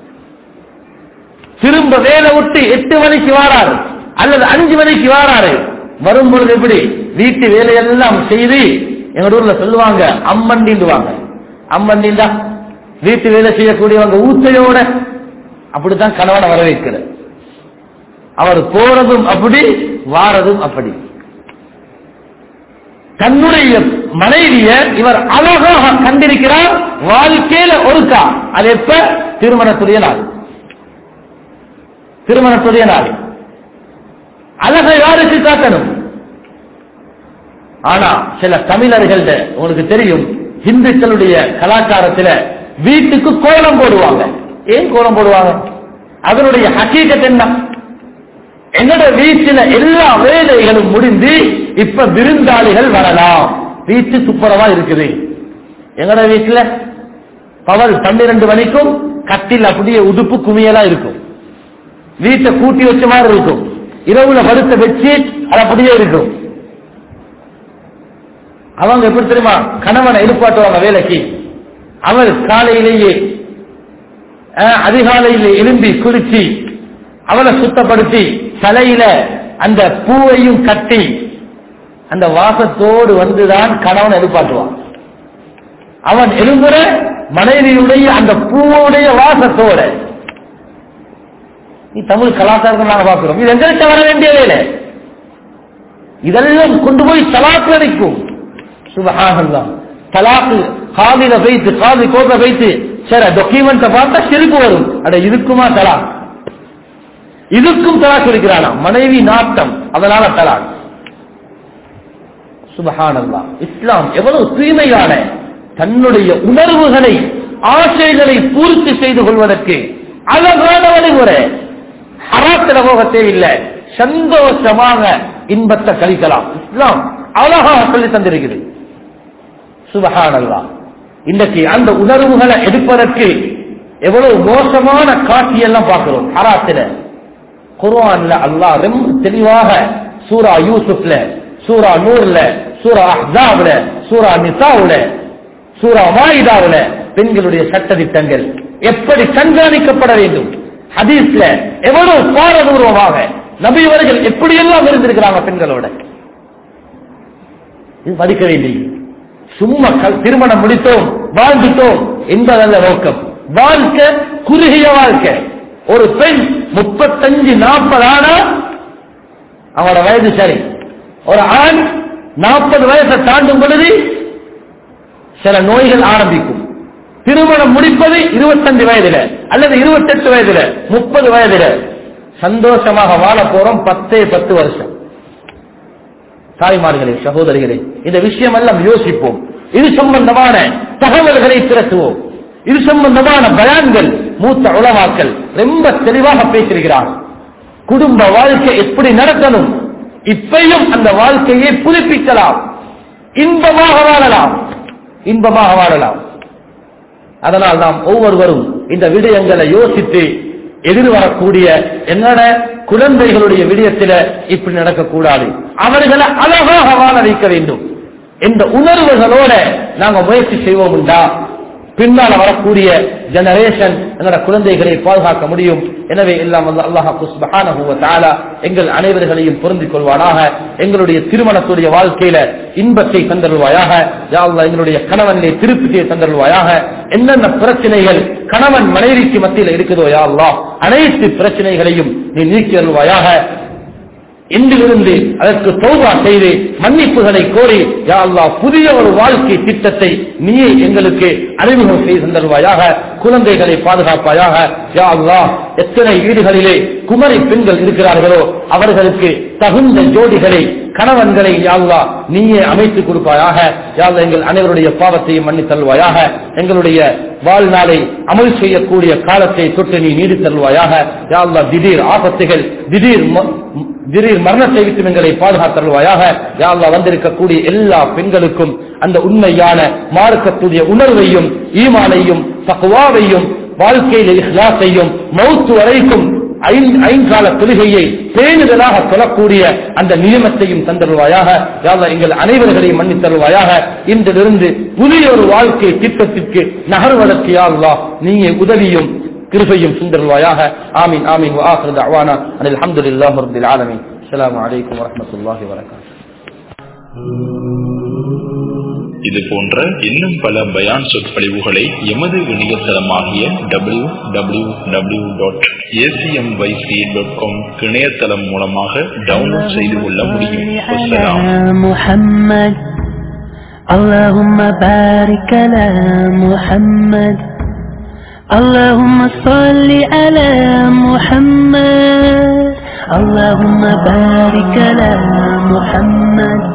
திரும்ப வேலை விட்டு எட்டு மணிக்கு வாராரு அல்லது அஞ்சு மணிக்கு வாராரு வரும் பொழுது எப்படி வீட்டு வேலையெல்லாம் செய்து எங்க ஊர்ல சொல்லுவாங்க அம்மண்டிண்டுவாங்க அம்மண்டிண்டா வீட்டு வேலை செய்யக்கூடியவங்க ஊத்தையோட அப்படித்தான் கணவனை வரவேற்கிறது அவர் போறதும் அப்படி வாரதும் அப்படி தன்னுடைய மனைவிய இவர் அழகாக கண்டிருக்கிறார் வாழ்க்கையில ஒருக்கா அது எப்ப திருமணத்துடைய நாள் திருமணத்துடைய நாள் அழகை யாருக்கு காட்டணும் ஆனா சில தமிழர்கள் உங்களுக்கு தெரியும் இந்துக்களுடைய கலாச்சாரத்துல வீட்டுக்கு கோலம் போடுவாங்க ஏன் கோலம் போடுவாங்க அதனுடைய ஹக்கீகத் என்ன எங்கட வீட்டுல எல்லா வேலைகளும் முடிந்து இப்ப விருந்தாளிகள் வரலாம் வீட்டு துப்புரவா இருக்குது எங்கட வீட்டுல பகல் பன்னிரண்டு மணிக்கும் கட்டில் அப்படியே உடுப்பு குமியலா இருக்கும் வீட்டை கூட்டி வச்ச மாதிரி இருக்கும் இரவுல படுத்த வச்சு அது அப்படியே இருக்கும் அவங்க எப்படி தெரியுமா கணவனை எழுப்பாட்டுவாங்க வேலைக்கு அவர் காலையிலேயே அஹ், அதிகாலையிலே எழும்பி குளிச்சு அவளை சுத்தப்படுத்தி தலையில அந்த பூவையும் கட்டி அந்த வாசத்தோடு வந்துதான் கணவன் எழுப்பாட்டுவான் அவன் எழும்புற மனைவியுடைய அந்த பூவுடைய வாசத்தோட நீ தமிழ் கலாச்சாரத்தை நாங்க பார்க்கிறோம் இது எங்களுக்கு வர வேண்டிய வேலை இதெல்லாம் கொண்டு போய் தலாக்கு அடிக்கும் சுபஹானல்லாஹ் தலாக்கு காதில வைத்து காது கோத வைத்து சரி டாக்குமெண்ட்டை பார்த்தா சிரிப்பு வரும் அட இதுக்குமா தலாக் இதுக்கும் தலாக் இருக்கிறானா மனைவி நாட்டம் அதனால தலாக் சுபஹானல்லா இஸ்லாம் எவ்வளவு தூய்மையான தன்னுடைய உணர்வுகளை ஆசைகளை பூர்த்தி செய்து கொள்வதற்கு அழகான வழிமுறை ஹராத்திர போக தேவையில்லை சந்தோஷமாக இன்பத்தை கழிக்கலாம் இஸ்லாம் அழகாக சொல்லி தந்திருக்கிறது சுபஹானல்லா இன்றைக்கு அந்த உணர்வுகளை எடுப்பதற்கு எவ்வளவு மோசமான காட்சியெல்லாம் பார்க்கிறோம் ஹராத்தில குர்ஆன்ல அல்லாஹ் ரொம்ப தெளிவாக சூரா யூசுப்ல சூரா நூர்ல சூரா அஹ்ஸாப்ல சூரா நிசாவுல சூரா மாயிதாவுல பெண்களுடைய சட்ட திட்டங்கள் எப்படி கண்காணிக்கப்பட வேண்டும் ஹதீஸ்ல எவ்வளவு பாரதூர்வமாக நபியவர்கள் எப்படியெல்லாம் இருந்திருக்கிறாங்க பெண்களோட இது மதிக்கவே இல்லை சும்மா கல்- திருமணம் முடித்தோம் வாழ்ந்துட்டோம் என்பதல்ல நோக்கம் வாழ்க்கை குறுகிய வாழ்க்கை ஒரு பெண் முப்பத்தஞ்சு நாற்பது ஆனா அவனோட வயது சரி ஒரு ஆண் நாற்பது வயசை தாண்டும் பொழுது சில நோய்கள் ஆரம்பிக்கும் திருமணம் முடிப்பது இருபத்தஞ்சு வயதுல அல்லது இருபத்தெட்டு வயதுல முப்பது வயதுல சந்தோஷமாக வாழ போறோம் பத்தே பத்து வருஷம் தாய்மார்களே சகோதரிகளே இந்த விஷயம் எல்லாம் யோசிப்போம் இது சம்பந்தமான தகவல்களை திரட்டுவோம் இது சம்பந்தமான பயான்கள் மூத்த உளவாக்கள் ரொம்ப தெளிவாக பேசியிருக்கிறார் குடும்ப வாழ்க்கை எப்படி நடத்தணும் இப்பையும் அந்த வாழ்க்கையை புதுப்பிக்கலாம் இன்பமாக வாழலாம் இன்பமாக வாழலாம் அதனால் நாம் ஒவ்வொருவரும் இந்த விடயங்களை யோசித்து எதிர்வரக்கூடிய என்னென்ன குழந்தைகளுடைய விடயத்தில இப்படி நடக்கக்கூடாது அவர்களை அழகாக வாழ வைக்க வேண்டும் என்ற உணர்வுகளோட நாங்க முயற்சி செய்வோம் உண்டா பின்னால வரக்கூடிய ஜெனரேஷன் எங்களோட குழந்தைகளை பாதுகாக்க முடியும் எனவே எல்லாம் வல்ல அல்லாஹ் சுப்ஹானஹு வ தஆலா எங்கள் அனைவர்களையும் பொருந்திக் கொள்வானாக எங்களுடைய திருமணத்துடைய வாழ்க்கையில இன்பத்தை தந்தருள்வாயாக யா அல்லாஹ் எங்களுடைய கணவனிலே திருப்தியை தந்தருள்வாயாக என்னென்ன பிரச்சனைகள் கணவன் மனைவிக்கு மத்தியில் இருக்குதோ யா அல்லாஹ் அனைத்து பிரச்சனைகளையும் நீ நீக்கி அருள்வாயாக இன்றிலிருந்து அதற்கு தௌபா செய்து மன்னிப்புகளை கோரி யா அல்லாஹ் புதிய ஒரு வாழ்க்கை திட்டத்தை நீயே எங்களுக்கு அறிமுகம் செய்து தந்தருவாயாக குழந்தைகளை பாதுகாப்பாயாக யா அல்லாஹ் எத்தனை வீடுகளிலே குமரி பெண்கள் இருக்கிறார்களோ அவர்களுக்கு தகுந்த ஜோடிகளை கணவன்களை யா அல்லாஹ் நீயே அமைத்து கொடுப்பாயாக யா அல்லாஹ் எங்கள் அனைவருடைய பாவத்தையும் மன்னித்தல்வாயாக எங்களுடைய வாழ்நாளை அமல் செய்யக்கூடிய காலத்தை தொட்டு நீ நீடித்தருள்வாயாக யா அல்லாஹ் திடீர் ஆபத்துகள் திடீர் ம- திடீர் மரணத்தை விட்டு எங்களை பாதுகாத்தருள்வாயாக யா அல்லாஹ் வந்திருக்கக்கூடிய எல்லா பெண்களுக்கும் அந்த உண்மையான மார்க்கத்துடைய உணர்வையும் ஈமானையும் தக்குவாவையும் வாழ்க்கையில இஹ்லாஸையும் மௌத்து வரைக்கும் ஐந்- ஐங்கால தொழுகையை பேணுதலாக சொல்லக்கூடிய அந்த நியமத்தையும் தந்தருவாயாக யாழ்லா எங்கள் அனைவர்களையும் மன்னித்தருவாயாக இன்றிலிருந்து புதிய ஒரு வாழ்க்கை திட்டத்திற்கு நகர்வதற்கு யாழ்லா நீங்க உதவியும் கிருபையும் சுந்தருவாயாக ஆமீன் ஆமீன் وآخر دعوانا أن الحمد لله رب العالمين السلام عليكم ورحمة الله وبركاته இது போன்ற இன்னும் பல பயான் சொற்பொழிவுகளை எமது இணையதளமாகிய W W W dot ACMYC dot com இணையதளம் மூலமாக டவுன்லோட் செய்து கொள்ள முடியும் வஸ்ஸலாம். على محمد اللهم بارك على محمد اللهم صل على محمد اللهم بارك على محمد